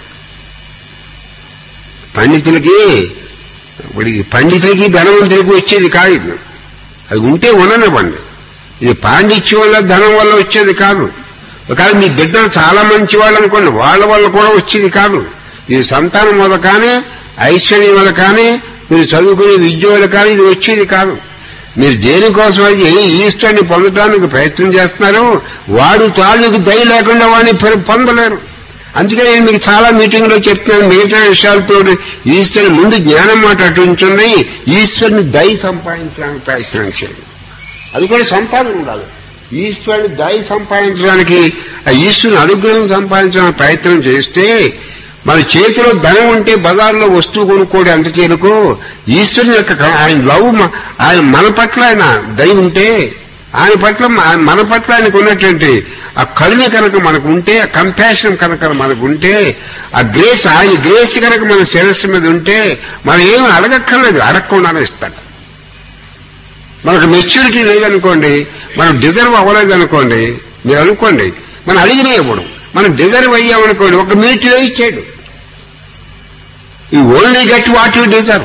పండితులకి ఇప్పుడు ఈ పండితులకి ధనవంతులకి వచ్చేది కాదు ఇది అది ఉంటే ఉండనివ్వండి ఇది పాండిత్యం వల్ల ధనం వల్ల వచ్చేది కాదు ఒకవేళ మీ బిడ్డలు చాలా మంచి వాళ్ళు అనుకోండి వాళ్ళ వల్ల కూడా వచ్చేది కాదు ఇది సంతానం వల్ల కానీ ఐశ్వర్యం వల్ల కానీ మీరు చదువుకునే విద్య వల్ల కానీ ఇది వచ్చేది కాదు మీరు దేనికోసం అయితే ఏ ఈష్టాన్ని పొందడానికి ప్రయత్నం చేస్తున్నారు వాడు తాలూకు దయ లేకుండా వాడిని పొ- పొందలేరు అందుకే నేను మీకు చాలా మీటింగ్ లో చెప్తున్నాను మిగతా విషయాలతో ఈశ్వరుని ముందు జ్ఞానం మాట అటు ఉంచండి ఈశ్వరుని దయ సంపాదించడానికి ప్రయత్నం చేయండి అది కూడా సంపాదన ఉండాలి ఈశ్వరుని దయ సంపాదించడానికి ఆ ఈశ్వరుని అనుగ్రహం సంపాదించడానికి ప్రయత్నం చేస్తే మన చేతిలో ధనం ఉంటే బజార్లో వస్తువు కొనుక్కోడు ఎంత చేరుకో ఈశ్వరుని యొక్క క- ఆయన లవ్ మ- ఆయన మన పట్ల ఆయన దయ ఉంటే ఆయన పట్ల మ- మన పట్ల ఆయనకు ఉన్నటువంటి ఆ కరుణ కనుక మనకు ఉంటే ఆ కంపాషన్ కనుక మనకు ఉంటే ఆ గ్రేస్ ఆయన గ్రేస్ కనుక మన శిరస్సు మీద ఉంటే మనం ఏమి అడగక్కర్లేదు అడగకుండానే ఇస్తాడు మనకు మెచ్యూరిటీ లేదనుకోండి మనం డిజర్వ్ అవ్వలేదనుకోండి మీరు అనుకోండి మనం అడిగినా ఇవ్వడం మనం డిజర్వ్ అయ్యామనుకోండి ఒక మినిట్లో ఇచ్చాడు ఈ only got what you deserve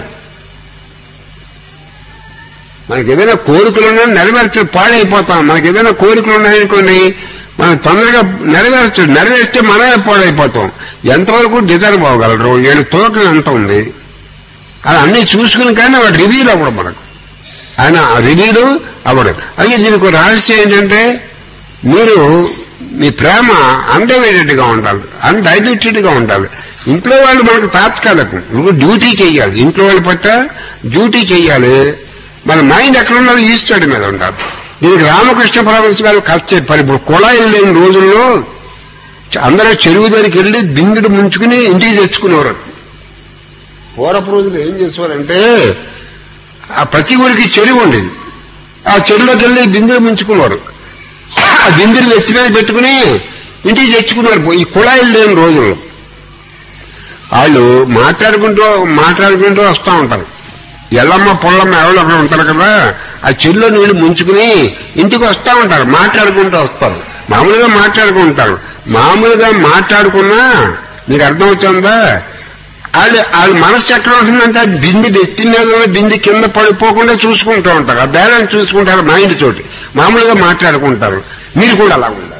మనకి ఏదైనా కోరికలు ఉన్నా నెరవేర్చ పాడైపోతాం మనకి ఏదైనా కోరికలు ఉన్నాయనుకోండి మనం తొందరగా నెరవేర్చు నెరవేర్స్తే మనమే పాడైపోతాం ఎంతవరకు డిజర్వ్ అవ్వగలరు ఏడు తూకం ఎంత ఉంది అది అన్ని చూసుకుని కానీ వాడు రివీల్ అవ్వడం మనకు ఆయన రివీల్ అవ్వడం అలాగే దీనికి ఒక రహస్యం ఏంటంటే మీరు మీ ప్రేమ అన్డైవేటెడ్ గా ఉండాలి అన్డైల్యూటెడ్ గా ఉండాలి ఇంట్లో వాళ్ళు మనకు తాత్కాలికం నువ్వు డ్యూటీ చేయాలి ఇంట్లో వాళ్ళ పట్ల డ్యూటీ చేయాలి మన మైండ్ ఎక్కడ ఉండాలి ఈస్టర్డ్ మీద ఉండాలి దీనికి రామకృష్ణ పరమహంస గారు ఖర్చు చెప్పారు ఇప్పుడు కుళాయిలు లేని రోజుల్లో అందరూ చెరువు దగ్గరికి వెళ్ళి బిందుడు ముంచుకుని ఇంటికి తెచ్చుకునేవారు పూర్వపు రోజులు ఏం చేసేవారంటే ఆ ప్రతి ఊరికి చెరువు ఉండేది ఆ చెరువులోకి వెళ్ళి బిందెలు ముంచుకున్నారు ఆ బిందెలు ఎత్తి మీద పెట్టుకుని ఇంటికి తెచ్చుకున్నారు ఈ కుళాయిలు లేని రోజుల్లో వాళ్ళు మాట్లాడుకుంటూ మాట్లాడుకుంటూ వస్తూ ఉంటారు ఎల్లమ్మ పొల్లమ్మ ఎవరు అక్కడ ఉంటారు కదా ఆ చెల్లో నీళ్లు ముంచుకుని ఇంటికి వస్తా ఉంటారు మాట్లాడుకుంటూ వస్తారు మామూలుగా మాట్లాడుకుంటారు మామూలుగా మాట్లాడుకున్నా మీకు అర్థం అవుతుందా వాళ్ళు వాళ్ళ మనసు ఎక్కడ ఉంటుందంటే అది బింది ఎత్తి మీద ఉన్న బింది కింద పడిపోకుండా చూసుకుంటూ ఉంటారు ఆ బ్యాలెన్స్ చూసుకుంటారు మైండ్ తోటి మామూలుగా మాట్లాడుకుంటారు మీరు కూడా అలా ఉండాలి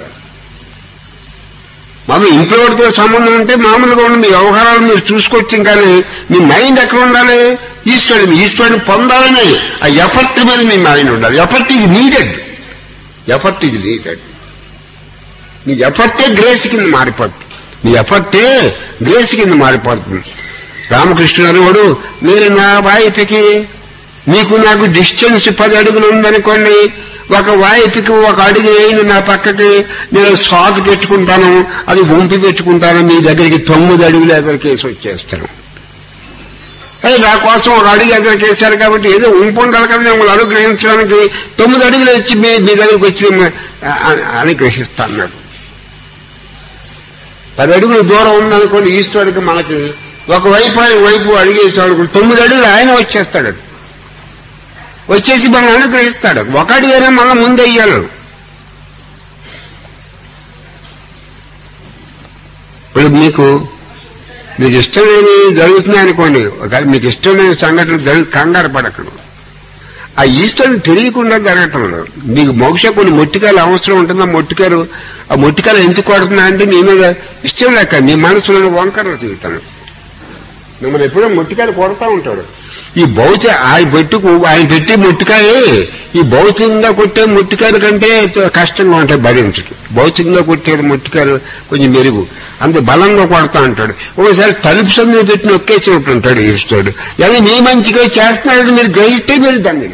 మామూలు ఇంట్లో వాడితో సంబంధం ఉంటే మామూలుగా ఉండి మీ వ్యవహారాలు మీరు చూసుకొచ్చాం కానీ మీ మైండ్ ఎక్కడ ఉండాలి ఈశ్వరుడు ఈశ్వరుని పొందాలని ఆ ఎఫర్ట్ మీద మీ మైండ్ ఉండాలి ఎఫర్ట్ ఇది నీడెడ్ ఎఫర్ట్ ఇది నీడెడ్ మీ ఎఫర్టే గ్రేస్ కింద మారిపోతుంది మీ ఎఫర్టే గ్రేస్ కింద మారిపోతుంది రామకృష్ణుడు వాడు మీరు నా వాయిపుకి మీకు నాకు డిస్టెన్స్ పది అడుగులు ఉందనుకోండి ఒక వాయిపుకి ఒక అడుగు వేయండి నా పక్కకి నేను సాగు పెట్టుకుంటాను అది వంపి పెట్టుకుంటాను మీ దగ్గరికి తొమ్మిది అడుగులు ఎదురుకేసి వచ్చేస్తాను అది నా కోసం ఒక అడుగు ఎదురుకేశారు కాబట్టి ఏదో ఉంపు ఉండాలి కదా మిమ్మల్ని అనుగ్రహించడానికి తొమ్మిది అడుగులు వచ్చి మీ మీ దగ్గరికి వచ్చి మిమ్మల్ని అనుగ్రహిస్తాను అన్నాడు పది అడుగులు దూరం ఉందనుకోండి ఈశ్వరుడికి మనకి ఒక వైపు ఆయన వైపు అడిగేసాడు తొమ్మిది అడుగులు ఆయన వచ్చేస్తాడు వచ్చేసి మనం అనుగ్రహిస్తాడు ఒక అడిగైనా మళ్ళీ ముందు అయ్యాలి ఇప్పుడు మీకు మీకు ఇష్టమైనది జరుగుతున్నాయి అనుకోండి ఒకవేళ మీకు ఇష్టమైన సంఘటన జరుగు కంగారు పడకడు ఆ ఈశ్వరుడు తెలియకుండా జరగటం లేదు మీకు మోక్ష కొన్ని మొట్టికాయలు అవసరం ఉంటుంది ఆ మొట్టికాయలు ఆ మొట్టికాయలు ఎందుకు కొడుతున్నా అంటే నీ మీద ఇష్టం లేక నీ మనసులో వంకరలు తీగుతాను మిమ్మల్ని ఎప్పుడో మొట్టికాయలు కొడతా ఉంటాడు ఈ భౌతిక ఆయన పెట్టుకు ఆయన పెట్టి మొట్టికాయ ఈ భౌతికంగా కొట్టే మొట్టికాయల కంటే కష్టంగా ఉంటాయి భరించడం భౌతికంగా కొట్టే మొట్టికాయలు కొంచెం మెరుగు అంత బలంగా కొడతా ఉంటాడు ఒకసారి తలుపు సందులు పెట్టి నొక్కేసి ఉంటుంటాడు ఈశ్వరుడు అది మీ మంచిగా చేస్తున్నాడు మీరు గ్రహిస్తే మీరు దాన్ని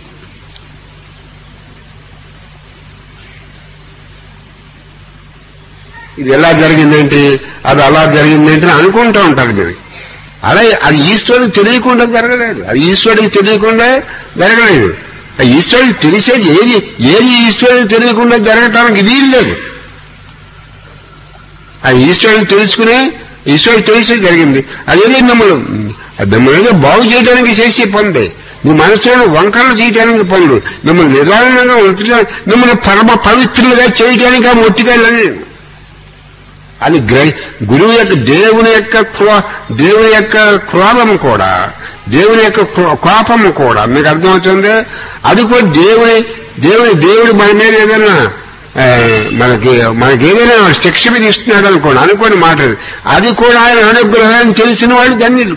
ఇది ఎలా జరిగిందేంటి అది అలా జరిగిందేంటి అని అనుకుంటూ ఉంటారు మీరు అలా అది ఈశ్వరుడికి తెలియకుండా జరగలేదు అది ఈశ్వరుడికి తెలియకుండా జరగలేదు ఆ ఈశ్వరుడికి తెలిసేది ఏది ఏది ఈశ్వరుడికి తెలియకుండా జరగటానికి వీలు లేదు ఆ ఈశ్వరుడికి తెలుసుకునే ఈశ్వరుడికి తెలిసే జరిగింది అదేది మిమ్మల్ని మిమ్మల్ని ఏదో బాగు చేయడానికి చేసే పనులే మీ మనసులో వంకరలు చేయడానికి పనులు మిమ్మల్ని నిదానంగా ఉంచడానికి మిమ్మల్ని పరమ పవిత్రులుగా చేయడానికి ఆ మొట్టికాయలని అది గ్రహి గురువు యొక్క దేవుని యొక్క క్రో- దేవుని యొక్క క్రోధం కూడా దేవుని యొక్క క్రో- కోపం కూడా మీకు అర్థమవుతుంది అది కూడా దేవుని దేవుని దేవుడు మన మీద ఏదైనా ఆ, మనకి మనకి ఏదైనా శిక్ష విధిస్తున్నాడు అనుకోండి అనుకోని మాట అది. అది కూడా ఆయన అనుగ్రహాన్ని తెలిసిన వాళ్ళు ధన్యులు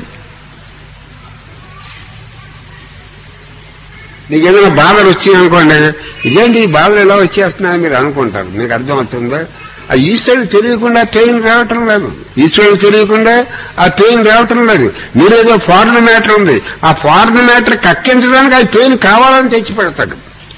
మీకు ఏదైనా బాధలు వచ్చినాయి అనుకోండి ఇదేంటి ఈ బాధలు ఎలా వచ్చేస్తున్నాయని మీరు అనుకుంటారు మీకు అర్థమవుతుందా ఆ ఈశ్వరుడు తెలియకుండా పెయిన్ రావటం లేదు ఈశ్వరుడు తెలియకుండా ఆ పెయిన్ రావటం లేదు మీరేదో ఫారెన్ మ్యాటర్ ఉంది ఆ ఫారెన్ మ్యాటర్ కక్కించడానికి ఆ పెయిన్ కావాలని తెచ్చి పెడతాడు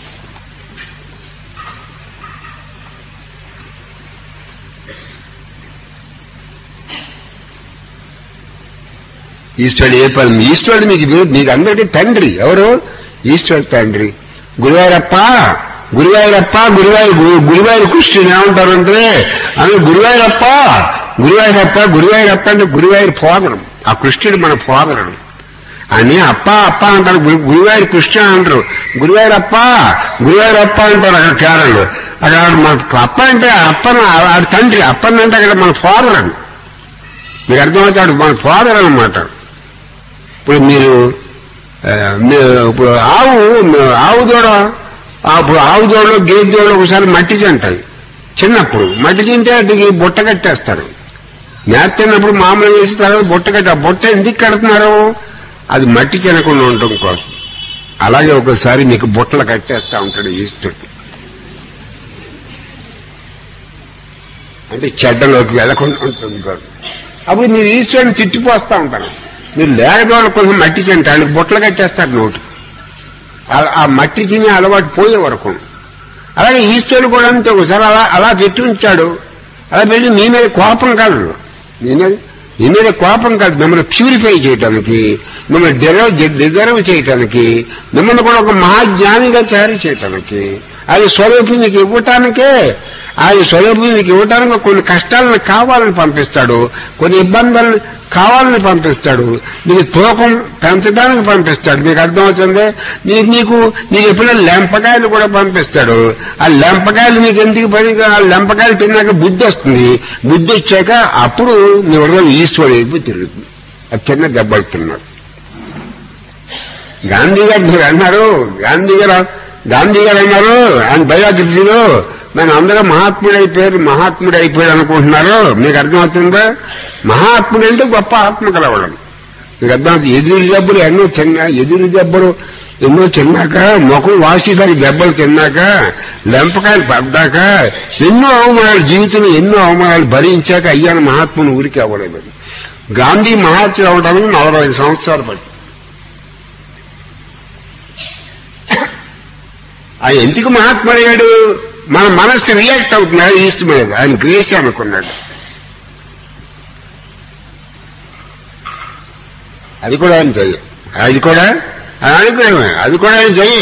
ఈశ్వరుడు ఏ పని ఈశ్వరుడు మీకు విరు- మీకు అందరికీ తండ్రి ఎవరు ఈశ్వరుడు తండ్రి గురువారప్ప గురువాయూరప్ప గురువాయూరు గు- గురువాయూరు కృష్ణుని ఏమంటారంటే అది గురువాయూరప్ప గురువాయూరప్ప గురువాయూరప్ప అంటే గురువాయూరు ఫోదరం ఆ కృష్ణుడు మన ఫోదరుడు అని అప్ప అప్ప అంటారు గురు- గురువాయూరు కృష్ణ అంటారు గురువాయూరప్ప గురువాయూరప్ప అంటారు అక్కడ కేరళలో అక్కడ మన అప్ప అంటే అప్పన ఆడ తండ్రి అప్పన్ అంటే అక్కడ మన ఫాదర్ అని మీకు అర్థమవుతాడు మన ఫాదర్ అనమాట ఇప్పుడు మీరు ఆ, మీరు ఇప్పుడు ఆవు ఆవు దూడ ఆ, ఇప్పుడు ఆవు దూడలో గేదె దూడ ఒకసారి మట్టి తింటాయి చిన్నప్పుడు మట్టి తింటే వాటికి బుట్ట కట్టేస్తారు మేత తిన్నప్పుడు మామూలు వేసి తర్వాత బుట్ట కట్టి ఆ బుట్ట ఎందుకు కడుతున్నారు అది మట్టి తినకుండా ఉండటం కోసం అలాగే ఒకసారి మీకు బుట్టలు కట్టేస్తా ఉంటాడు ఈశ్వరుడు అంటే చెడ్డలోకి వెళ్లకుండా ఉంటుంది కోసం అప్పుడు మీరు ఈశ్వరుని తిట్టిపోస్తా ఉంటారు మీరు లేకపోవడం కొంచెం మట్టి తింటే వాళ్ళకి బుట్టలు కట్టేస్తారు నోటు ఆ- ఆ మట్టి తినే అలవాటు పోయే వరకు అలాగే ఈశ్వరుడు కూడా అంతే ఒకసారి అలా అలా పెట్టి ఉంచాడు అలా పెట్టి మీ మీద కోపం కాదు మీ మీద మీ మీద కోపం కాదు మిమ్మల్ని ప్యూరిఫై చేయటానికి మిమ్మల్ని డిజర్వ్ డిజర్వ్ చేయటానికి మిమ్మల్ని కూడా ఒక మహాజ్ఞానిగా తయారు చేయటానికి అది స్వరూపం మీకు ఇవ్వటానికే ఆయన స్వరూపం మీకు ఇవ్వడానికి కొన్ని కష్టాలను కావాలని పంపిస్తాడు కొన్ని ఇబ్బందులను కావాలని పంపిస్తాడు మీకు తూకం పెంచడానికి పంపిస్తాడు మీకు అర్థమవుతుంది నీకు నీకు నీకు ఎప్పుడైనా లెంపకాయలు కూడా పంపిస్తాడు ఆ లెంపకాయలు మీకు ఎందుకు పని ఆ లెంపకాయలు తిన్నాక బుద్ధి వస్తుంది బుద్ధి వచ్చాక అప్పుడు మీ హృదయం ఈశ్వరుడు అయిపోయి తిరుగుతుంది అది చిన్న దెబ్బలు తిన్నాడు గాంధీ గారు మీరు అన్నారు గాంధీ గారు గాంధీ గారు అన్నారు ఆయన బయోగ్రఫీలో మన అందరూ మహాత్ముడు అయిపోయారు మహాత్ముడు అయిపోయాడు అనుకుంటున్నారు మీకు అర్థమవుతుందా మహాత్ముడు అంటే గొప్ప ఆత్మ కలవడం మీకు అర్థమవుతుంది ఎదురు దెబ్బలు ఎన్నో తిన్నా ఎదురు దెబ్బలు ఎన్నో తిన్నాక ముఖం వాసిదానికి దెబ్బలు తిన్నాక లెంపకాయలు పడ్డాక ఎన్నో అవమానాలు జీవితంలో ఎన్నో అవమానాలు భరించాక అయ్యాను మహాత్ముని ఊరికి అవ్వలేదు గాంధీ మహాత్ముడు అవడానికి నలభై ఐదు సంవత్సరాలు పట్టి ఆయన ఎందుకు మహాత్ముడయ్యాడు మన మనస్సు రియాక్ట్ అవుతున్నాడు ఈస్ట్ మీద ఆయన గ్రేస్ అనుకున్నాడు అది కూడా ఆయన జయ అది కూడా ఆయన అనుకున్నామే అది కూడా ఆయన జయ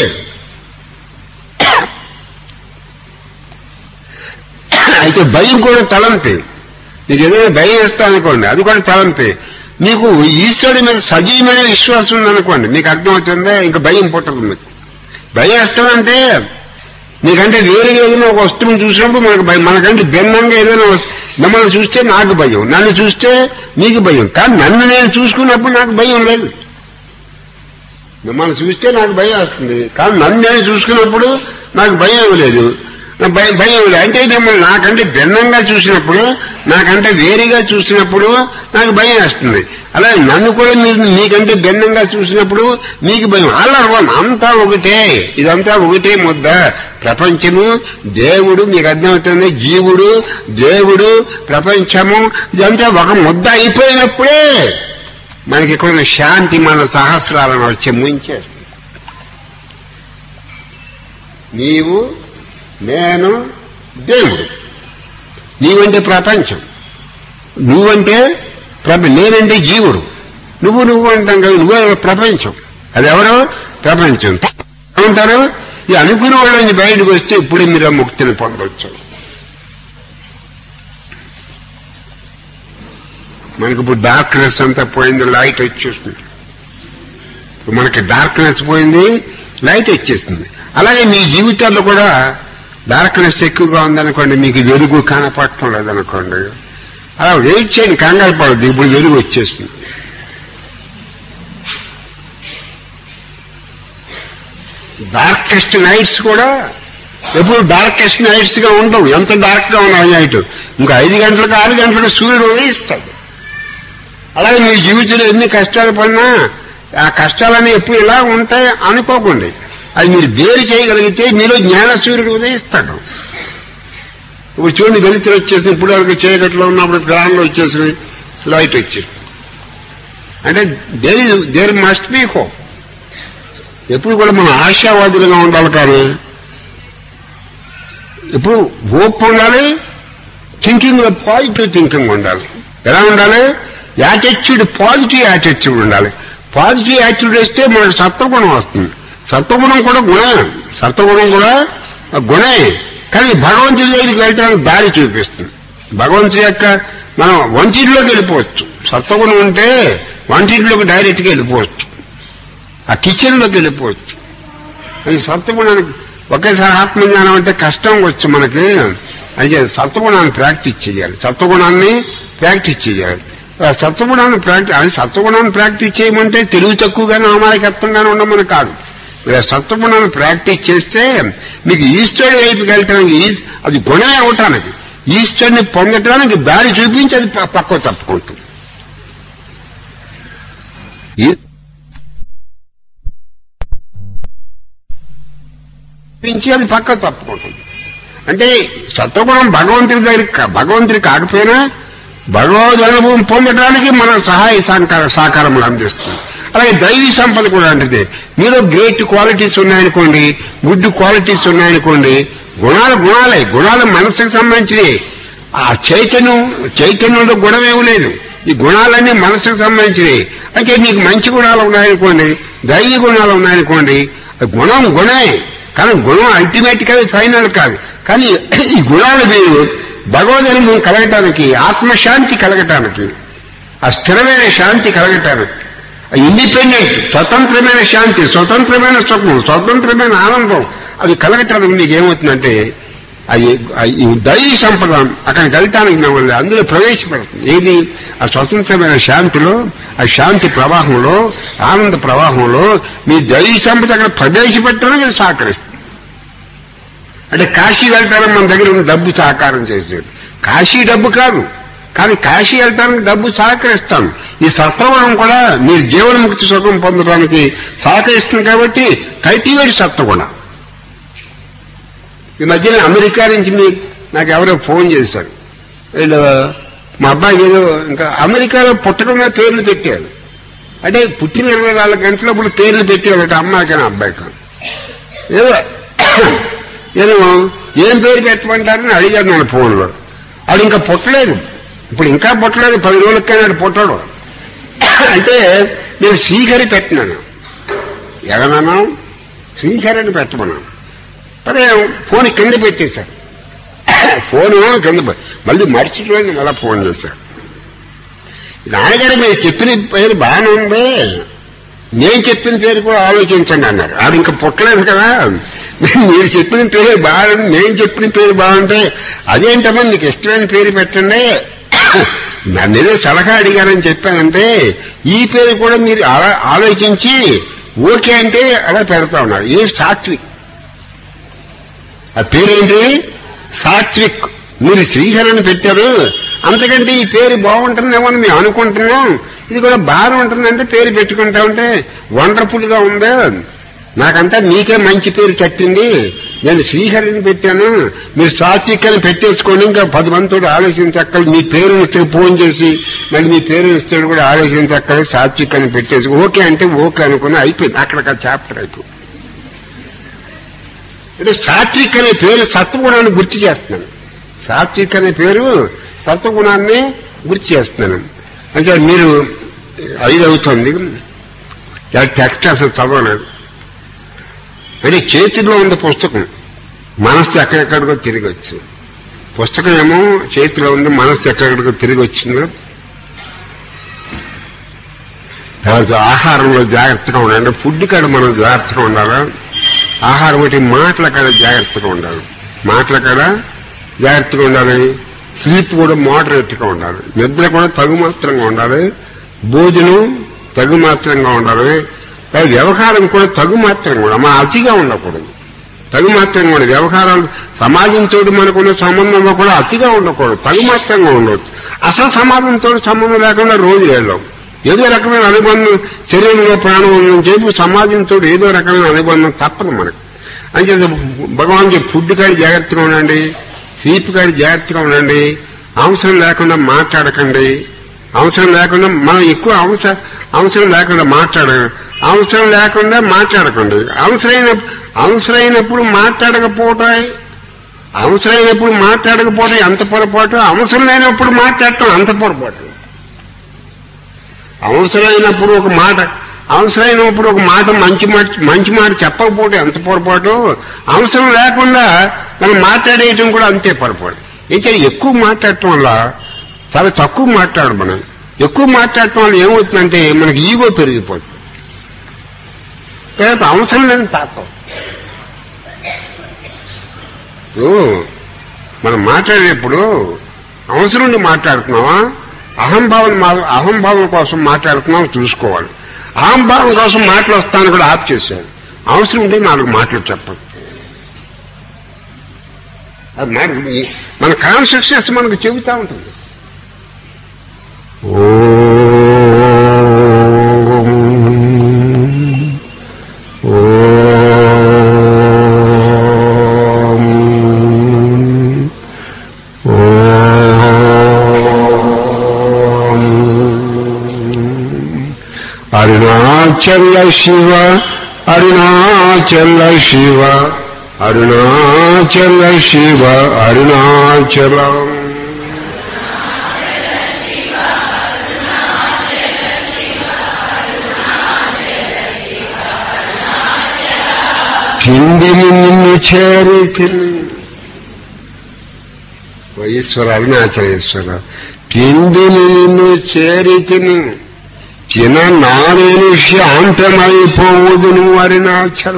అయితే భయం కూడా తలంపే మీకు ఏదైనా భయం వేస్తా అనుకోండి అది కూడా తలంపే మీకు ఈశ్వరుడి మీద సజీవమైన విశ్వాసం ఉందనుకోండి మీకు అర్థమవుతుందా ఇంకా భయం పుట్టదు మీకు భయం వేస్తామంటే నీకంటే వేరుగా ఏదైనా ఒక వస్తువుని చూసినప్పుడు మనకు భయం మనకంటే భిన్నంగా ఏదైనా వస్తు- మిమ్మల్ని చూస్తే నాకు భయం నన్ను చూస్తే నీకు భయం కానీ నన్ను నేను చూసుకున్నప్పుడు నాకు భయం లేదు మిమ్మల్ని చూస్తే నాకు భయం వస్తుంది కానీ నన్ను నేను చూసుకున్నప్పుడు నాకు భయం లేదు నాకు భయం భయం లేదు అంటే మిమ్మల్ని నాకంటే భిన్నంగా చూసినప్పుడు నాకంటే వేరుగా చూసినప్పుడు నాకు భయం వేస్తుంది అలాగే నన్ను కూడా మీరు మీకంటే భిన్నంగా చూసినప్పుడు మీకు భయం అలా అంతా ఒకటే ఇదంతా ఒకటే ముద్ద ప్రపంచము దేవుడు మీకు అర్థమవుతుంది జీవుడు దేవుడు ప్రపంచము ఇదంతా ఒక ముద్ద అయిపోయినప్పుడే మనకి ఇక్కడ ఉన్న శాంతి మన సహస్రాలను వచ్చి ముంచేస్తుంది నీవు నేను దేవుడు నీవంటే ప్రపంచం నువ్వంటే ప్రప నేనంటే జీవుడు నువ్వు నువ్వు అంటాం కదా నువ్వే ప్రపంచం అది ఎవరు ప్రపంచం ఏమంటారు ఈ అనుకున్న వాళ్ళని బయటకు వస్తే ఇప్పుడే మీరు ఆ ముక్తిని పొందొచ్చు మనకి ఇప్పుడు డార్క్నెస్ అంతా పోయింది లైట్ వచ్చేస్తుంది ఇప్పుడు మనకి డార్క్నెస్ పోయింది లైట్ వచ్చేస్తుంది అలాగే మీ జీవితాల్లో కూడా డార్క్నెస్ ఎక్కువగా ఉందనుకోండి మీకు వెలుగు కనపడటం లేదనుకోండి అలా వెయిట్ చేయండి కంగారు పడద్దు ఇప్పుడు వెలుగు వచ్చేస్తుంది డార్కెస్ట్ నైట్స్ కూడా ఎప్పుడు డార్కెస్ట్ నైట్స్ గా ఉండవు ఎంత డార్క్ గా ఉన్నాయి నైట్ ఇంకా ఐదు గంటలకు ఆరు గంటలకు సూర్యుడు ఉదయిస్తాడు అలాగే మీ జీవితంలో ఎన్ని కష్టాలు పడినా ఆ కష్టాలన్నీ ఎప్పుడు ఇలా ఉంటాయి అనుకోకండి అది మీరు వేరు చేయగలిగితే మీలో జ్ఞాన సూర్యుడు ఉదయిస్తాడు ఇప్పుడు చూడండి వెలుతురు వచ్చేసింది ఇప్పుడు వరకు చీకట్లో ఉన్నప్పుడు గ్రహంలో వచ్చేసింది లైట్ వచ్చేసింది అంటే there there must be hope ఎప్పుడు కూడా మనం ఆశావాదులుగా ఉండాలి కానీ ఇప్పుడు హోప్ ఉండాలి థింకింగ్ లో పాజిటివ్ థింకింగ్ ఉండాలి ఎలా ఉండాలి యాటిట్యూడ్ పాజిటివ్ యాటిట్యూడ్ ఉండాలి పాజిటివ్ యాటిట్యూడ్ వేస్తే మనకు సత్వగుణం వస్తుంది సత్వగుణం కూడా గుణం సత్వగుణం కూడా గుణే కానీ భగవంతుడి దగ్గరికి వెళ్ళడానికి దారి చూపిస్తుంది భగవంతుడి యొక్క మనం వంటింట్లోకి వెళ్ళిపోవచ్చు సత్వగుణం ఉంటే వంటింట్లోకి డైరెక్ట్గా వెళ్ళిపోవచ్చు ఆ కిచెన్లోకి వెళ్ళిపోవచ్చు అది సత్వగుణానికి ఒకేసారి ఆత్మజ్ఞానం అంటే కష్టం వచ్చు మనకి అయితే సత్వగుణాన్ని ప్రాక్టీస్ చేయాలి సత్వగుణాన్ని ప్రాక్టీస్ చేయాలి ఆ సత్వగుణాన్ని ప్రాక్టీస్ అది సత్వగుణాన్ని ప్రాక్టీస్ చేయమంటే తెలివి తక్కువగానే అమాయకత్వంగానే ఉండమని కాదు మీరు ఆ సత్వగుణాన్ని ప్రాక్టీస్ చేస్తే మీకు ఈశ్వరుడి వైపుకి వెళ్ళటానికి ఈస్- అది గుణమే అవటానికి ఈశ్వరుని పొందటానికి దారి చూపించి అది ప- పక్కకు తప్పుకుంటుంది ఈ- చూపించి అది పక్క తప్పుకుంటుంది అంటే సత్వగుణం భగవంతుడి దగ్గర కా- భగవంతుడి కాకపోయినా భగవద్ అనుభవం పొందడానికి మన సహాయ సహకార సహకారములు అందిస్తుంది అలాగే దైవీ సంపద కూడా అంటే మీలో గ్రేట్ క్వాలిటీస్ ఉన్నాయనుకోండి గుడ్ క్వాలిటీస్ ఉన్నాయనుకోండి గుణాలు గుణాలే గుణాలు మనసుకు సంబంధించినవి ఆ చైతన్యం చైతన్యంలో గుణం ఏమీ లేదు ఈ గుణాలన్నీ మనసుకు సంబంధించినవి అయితే మీకు మంచి గుణాలు ఉన్నాయనుకోండి దైవీ గుణాలు ఉన్నాయనుకోండి ఆ గుణం గుణమే కానీ గుణం అల్టిమేట్ కాదు ఫైనల్ కాదు కానీ ఈ గుణాలు మీరు భగవదనుభవం కలగటానికి ఆత్మశాంతి కలగటానికి ఆ స్థిరమైన శాంతి కలగటానికి ఆ ఇండిపెండెంట్ స్వతంత్రమైన శాంతి స్వతంత్రమైన సుఖం స్వతంత్రమైన ఆనందం అది కలగటానికి మీకు ఏమవుతుందంటే అది ఆ ఈ దైవ సంపద అక్కడికి వెళ్ళటానికి మిమ్మల్ని అందులో ప్రవేశపెడుతుంది ఏది ఆ స్వతంత్రమైన శాంతిలో ఆ శాంతి ప్రవాహంలో ఆనంద ప్రవాహంలో మీ దైవ సంపద అక్కడ ప్రవేశపెట్టడానికి అది సహకరిస్తుంది అంటే కాశీ వెళ్తారని మన దగ్గర ఉన్న డబ్బు సహకారం చేసేది కాశీ డబ్బు కాదు కానీ కాశీ వెళ్ళటానికి డబ్బు సహకరిస్తాం ఈ సత్వగుణం కూడా మీరు జీవన్ముక్తి సుఖం పొందడానికి సహకరిస్తుంది కాబట్టి కల్టివేట్ సత్వగుణం ఈ మధ్యన అమెరికా నుంచి మీ నాకు ఎవరో ఫోన్ చేశారు వీళ్ళు మా అబ్బాయి ఏదో ఇంకా అమెరికాలో పుట్టకుండా పేర్లు పెట్టారు అంటే పుట్టిన ఇరవై నాలుగు గంటలప్పుడు పేర్లు పెట్టారు అంటే అమ్మాయికి అబ్బాయికి ఏదో నేను ఏం పేరు పెట్టమంటారని అడిగాను నేను ఫోన్లో ఆడు ఇంకా పుట్టలేదు ఇప్పుడు ఇంకా పుట్టలేదు పది రోజులకైనా ఆడు పుట్టాడు అంటే నేను శ్రీహరి పెట్టినాను ఎగనాను శ్రీహరిని పెట్టమన్నాను మరి ఫోన్ కింద పెట్టేశాడు ఫోన్ కింద పె- మళ్ళీ మరుసటి రోజు మళ్ళీ ఫోన్ చేశాడు నాన్నగారు మీరు చెప్పిన పేరు బాగానే ఉంది నేను చెప్పిన పేరు కూడా ఆలోచించండి అన్నారు ఆడు ఇంకా పుట్టలేదు కదా మీరు చెప్పిన పేరు బాగుంది నేను చెప్పిన పేరు బాగుంటే అదేంటమ్మా నీకు ఇష్టమైన పేరు పెట్టండి నన్ను ఏదో సలహా అడిగారని చెప్పానంటే ఈ పేరు కూడా మీరు ఆలో- ఆలోచించి ఓకే అంటే అలా పెడతా ఉన్నారు ఏ సాత్విక్ ఆ పేరేంటి సాత్విక్ మీరు శ్రీహరిని పెట్టారు అంతకంటే ఈ పేరు బాగుంటుందేమో అని మేము అనుకుంటున్నాం ఇది కూడా బాగా ఉంటుందంటే పేరు పెట్టుకుంటా ఉంటే వండర్ఫుల్ గా ఉంది నాకంతా మీకే మంచి పేరు కట్టింది నేను శ్రీహరిని పెట్టాను మీరు సాత్విక్ అని పెట్టేసుకోండి ఇంకా పది మందితో ఆలోచించక్కలు మీ పేరు ఇస్తే ఫోన్ చేసి మళ్ళీ మీ పేరు ఇస్తే కూడా ఆలోచించక్కలు సాత్విక్ అని పెట్టేసి ఓకే అంటే ఓకే అనుకుని అయిపోయింది అక్కడ చాప్టర్ అయిపోయింది అంటే సాత్విక్ అనే పేరు సత్వగుణాన్ని గుర్తు చేస్తున్నాను సాత్విక్ అనే పేరు సత్వగుణాన్ని గుర్తు చేస్తున్నాను అంటే మీరు ఐదు అవుతుంది ఇలా టెక్స్ట్ అసలు చదవలేదు అంటే చేతిలో ఉంది పుస్తకం మనస్సు ఎక్కడెక్కడికో తిరిగి వచ్చు పుస్తకం ఏమో చేతిలో ఉంది మనస్సు ఎక్కడెక్కడికో తిరిగి వచ్చిందో తర్వాత ఆహారంలో జాగ్రత్తగా ఉండాలి ఫుడ్ కాడ మనం జాగ్రత్తగా ఉండాలా ఆహారం ఒకటి మాటల కాడ జాగ్రత్తగా ఉండాలి మాటల కాడ జాగ్రత్తగా ఉండాలి స్లీప్ కూడా మోడరేట్గా ఉండాలి నిద్ర కూడా తగు మాత్రంగా ఉండాలి భోజనం తగు మాత్రంగా ఉండాలి పై వ్యవహారం కూడా తగు మాత్రంగా ఉండాలి మా అతిగా ఉండకూడదు తగు మాత్రంగా ఉండాలి వ్యవహారాలు సమాజంతో మనకున్న సంబంధంలో కూడా అతిగా ఉండకూడదు తగు మాత్రంగా ఉండవచ్చు అసలు సమాజంతో సంబంధం లేకుండా రోజు వెళ్ళాం ఏదో రకమైన అనుబంధం శరీరంలో ప్రాణం ఉందని చెప్పి సమాజంతో ఏదో రకమైన అనుబంధం తప్పదు మనకు అంచేత భగవాన్ చెప్పి ఫుడ్ కాడి జాగ్రత్తగా ఉండండి స్లీప్ కాడి జాగ్రత్తగా ఉండండి అవసరం లేకుండా మాట్లాడకండి అవసరం లేకుండా మనం ఎక్కువ అవసరం అవసరం లేకుండా మాట్లాడ అవసరం లేకుండా మాట్లాడకండి అవసరమైన అవసరమైనప్పుడు మాట్లాడకపోవటం అవసరమైనప్పుడు మాట్లాడకపోవటం ఎంత పొరపాటు అవసరం లేనప్పుడు మాట్లాడటం అంత పొరపాటు అవసరమైనప్పుడు ఒక మాట అవసరమైనప్పుడు ఒక మాట మంచి మాట మంచి మాట చెప్పకపోతే ఎంత పొరపాటు అవసరం లేకుండా మనం మాట్లాడేయటం కూడా అంతే పొరపాటు అయితే ఎక్కువ మాట్లాడటం వల్ల చాలా తక్కువ మాట్లాడు మనం ఎక్కువ మాట్లాడటం వల్ల ఏమవుతుందంటే మనకి ఈగో పెరిగిపోతుంది తర్వాత అవసరం లేని తాకం ఓ, మనం మాట్లాడేటప్పుడు అవసరం ఉండి మాట్లాడుతున్నావా అహంభావం మా- అహంభావం కోసం మాట్లాడుతున్నాం చూసుకోవాలి అహంభావం కోసం మాటలు వస్తాను కూడా ఆఫ్ చేశాను అవసరం ఉంటే నాలుగు మాటలు చెప్పదు అది మన- మన కాన్షియస్నెస్ మనకు చెబుతా ఉంటుంది ఓం ఓం అరుణాచల శివ అరుణాచల శివ అరుణాచల శివ అరుణాచలం కిందిని నిన్ను చేరి తిని ఈశ్వర అరుణాచలేశ్వర కిందిని నిన్ను చేరి తిని చిన్న నానేను శాంతమైపోవుదు నువ్వు అరుణాచల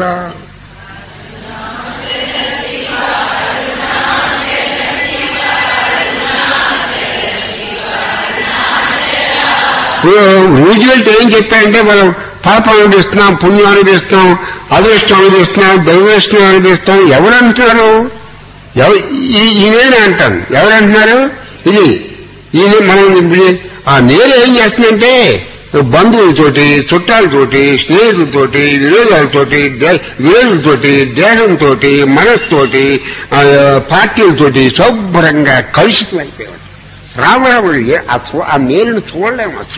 రూజ్వెల్ట్ ఏం చెప్పాయంటే మనం పాపం అనిపిస్తున్నాం పుణ్యం అనిపిస్తున్నాం అదృష్టం అనిపిస్తున్నాం దురదృష్టం అనిపిస్తాం ఎవరు అంటున్నారు ఎవ- ఈ- ఈ నేను అంటాను ఎవరు అంటున్నారు ఇది ఇది మనం ఇప్పుడు ఆ నేను ఏం చేస్తుందంటే బంధువులతోటి చుట్టాలతోటి స్నేహితులతోటి విరోధాలతోటి దే- విరోధులతోటి దేహంతోటి మనస్తోటి ఆ, పార్టీలతోటి శుభ్రంగా కలుషితం అయిపోయాడు రామరాముడు ఏ- ఆ చూ- ఆ నేరుని చూడలేము అసలు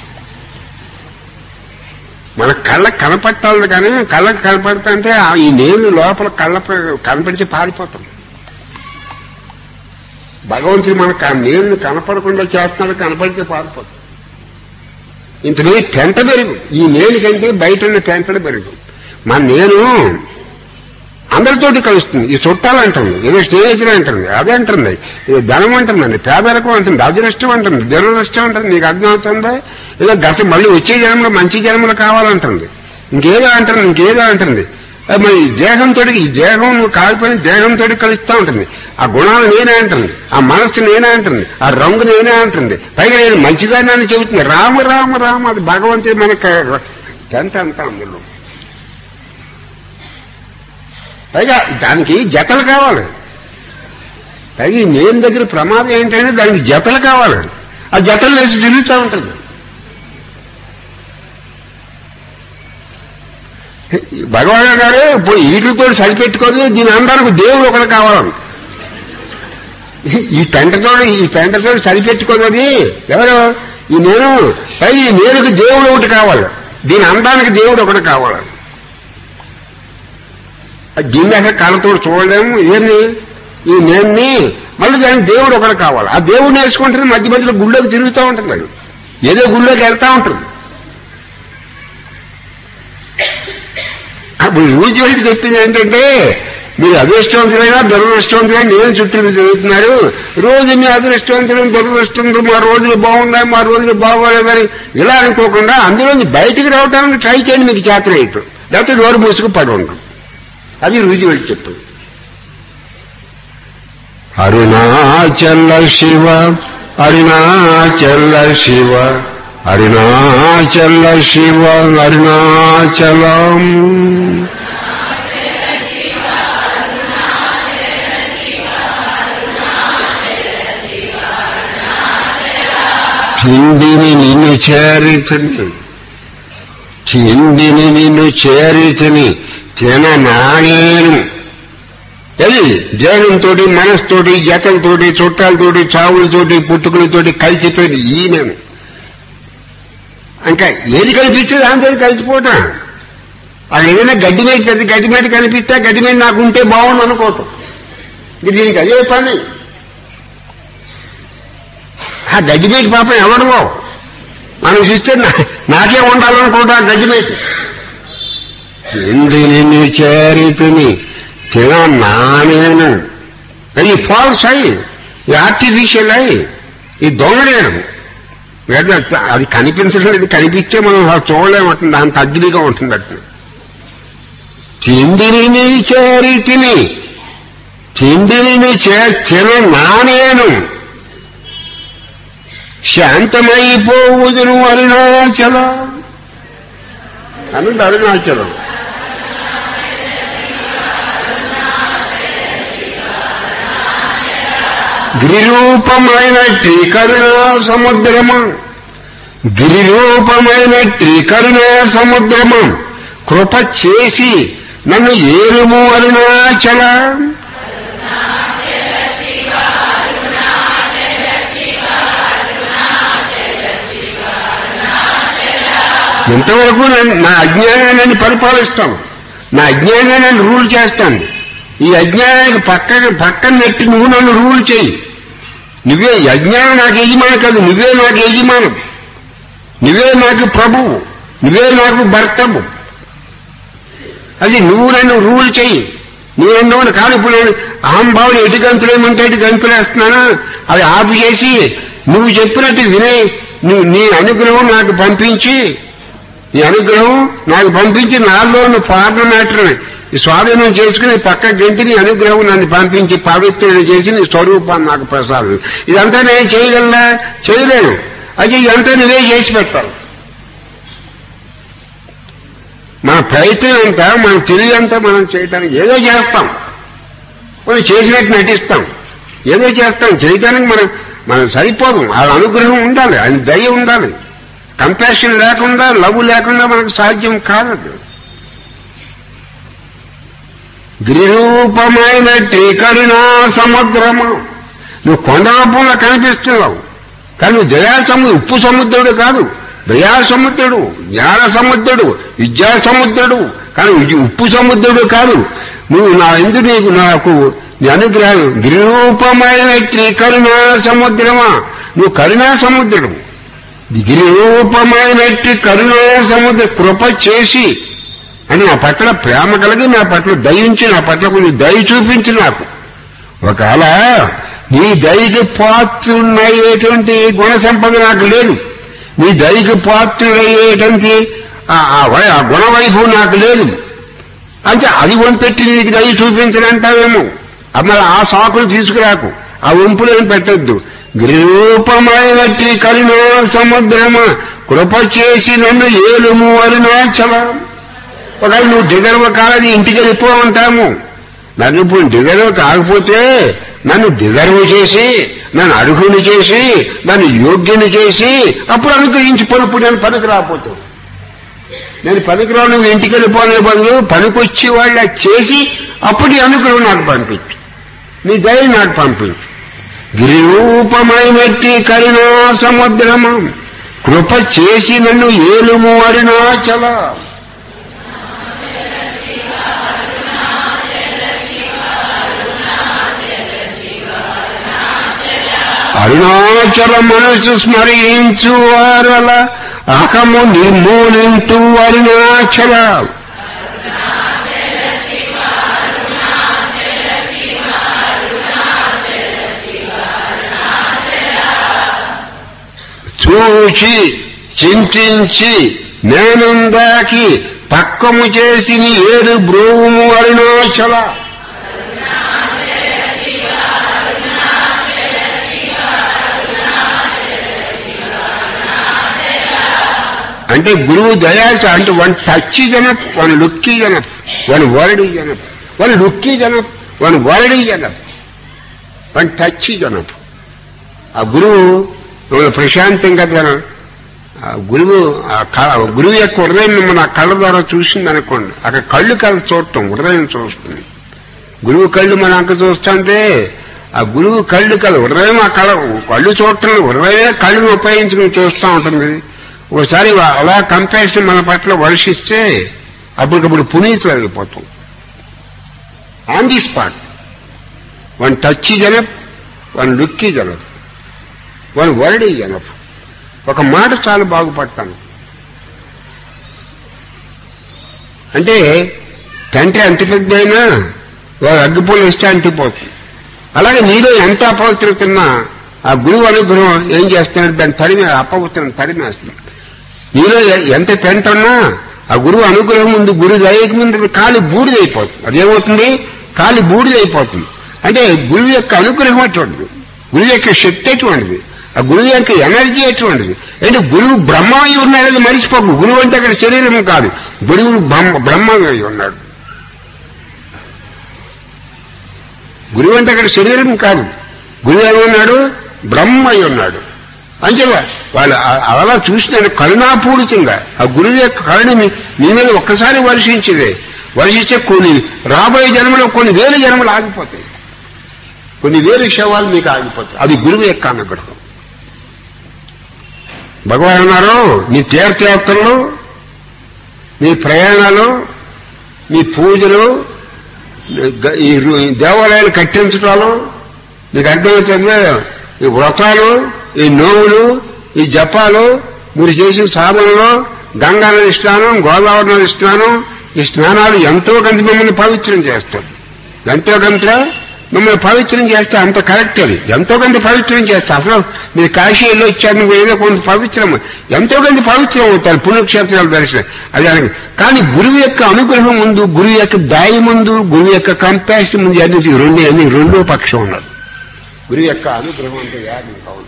మన కళ్ళకు కనపట్టాలి కానీ కళ్ళకు కనపడతా అంటే ఆ ఈ నేను లోపల కళ్ళ కనపడితే పారిపోతాం భగవంతుడు మనకు ఆ నేను కనపడకుండా చేస్తున్నాడు కనపడితే పారిపోతాం ఇంతలో పెంట పెరుగు ఈ నేను కంటే బయట ఉన్న పెంటలు పెరుగు మన నేను అందరితోటి కలుస్తుంది ఈ చుట్టాలు అంటుంది ఏదో స్నేహితులు అంటుంది అదే అంటుంది ఇది ధనం అంటుందండి పేదరికం అంటుంది అదృష్టం అంటుంది దురదృష్టం అంటుంది నీకు అర్థం అవుతుందా ఏదో గత మళ్ళీ వచ్చే జన్మలో మంచి జన్మలు కావాలంటుంది ఇంకేదో అంటుంది ఇంకేదో అంటుంది అది మరి ఈ దేహంతో ఈ దేహం నువ్వు కాకపోయిన దేహంతో కలుస్తూ ఉంటుంది ఆ గుణాలు నేనే అంటుంది ఆ మనస్సు నేనే అంటుంది ఆ రంగు నేనే అంటుంది పైగా నేను మంచిదాన్ని చెబుతుంది రామ రామ రామ అది భగవంతుడి మనకి టెంట అంతా అందులో పైగా దానికి జతలు కావాలి పైగా ఈ నేను దగ్గర ప్రమాదం ఏంటంటే దానికి జతలు కావాలి ఆ జతలు వేసి తిరుగుతూ ఉంటుంది భగవాన్ గారు పోయి వీటితో సరిపెట్టుకోదు దీని అందరికి దేవుడు ఒకటి కావాలని ఈ పెంటతో ఈ పెంటతో సరిపెట్టుకోదు అది ఎవరు ఈ నేను పైగా ఈ నేనుకి దేవుడు ఒకటి కావాలి దీని అందానికి దేవుడు ఒకటి కావాలి దీన్ని అసలు కళ్ళతో చూడలేము ఏంది ఈ నేన్ని మళ్ళీ దానికి దేవుడు ఒకటి కావాలి ఆ దేవుడిని వేసుకుంటుంది మధ్య మధ్యలో గుళ్ళోకి తిరుగుతూ ఉంటుంది అది ఏదో గుళ్ళోకి వెళ్తా ఉంటుంది అప్పుడు రూజువెల్ట్ చెప్పింది ఏంటంటే మీరు అదృష్టవంతులైనా దురదృష్టవంతులైనా నేను చుట్టూ తిరుగుతున్నారు రోజు మీ అదృష్టవంతులు దురదృష్టవంతులు మా రోజులు బాగున్నాయి మా రోజులు బాగోలేదని ఇలా అనుకోకుండా అందులోంచి బయటికి రావడానికి ట్రై చేయండి మీకు చేతన అయితే లేకపోతే నోరు మూసుకు పడి ఉంటాం అది రూజువెల్ట్ చెప్పింది అరుణాచల శివ అరుణాచల శివ అరుణాచల శివ అరుణాచలం కిందిని నిన్ను చేరితని కిందిని నిన్ను చేరితని తిన నానేను అది దేహంతోటి మనస్తోటి జతలతోటి చుట్టాలతోటి చావులతోటి పుట్టుకలతోటి కలిసిపోయింది ఈ నేను ఇంకా ఏది కనిపిస్తే దాంతో కలిసిపోవటం అది ఏదైనా గడ్డి మీద పెద్ద గడ్డి మీద కనిపిస్తే ఆ గడ్డి మీద నాకు ఉంటే బాగుండు అనుకోవటం ఇది దీనికి అదే పని ఆ గడ్డి మీద పాపం ఎవరివో మనం చూస్తే నా- నాకే ఉండాలనుకుంటా ఆ గడ్డి మీద ఇంద్రిని చేరితుని తిన నానేను అది ఫాల్స్ అయి ఈ ఆర్టిఫిషియల్ అయి ఈ దొంగనేను లేదా అది కనిపించడం ఇది కనిపిస్తే మనం అలా చూడలేమంటుంది అంత అగ్నిగా ఉంటుంది అట్లా తిండిని చేరి తిని తిండిని చేర్చిన నానేను శాంతమైపోవుదును అరుణాచలం అనండి అరుణాచలం గిరిరూపమైనట్టి కరుణా సముద్రము గిరిరూపమైనట్టి కరుణా సముద్రము కృప చేసి నన్ను ఏరుము అరుణాచల ఇంతవరకు నేను- నా అజ్ఞానాన్ని పరిపాలిస్తాను నా అజ్ఞానాన్ని రూల్ చేస్తాను ఈ అజ్ఞానానికి పక్కన పక్కన నెట్టి నువ్వు నన్ను రూల్ చేయి నువ్వే ఈ అజ్ఞానం నాకు యజమాని కాదు నువ్వే నాకు యజమానం నువ్వే నాకు ప్రభువు నువ్వే నాకు భర్తవు అది నువ్వు నన్ను రూల్ చెయ్యి నువ్వు ఉండవు కాదు ఇప్పుడు నేను అహంభావులు ఎటు గంతులేమంటే ఎటు గంతులేస్తున్నాను అది ఆపు చేసి నువ్వు చెప్పినట్టు వినే నువ్వు నీ అనుగ్రహం నాకు పంపించి నీ అనుగ్రహం నాకు పంపించి నాలో ఉన్న పార్లమెంటరీని ఈ స్వాధీనం చేసుకుని పక్క గంటి నీ అనుగ్రహం నన్ను పంపించి పవిత్రుడు చేసి నీ స్వరూపాన్ని నాకు ప్రసాదం ఇదంతా నేను చేయగలనా చేయలేను అది ఇదంతా నువ్వే చేసి పెట్టాలి మన ప్రయత్నం ఎంత మన తెలివి అంతా మనం చేయటానికి ఏదో చేస్తాం మనం చేసినట్టు నటిస్తాం ఏదో చేస్తాం చేయటానికి మనం మనం సరిపోదు ఆ అనుగ్రహం ఉండాలి ఆయన దయ ఉండాలి కంపాషన్ లేకుండా లవ్ లేకుండా మనకు సాధ్యం కాదు అది. గిరిరూపమైనట్టి కరుణా సముద్రము నువ్వు కొండ రూపంలో కనిపిస్తున్నావు కానీ నువ్వు దయా సముద్రం ఉప్పు సముద్రుడు కాదు దయా సముద్రుడు జ్ఞాన సముద్రుడు విద్యా సముద్రుడు కానీ ఇది ఉప్పు సముద్రుడు కాదు నువ్వు నా ఎందు నీకు నాకు నీ అనుగ్రహం గిరిరూపమైనట్టి కరుణా సముద్రమా నువ్వు కరుణా సముద్రుడు గిరిరూపమైనట్టి కరుణా సముద్ర కృప చేసి అని నా పట్ల ప్రేమ కలిగి నా పట్ల దయించి నా పట్ల కొంచెం దయ చూపించి నాకు ఒకవేళ నీ దయకి పాత్రుడయ్యేటువంటి గుణ సంపద నాకు లేదు నీ దయకి పాత్రుడయ్యేటువంటి ఆ ఆ వై- ఆ గుణ వైభవం నాకు లేదు అంటే అది వంపెట్టి నీకు దయ చూపించనంటావేమో అమ్మ ఆ సాకులు తీసుకురాకు ఆ వంపులు ఏం పెట్టొద్దు గిరిరూపమైనట్టి కరుణా సముద్రమ కృప చేసి నన్ను ఏలుము అరుణాచలం ఒకవేళ నువ్వు డిజర్వ్ కాలది ఇంటికి వెళ్ళిపో అంటాము నన్ను ఇప్పుడు డిజర్వ్ కాకపోతే నన్ను డిజర్వ్ చేసి నన్ను అర్హుని చేసి నన్ను యోగ్యుని చేసి అప్పుడు అనుగ్రహించిపోయినప్పుడు నేను పనికి రాకపోతాను నేను పనికిరావు నువ్వు ఇంటికి వెళ్ళిపోనే బదులు పనికొచ్చి వాళ్ళ చేసి అప్పుడు నీ అనుగ్రహం నాకు పంపించు నీ దయ నాకు పంపించు గిరిరూపమైనట్టి కరుణా సముద్రము కృప చేసి నన్ను ఏలుము అరుణాచల అరుణాచల మనసు స్మరించు వారల అహము నిర్మూలించు అరుణాచల చూచి చింతించి నేనుందాకి పక్కము చేసి నీ ఏడు బ్రూము అరుణాచల అంటే గురువు దయాస అంటే వన్ టచ్ జనప్ వన్ లుక్కీ జనప్ వన్ వర్డ్ జనప్ వన్ లుక్కీ జనప్ వన్ వర్డ్ జనప్ వన్ టచ్ జనప్ ఆ గురువు మిమ్మల్ని ప్రశాంతంగా తన ఆ గురువు ఆ క- గురువు యొక్క హృదయం మిమ్మల్ని ఆ కళ్ళ ద్వారా చూసింది అనుకోండి అక్కడ కళ్ళు కాదు చూడటం హృదయం చూస్తుంది గురువు కళ్ళు మన అంక చూస్తుంటే ఆ గురువు కళ్ళు కళ్ళు హృదయం ఆ కళ కళ్ళు చూడటం హృదయమే కళ్ళును ఉపయోగించుకుని చూస్తూ ఉంటుంది ఒకసారి వా- అలా కంపారిజన్ మన పట్ల వర్షిస్తే అప్పటికప్పుడు పునీతులు వెళ్ళిపోతాం on the spot one touch జనప్ వన్ లుక్కీ జనప్ వన్ వర్డ్ జనప్ ఒక మాట చాలు బాగుపడతాను అంటే తండ్రి అంత పెద్ద అయినా వారు అగ్గిపూలు ఇస్తే అంటిపోతుంది అలాగే నీలో ఎంత అపవిత్రత ఉన్నా ఆ గురువు అనుగ్రహం ఏం చేస్తున్నాడు దాన్ని తరిమి అపవిత్రం తరిమేస్తున్నాడు నీలో ఎ- ఎంత పెంట ఉన్నా ఆ గురువు అనుగ్రహం ముందు గురు దయకు ముందు అది కాలి బూడిదైపోతుంది అదేమవుతుంది కాలి బూడిదైపోతుంది అంటే గురువు యొక్క అనుగ్రహం అటువంటిది గురువు యొక్క శక్తి అటువంటిది ఆ గురువు యొక్క ఎనర్జీ అటువంటిది అంటే గురువు బ్రహ్మమై ఉన్నాడని మరిచిపోకు గురువు అంటే అక్కడ శరీరం కాదు గురువు బ్రహ్మ బ్రహ్మమై ఉన్నాడు గురువు అంటే అక్కడ శరీరం కాదు గురువు ఏమన్నాడు బ్రహ్మ అయి ఉన్నాడు అంచేలా వాళ్ళు ఆ- అలా చూసిన కరుణాపూరితంగా ఆ గురువు యొక్క కరుణ మీ మీ మీద ఒక్కసారి వర్షించేదే వర్షించే కొన్ని రాబోయే జన్మలో కొన్ని వేల జన్మలు ఆగిపోతాయి కొన్ని వేల శవాలు మీకు ఆగిపోతాయి అది గురువు యొక్క అనుగ్రహం భగవాన్ అన్నారు నీ తీర్థయాత్రలు నీ ప్రయాణాలు నీ పూజలు గ- ఈ రు- ఈ దేవాలయాలు కట్టించటాలు నీకు అర్థమవుతుంది ఈ వ్రతాలు ఈ నోవులు ఈ జపాలు మీరు చేసిన సాధనలో గంగా నది స్నానం గోదావరి నది స్నానం ఈ స్నానాలు ఎంతో కొంత మిమ్మల్ని పవిత్రం చేస్తారు ఎంతో కొంత మిమ్మల్ని పవిత్రం చేస్తే అంత కరెక్ట్ అది ఎంతో కొంత పవిత్రం చేస్తే అసలు మీరు కాశీ వెళ్ళి వచ్చారు నువ్వు ఏదో కొంత పవిత్రం ఎంతో కొంత పవిత్రం అవుతారు పుణ్యక్షేత్రాల దర్శనం అది అనగా కానీ గురువు యొక్క అనుగ్రహం ముందు గురువు యొక్క దాయి ముందు గురువు యొక్క కంపాషన్ ముందు అన్ని రెండు అన్ని రెండో పక్షం ఉన్నది గురువు యొక్క అనుగ్రహం అంటే యాగం కావాలి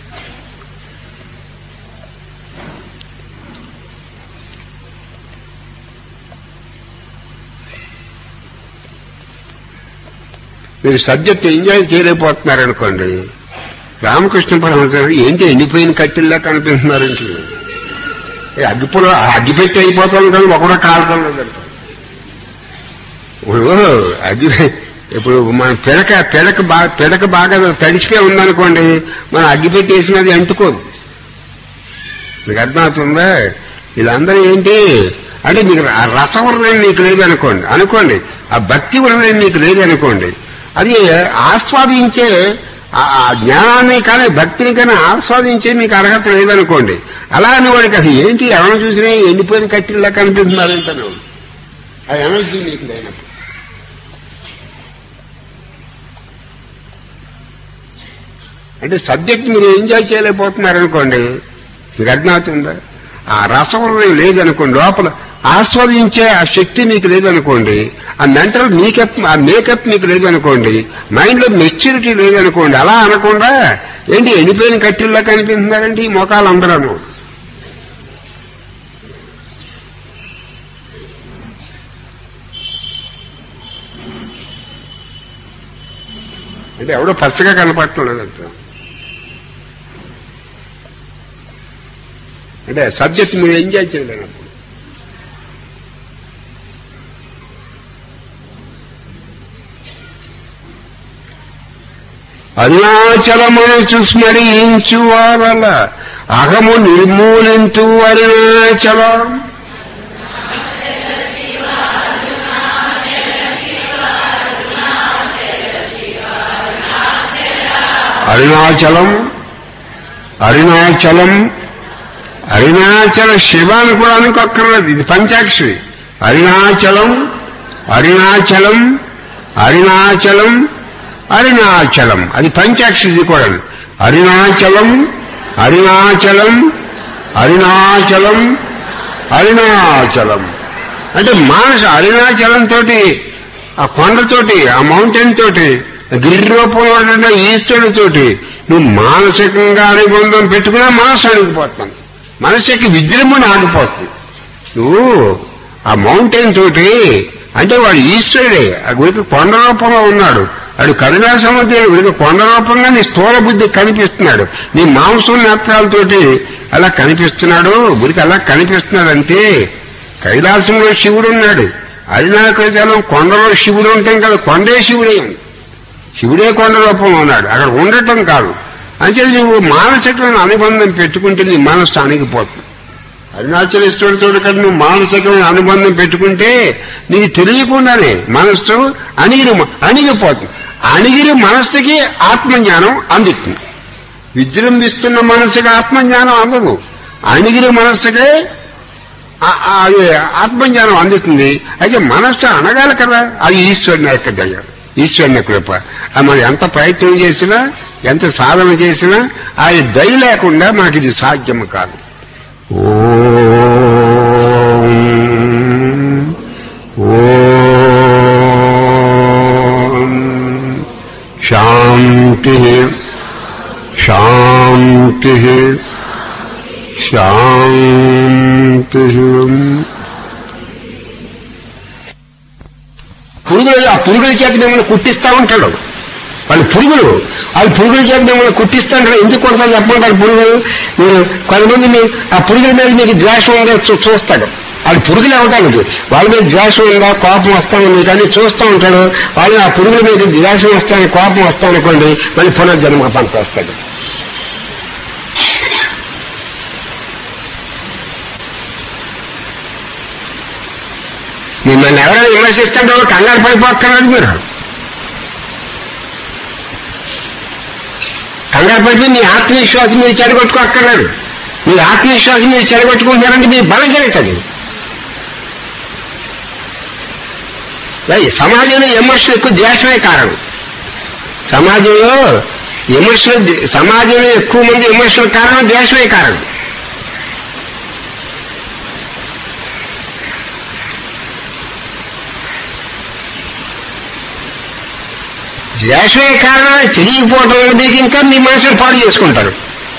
మీరు సబ్జెక్ట్ ఎంజాయ్ చేయలేకపోతున్నారు అనుకోండి రామకృష్ణ పరమహంస ఏంటి ఎండిపోయిన కట్టిల్లా కనిపిస్తున్నారు ఇంట్లో ఏ అగ్గిపులో అగ్గిపెట్టి అయిపోతాను కానీ ఒకడో కాలడం లేదంట ఇప్పుడు అగ్గి ఇప్పుడు మన పిడక పిడక బాగా పిడక బాగా తడిచిపోయి ఉందనుకోండి మనం అగ్గిపెట్టి వేసినది అంటుకోదు మీకు అర్థమవుతుందా వీళ్ళందరూ ఏంటి అంటే మీకు ఆ రస హృదయం మీకు లేదనుకోండి అనుకోండి ఆ భక్తి హృదయం మీకు లేదనుకోండి అది ఆస్వాదించే ఆ ఆ జ్ఞానాన్ని కానీ భక్తిని కానీ ఆస్వాదించే మీకు అర్హత లేదనుకోండి అలా అని వాడికి అసలు ఏంటి ఎవరు చూసినా ఎండిపోయిన కట్టిల్లా కనిపిస్తున్నారంటాను ఆ ఎనర్జీ మీకు లేనప్పుడు అంటే సబ్జెక్ట్ మీరు ఎంజాయ్ చేయలేకపోతున్నారనుకోండి మీకు అర్థమవుతుందా ఆ రసహృదయం లేదనుకోండి లోపల ఆస్వాదించే ఆ శక్తి మీకు లేదనుకోండి ఆ మెంటల్ మేకప్ ఆ మేకప్ మీకు లేదనుకోండి మైండ్ లో మెచ్యూరిటీ లేదనుకోండి అలా అనకుండా ఏంటి ఎండిపోయిన కట్టిల్లా కనిపిస్తున్నారంటే ఈ మొఖాలు అందరూ అంటే ఎవడో పచ్చగా కనపడటం లేదంట అంటే సబ్జెక్ట్ మీరు ఎంజాయ్ చేయలేనప్పుడు అరుణాచలమును స్మరించు వారల అహము నిర్మూలించు అరుణాచలం అరుణాచలం అరుణాచలం అరుణాచల శివ అని కూడా అనుకోక్కర్లేదు ఇది పంచాక్షరి అరుణాచలం అరుణాచలం అరుణాచలం అరుణాచలం అది పంచాక్షరి ఇది కూడా అరుణాచలం అరుణాచలం అరుణాచలం అరుణాచలం అంటే మానస అరుణాచలం తోటి ఆ కొండతోటి ఆ మౌంటైన్ తోటి గిరి రూపంలో ఉన్న ఈశ్వరుడి తోటి నువ్వు మానసికంగా అనుబంధం పెట్టుకున్నా మనసు అణిగిపోతుంది మనసుకి విజృంభణ ఆగిపోతుంది నువ్వు ఆ మౌంటైన్ తోటి అంటే వాడు ఈశ్వరుడే ఆ గురికి కొండ రూపంలో ఉన్నాడు వాడు కరుణా సముద్రుడు వీడికి కొండ రూపంగా నీ స్థూల బుద్ధి కనిపిస్తున్నాడు నీ మాంసం నేత్రాలతోటి అలా కనిపిస్తున్నాడు గురికి అలా కనిపిస్తున్నాడు అంతే కైలాసంలో శివుడు ఉన్నాడు అరుణాచలం కొండలో శివుడు ఉంటాం కదా కొండే శివుడే ఉంది శివుడే కొండ రూపంలో ఉన్నాడు అక్కడ ఉండటం కాదు అంటే నువ్వు మానసికమైన అనుబంధం పెట్టుకుంటే నీ మనస్సు అణిగిపోతుంది అరుణాచలేశ్వరుడితో కదా నువ్వు మానసికమైన అనుబంధం పెట్టుకుంటే నీకు తెలియకుండానే మనస్సు అణిగిరి అణిగిపోతుంది అణిగిరి మనస్సుకి ఆత్మజ్ఞానం అందుతుంది విజృంభిస్తున్న మనస్సుకి ఆత్మజ్ఞానం అందదు అణిగిరి మనస్సుకే ఆ- ఆ- అది ఆత్మజ్ఞానం అందుతుంది అయితే మనస్సు అనగాలి కదా అది ఈశ్వరుని యొక్క దయ ఈశ్వరుని కృప అది మనం ఎంత ప్రయత్నం చేసినా ఎంత సాధన చేసినా ఆయన దయ లేకుండా మనకి ఇది సాధ్యం కాదు ఓం ఓం శాంతి శాంతి శాంతి పురుగులు ఆ పురుగుల చేత మిమ్మల్ని కుట్టిస్తా ఉంటాడు వాళ్ళు పురుగులు వాళ్ళు పురుగుల చేత మిమ్మల్ని కుట్టిస్తా ఉంటాడు ఎందుకు కొడతా చెప్పమంటారు పురుగులు మీరు కొంతమంది మీ ఆ పురుగుల మీద మీకు ద్వేషం ఉందో చూ- చూస్తాడు వాళ్ళు పురుగులు అవటానికి వాళ్ళ మీద ద్వేషం ఉందా కోపం వస్తాను మీకు అన్ని చూస్తూ ఉంటాడు వాళ్ళు ఆ పురుగుల మీద ద్వేషం వస్తాను కోపం వస్తానుకోండి మళ్ళీ పునర్జన్మ పనికొస్తాడు మిమ్మల్ని ఎవరైనా విమర్శిస్తుంటే వాళ్ళు కంగారు పడిపోక్కర్లేదు మీరు కంగారు పడిపోయి మీ ఆత్మవిశ్వాసం మీరు చెడగొట్టుకోక్కర్లేదు మీ ఆత్మవిశ్వాసం మీరు చెడగొట్టుకుంటున్నారంటే మీ బలం జరుగుతుంది ఏయ్, సమాజంలో విమర్శలు ఎక్కువ ద్వేషమే కారణం సమాజంలో విమర్శలు సమాజంలో ఎక్కువ మంది విమర్శల కారణం ద్వేషమే కారణం ద్వేషమే కారణం తెలియకపోవడం వల్ల మీకు ఇంకా మీ మనసును పాడు చేసుకుంటారు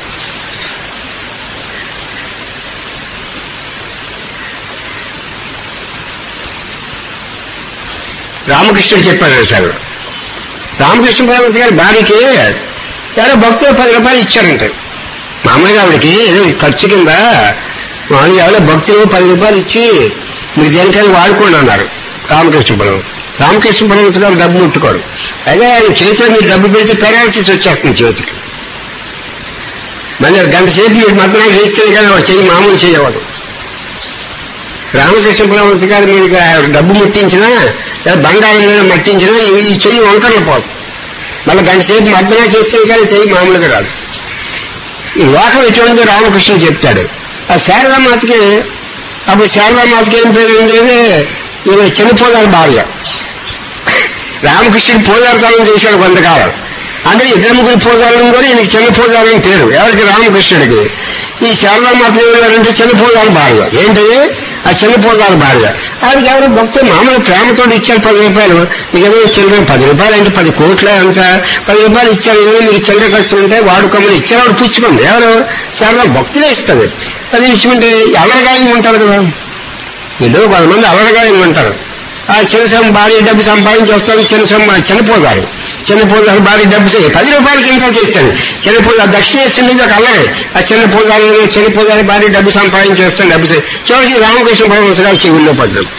రామకృష్ణుడు చెప్పాడు సార్ రామకృష్ణ పరమహంస గారి భార్యకి ఎవరో భక్తులు పది రూపాయలు ఇచ్చారంట మామూలుగా ఆవిడకి ఏదో ఖర్చు కింద మామూలుగా ఎవరో భక్తులు పది రూపాయలు ఇచ్చి మీరు దేనికైనా వాడుకోండి అన్నారు రామకృష్ణ పరమహంస రామకృష్ణ పరమహంస గారు డబ్బు ముట్టుకోరు అయితే ఆయన చేతిలో మీరు డబ్బు పెడితే పెరాలసిస్ వచ్చేస్తుంది చేతికి మళ్ళీ గంట సేపు మీరు మధ్యాహ్నం వేస్తే కానీ వాడు చెయ్యి మామూలు చేయవదు రామకృష్ణ పరమహంస గారు మీరు డబ్బు ముట్టించినా లేదా బంగారం ఏదైనా మట్టించినా ఈ- ఈ చెయ్యి వంకరలు పోదు మళ్ళీ గంట సేపు మర్దన చేస్తే కానీ చెయ్యి మామూలుగా రాదు ఈ లోకం ఎటువంటి రామకృష్ణుడు చెప్తాడు ఆ శారదామాతకి అప్పుడు శారదామాతకి ఏం పేరు ఏంటంటే ఈయన చనిపోదాల భార్య రామకృష్ణుడు పూజార్థాలను చేశాడు కొంతకాలం అంటే ఇద్దరు ముగ్గురు పూజాలను కూడా ఈయనకి చిన్న పూజాలని పేరు ఎవరికి రామకృష్ణుడికి ఈ శారదామాత ఏమంటే చిన్న పూజాల భార్య ఏంటది ఆ చిన్న పూజాల భార్య ఆవిడకి ఎవరు భక్తులు మామూలు ప్రేమతో ఇచ్చారు పది రూపాయలు మీకు ఏదో చిల్లర పది రూపాయలు అంటే పది కోట్ల అంత పది రూపాయలు ఇచ్చారు ఏదో మీకు చిల్లర ఖర్చు ఉంటే వాడుకోమని ఇచ్చేవాడు పుచ్చుకుంది ఎవరు శారదా భక్తులే ఇస్తుంది అది ఇచ్చుకుంటే అలరగాయం ఉంటారు కదా వీళ్ళు కొంతమంది అలరగాయం ఉంటారు ఆ చిన్న సం భారీ డబ్బు సంపాదించి వస్తాను చిన్న సం చనిపోతారు చనిపోతారు భారీ డబ్బు చేయి పది రూపాయలకి ఇంకా చేస్తాడు చనిపోతారు దక్షిణేశ్వరి ఒక అల్లరే ఆ చిన్న పూజారి చనిపోతారు భారీ డబ్బు సంపాదించి వస్తాను డబ్బు చేయి చివరికి రామకృష్ణ పరమహంస గారు చెవుల్లో పడ్డాడు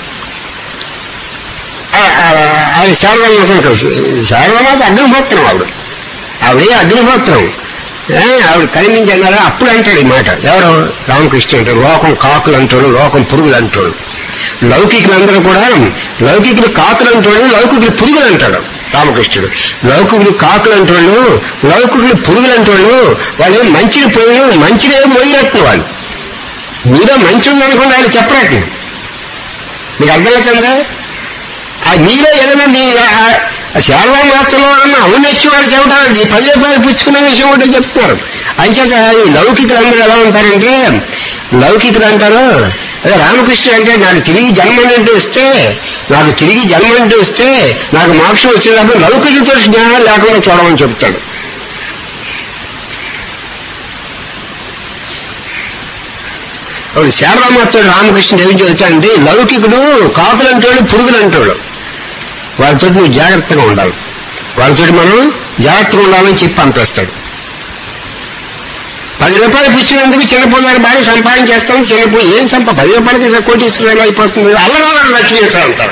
ఆ- ఆ- ఆయన శారదామాసం కలిసి శారదామాత అగ్నిహోత్రం ఆవిడ ఆవిడ అగ్నిహోత్రం ఏ, ఆవిడ కలిమించి అన్నారా అప్పుడు అంటాడు ఈ మాట ఎవరు రామకృష్ణ అంటాడు లోకం కాకులు అంటాడు లోకం పురుగులు అంటాడు లౌకికులందరూ కూడా లౌకికులు కాకులు అంటాడు లౌకికులు పురుగులు అంటాడు రామకృష్ణుడు లౌకికులు కాకులు అంటాడు లౌకికులు పురుగులు అంటాడు వాళ్ళు మంచిని పోయి మంచినే మోయినట్టు వాళ్ళు మీలో మంచి ఉందనుకోండి వాళ్ళు చెప్పరట్టు మీకు అర్థమవుతుందా ఆ మీలో ఏదైనా మీ శారదా మాత్రంలో అన్న అవునొచ్చి వాడు చెప్పడానికి ఈ పది రూపాయలు పుచ్చుకున్న విషయం ఒకటి చెప్తున్నారు అంచేత ఈ లౌకికులు అందరూ ఎలా ఉంటారంటే లౌకికులు అంటారు అదే రామకృష్ణ అంటే నాకు తిరిగి జన్మనంటూ ఇస్తే నాకు తిరిగి జన్మనంటూ ఇస్తే నాకు మోక్షం వచ్చినప్పుడు లౌకికులతో జ్ఞానం లేకుండా చూడమని చెప్తాడు అప్పుడు శారదామాత్రుడు రామకృష్ణుడు ఏం చెబుతాడంటే లౌకికుడు కాకులు అంటాడు పురుగులు అంటాడు వాళ్ళతో నువ్వు జాగ్రత్తగా ఉండాలి వాళ్ళతో మనం జాగ్రత్తగా ఉండాలని చెప్పి పంపిస్తాడు పది రూపాయలు పుచ్చినందుకు చిన్నపోదారు బాగా సంపాదించేస్తాం చిన్నపో ఏం సంప పది రూపాయలకి కోటీశ్వరాలు అయిపోతుంది అల్లవాళ్ళని రక్షించాలంటారు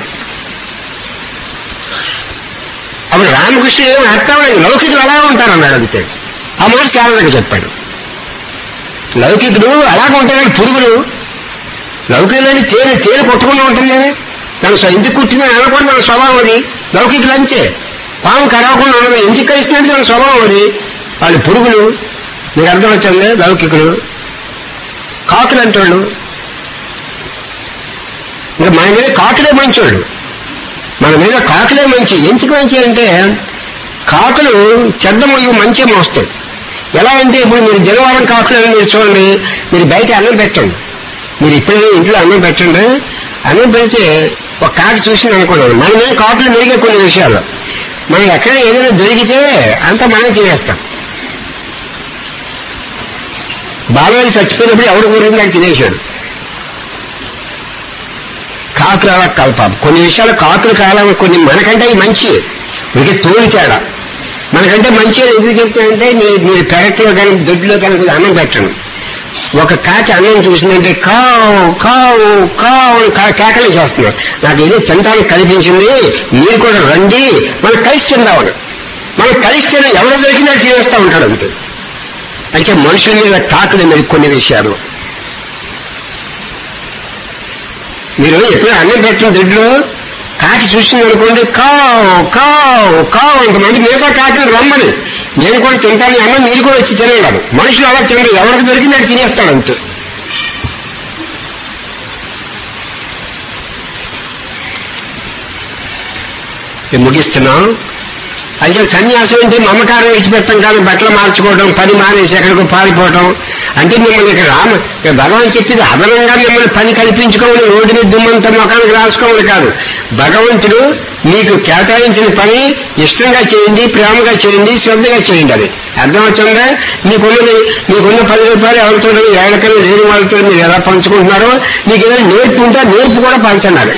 అప్పుడు రామకృష్ణుడు ఏమో అర్థం లేదు లౌకికులు అలా ఉంటారన్నాడు అంతే ఆ మాట శారదకు చెప్పాడు లౌకికుడు అలాగే ఉంటాడు పురుగులు లౌకికులని తేనె తేనె కొట్టకుండా ఉంటుంది తను స్వ- ఎందుకు కుట్టిందని అనకూడదు తన స్వభావం అది లౌకికులు అంతే పాము కరవకుండా ఉండదు ఎందుకు కలిసినట్టు తన స్వభావం అది వాళ్ళు పురుగులు మీకు అర్థం వచ్చింది లౌకికులు కాకులు అంటాళ్ళు ఇంకా మన మీద కాకులే మంచోళ్ళు మన మీద కాకులే మంచి ఎందుకు మంచి అంటే కాకులు చెడ్డ మొయ్యి మంచి మోస్తాయి ఎలా అంటే ఇప్పుడు మీరు జనవారం కాకులు అని మీరు చూడండి మీరు బయట అన్నం పెట్టండి మీరు ఇప్పుడే ఇంట్లో అన్నం పెట్టండి అన్నం పెడితే ఒక కాకి చూసింది అనుకున్నాను మన మీద కాకులు మెరిగే కొన్ని విషయాలు మనం ఎక్కడ ఏదైనా దొరికితే అంతా మనమే తినేస్తాం బాలయ్య చచ్చిపోయినప్పుడు ఎవరు దొరికింది నాకు తినేశాడు కాకులు అలా కాదు పాపం కొన్ని విషయాలు కాకులు కాలం కొన్ని మనకంటే అవి మంచి మీకు తోలు తేడా మనకంటే మంచి అని ఎందుకు చెప్తానంటే మీ మీరు పెరట్లో కానీ దొడ్లో కానీ కొద్దిగా అన్నం పెట్టండి ఒక కాకి అన్నం చూసిందంటే కావు కావు కావు అని కా- కేకలు చేస్తున్నారు నాకు ఏదో తినడానికి కనిపించింది మీరు కూడా రండి మనం కలిసి తిందామని మనం కలిసి తిన ఎవరు దొరికినా తినేస్తా ఉంటాడు అంతే అయితే మనుషుల మీద కాకులు మీరు కొన్ని విషయాలు మీరు ఎప్పుడు అన్నం పెట్టిన దొడ్లో కాకి చూసింది అనుకోండి కావు కావు కావు అంతమంది మిగతా కాకిని రమ్మని నేను కూడా తింటాను అన్న మీరు కూడా వచ్చి తినేవాడు మనుషులు అలా తినరు ఎవరికి దొరికింది అది తినేస్తాడు అంతే ఇది ముగిస్తున్నాం అయితే సన్యాసం అంటే మమకారం విడిచిపెట్టడం కాదు బట్టలు మార్చుకోవడం పని మానేసి ఎక్కడికో పారిపోవడం అంటే మిమ్మల్ని ఇక్కడ రామ ఇక్కడ భగవాన్ చెప్పింది అదనంగా మిమ్మల్ని పని కల్పించుకోమని రోడ్డు మీద దుమ్మంతా ముఖానికి రాసుకోమని కాదు భగవంతుడు మీకు కేటాయించిన పని ఇష్టంగా చేయండి ప్రేమగా చేయండి శ్రద్ధగా చేయండి అది అర్థమవుతుందా మీకున్నది మీకున్న పది రూపాయలు ఎవరితో ఏళ్ళకన్నా లేని వాళ్ళతో మీరు ఎలా పంచుకుంటున్నారో మీకు ఏదైనా నేర్పు ఉంటే ఆ నేర్పు కూడా పంచండి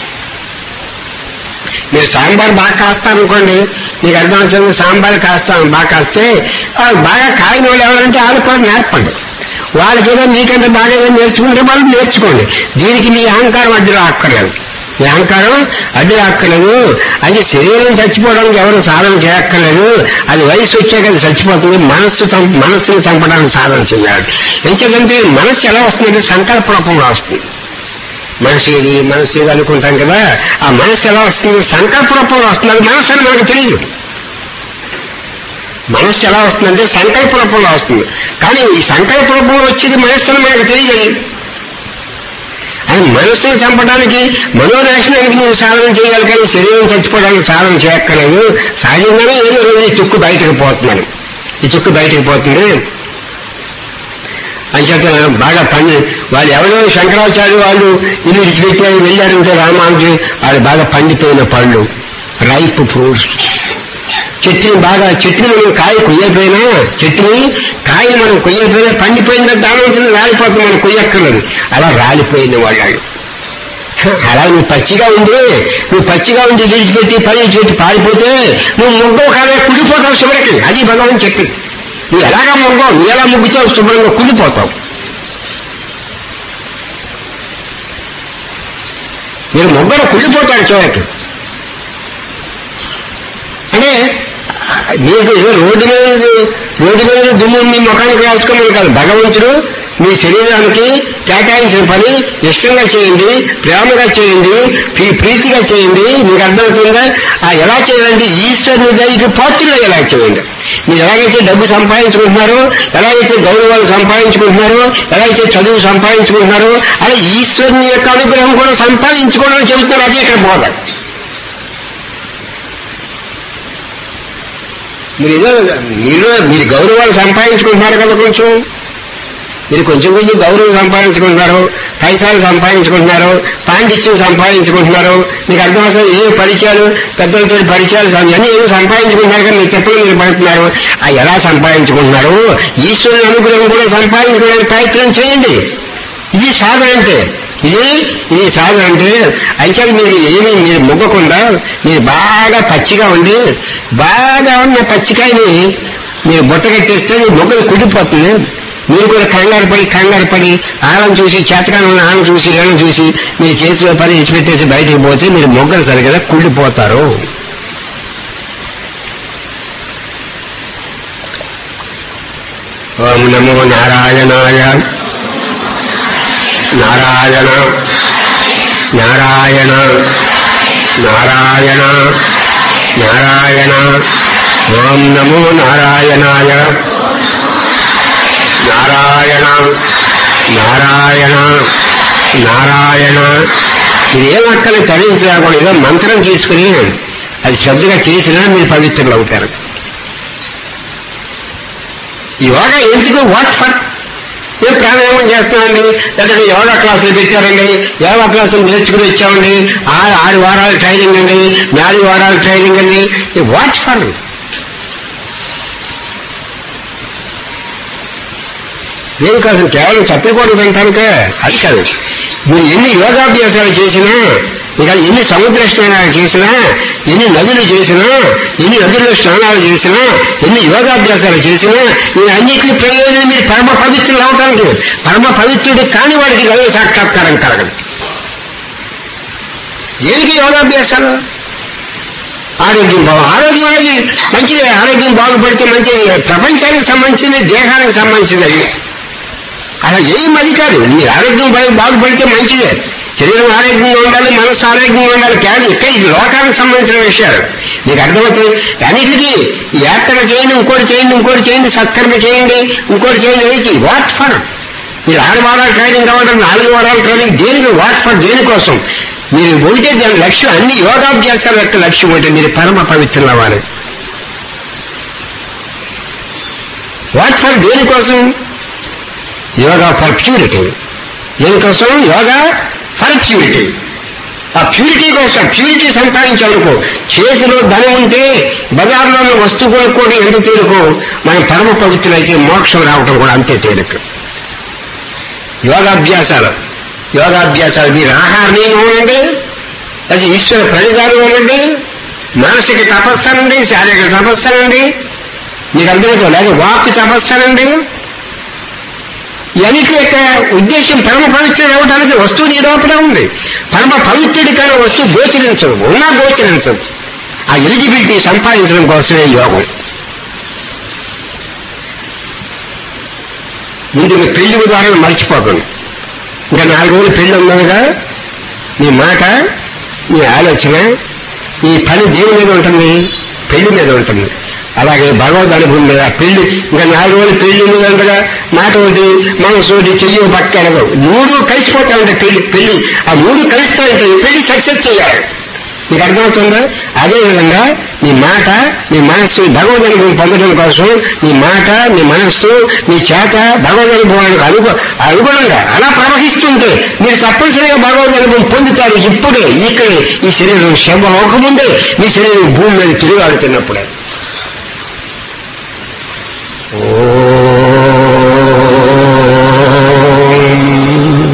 మీరు సాంబార్ బాగా కాస్తారనుకోండి మీకు అర్థమవుతుంది సాంబార్ కాస్తాను బాగా కాస్తే ఆ బాగా కాయని వాళ్ళు ఎవరంటే వాళ్ళకి కూడా నేర్పండి వాళ్ళకి ఏదో మీకంటే బాగా ఏదో నేర్చుకుంటే వాళ్ళు నేర్చుకోండి దీనికి మీ అహంకారం అడ్డు రాక్కర్లేదు మీ అహంకారం అడ్డు రాక్కర్లేదు అది శరీరం చచ్చిపోవడానికి ఎవరు సాధన చేయక్కర్లేదు అది వయసు వచ్చాక అది చచ్చిపోతుంది మనస్సు చం- మనస్సుని చంపడానికి సాధన చేయాలి ఎందుకంటే మనస్సు ఎలా వస్తుంది సంకల్ప రూపంలో వస్తుంది మనసు ఇది మనసు ఇది అనుకుంటాం కదా ఆ మనసు ఎలా వస్తుంది సంకల్ప రూపంలో వస్తుంది అది మనసు అని మనకు తెలియదు మనస్సు ఎలా వస్తుందంటే సంకల్ప రూపంలో వస్తుంది కానీ ఈ సంకల్ప రూపంలో వచ్చేది మనస్సు అని మనకు తెలియదు అది మనస్సును చంపడానికి మనోనాశనానికి నువ్వు సాధన చేయాలి కానీ శరీరం చచ్చిపోవడానికి సాధన చేయక్కర్లేదు సహజంగానే ఏదో రోజు ఈ చుక్కు బయటకు పోతున్నాను ఈ చుక్కు బయటకు పోతుంది అంచేత బాగా పని వాళ్ళు ఎవరో శంకరాచార్య వాళ్ళు ఇల్లు విడిచిపెట్టారు వెళ్ళారంటే రామానుజు వాళ్ళు బాగా పండిపోయిన పళ్ళు రైప్ ఫ్రూట్స్ చెట్టుని బాగా చెట్టుని మనం కాయ కొయ్యకపోయినా చెట్టుని కాయని మనం కొయ్యకపోయినా పండిపోయిందా దాని నుంచి రాలిపోతుంది మనం కొయ్యక్కర్లేదు అలా రాలిపోయిన వాళ్ళు అలా నువ్వు పచ్చిగా ఉండి నువ్వు పచ్చిగా ఉండి విడిచిపెట్టి పని విడిచిపెట్టి పారిపోతే నువ్వు ముగ్గవు కాదే కుడిపోతావు చివరికి అది భగవాన్ చెప్పింది నువ్వు ఎలాగా ముగ్గవు నువ్వు ఎలా ముగ్గుతావు శుభ్రంగా కుళ్ళిపోతావు మీరు ముగ్గురు కుళ్ళిపోతాడు చివరికి అంటే ఆ, నీకు ఏదో రోడ్డు మీద రోడ్డు మీద దుమ్ము మీ ముఖానికి రాసుకోమని కాదు భగవంతుడు మీ శరీరానికి కేటాయించిన పని ఇష్టంగా చేయండి ప్రేమగా చేయండి ప్రీ- ప్రీతిగా చేయండి మీకు అర్థమవుతుందా ఆ ఎలా చేయాలంటే ఈశ్వరుని దయకి పాత్రలు ఎలా చేయండి మీరు ఎలాగైతే డబ్బు సంపాదించుకుంటున్నారో ఎలాగైతే గౌరవాలు సంపాదించుకుంటున్నారో ఎలాగైతే చదువు సంపాదించుకుంటున్నారో అలా ఈశ్వరుని యొక్క అనుగ్రహం కూడా సంపాదించుకోవడం చెబుతున్నారు అదే ఇక్కడ బోధ మీరు ఏదో మీరు మీరు గౌరవాలు సంపాదించుకుంటున్నారు కదా కొంచెం మీరు కొంచెం కొంచెం గౌరవం సంపాదించుకుంటున్నారు పైసలు సంపాదించుకుంటున్నారు పాండిత్యం సంపాదించుకుంటున్నారు మీకు అర్థమవుతుంది ఏ పరిచయాలు పెద్దలతో పరిచయాలు సం- అన్నీ ఏదో సంపాదించుకుంటున్నారు కానీ మీరు చెప్పలు మీరు పడుతున్నారు ఆ ఎలా సంపాదించుకుంటున్నారు ఈశ్వరుని అనుగ్రహం కూడా సంపాదించుకోవడానికి ప్రయత్నం చేయండి ఇది సాధన అంటే ఇది ఇది సాధన అంటే అయితే మీరు ఏమి మీరు మొగ్గకుండా మీరు బాగా పచ్చిగా ఉండి బాగా ఉన్న పచ్చికాయని మీరు బుట్ట కట్టేస్తే ఈ మొగ్గలు కుడిపోతుంది మీరు కూడా కంగారు పడి కంగారు పడి ఆళ్ళని చూసి చేతకాలం ఆళ్ళని చూసి ఏళ్ళని చూసి మీరు చేసిన పని ఇచ్చిపెట్టేసి బయటికి పోతే మీరు మొగ్గలు సరిగదా కుళ్ళిపోతారు ఓం నమో నారాయణాయ నారాయణ నారాయణ నారాయణ నారాయణ ఓం నమో నారాయణాయ నారాయణ నారాయణ నారాయణ ఇదేం అక్కని తరించలేకుండా ఏదో మంత్రం తీసుకుని అది శ్రద్ధగా చేసినా మీరు పవిత్రులు అవుతారు యోగా ఎందుకు వాట్ ఫర్ నేను ప్రాణాయామం చేస్తానండి లేదా యోగా క్లాసులు పెట్టారండి యోగా క్లాసులు నేర్చుకుని వచ్చామండి ఆరు ఆరు వారాలు ట్రైనింగ్ అండి నాలుగు వారాలు ట్రైనింగ్ అండి వాట్ ఫర్ దేనికోసం కేవలం చెప్పకూడదు అంటానికే అది కాదు మీరు ఎన్ని యోగాభ్యాసాలు చేసినా ఇక ఎన్ని సముద్ర స్నానాలు చేసినా ఎన్ని నదులు చేసినా ఎన్ని నదుల్లో స్నానాలు చేసినా ఎన్ని యోగాభ్యాసాలు చేసినా ఈ అన్నింటినీ ప్రయోజనం మీరు పరమ పవిత్రులు అవటానికి పరమ పవిత్రుడు కాని వాడికి దైవ సాక్షాత్కారం కలగదు దేనికి యోగాభ్యాసాలు ఆరోగ్యం బాగు ఆరోగ్యం అనేది మంచిది ఆరోగ్యం బాగుపడితే మంచిది ప్రపంచానికి సంబంధించింది దేహానికి సంబంధించింది అది అసలు ఏం అది కాదు నీ ఆరోగ్యం బాగు- బాగుపడితే మంచిదే శరీరం ఆరోగ్యంగా ఉండాలి మనసు ఆరోగ్యంగా ఉండాలి కాదు ఇక్కడ ఇది లోకానికి సంబంధించిన విషయాలు నీకు అర్థమవుతుంది అన్నిటికీ ఈ యాత్ర చేయండి ఇంకోటి చేయండి ఇంకోటి చేయండి సత్కర్మ చేయండి ఇంకోటి చేయండి అనేది వాట్ ఫర్ మీరు ఆరు వారాలు ట్రైనింగ్ కావడం నాలుగు వారాలు ట్రైనింగ్ దేనికి వాట్ ఫర్ దేనికోసం మీరు ఒకటే దాని లక్ష్యం అన్ని యోగాభ్యాసాల యొక్క లక్ష్యం ఒకటి మీరు పరమ పవిత్రులు అవ్వాలి వాట్ ఫర్ దేనికోసం యోగా ఫర్ ప్యూరిటీ దేనికోసం యోగా ఫర్ ప్యూరిటీ ఆ ప్యూరిటీ కోసం ప్యూరిటీ సంపాదించేందుకు చేతిలో ధనం ఉంటే బజార్లో వస్తువు కొనుక్కోవడం ఎంత తేలికో మనం పరమ పవిత్రులైతే మోక్షం రావటం కూడా అంతే తేలిక యోగాభ్యాసాలు యోగాభ్యాసాలు మీరు ఆహార నియమం ఉండండి అది ఈశ్వర ప్రణిధానం ఉండండి మానసిక తపస్సు అనండి శారీరక తపస్సు అనండి మీకు అర్థమవుతుంది లేదా వాక్ తపస్సు అనండి ఇవన్నిటి యొక్క ఉద్దేశం పరమ పవిత్రుడు అవడానికి వస్తువు నిరూపణ ఉంది పరమ పవిత్రుడి కానీ వస్తువు గోచరించదు ఉన్నా గోచరించదు ఆ ఎలిజిబిలిటీ సంపాదించడం కోసమే యోగం ముందు మీ పెళ్లి ఉదాహరణ మర్చిపోకండి ఇంకా నాలుగు రోజులు పెళ్లి ఉన్నదిగా నీ మాట నీ ఆలోచన ఈ పని దేని మీద ఉంటుంది పెళ్లి మీద ఉంటుంది అలాగే భగవద్ అనుభవం మీద పెళ్లి ఇంకా నాలుగు రోజులు పెళ్లి ఉన్నదంటగా మాట ఒకటి మనసు ఒకటి చెయ్యి పక్కడదు మూడు కలిసిపోతా ఉంటాయి పెళ్లి పెళ్లి ఆ మూడు కలుస్తా ఉంటాయి పెళ్లి సక్సెస్ చేయాలి మీకు అర్థమవుతుందా అదేవిధంగా నీ మాట నీ మనస్సు భగవద్ అనుభవం పొందడం కోసం నీ మాట నీ మనస్సు నీ చేత భగవద్ అనుభవానికి అనుగు అనుగుణంగా అలా ప్రవహిస్తుంటే మీరు తప్పనిసరిగా భగవద్ అనుభవం పొందుతారు ఇప్పుడే ఇక్కడే ఈ శరీరం శవ ముందే మీ శరీరం భూమి మీద తిరుగాడుతున్నప్పుడే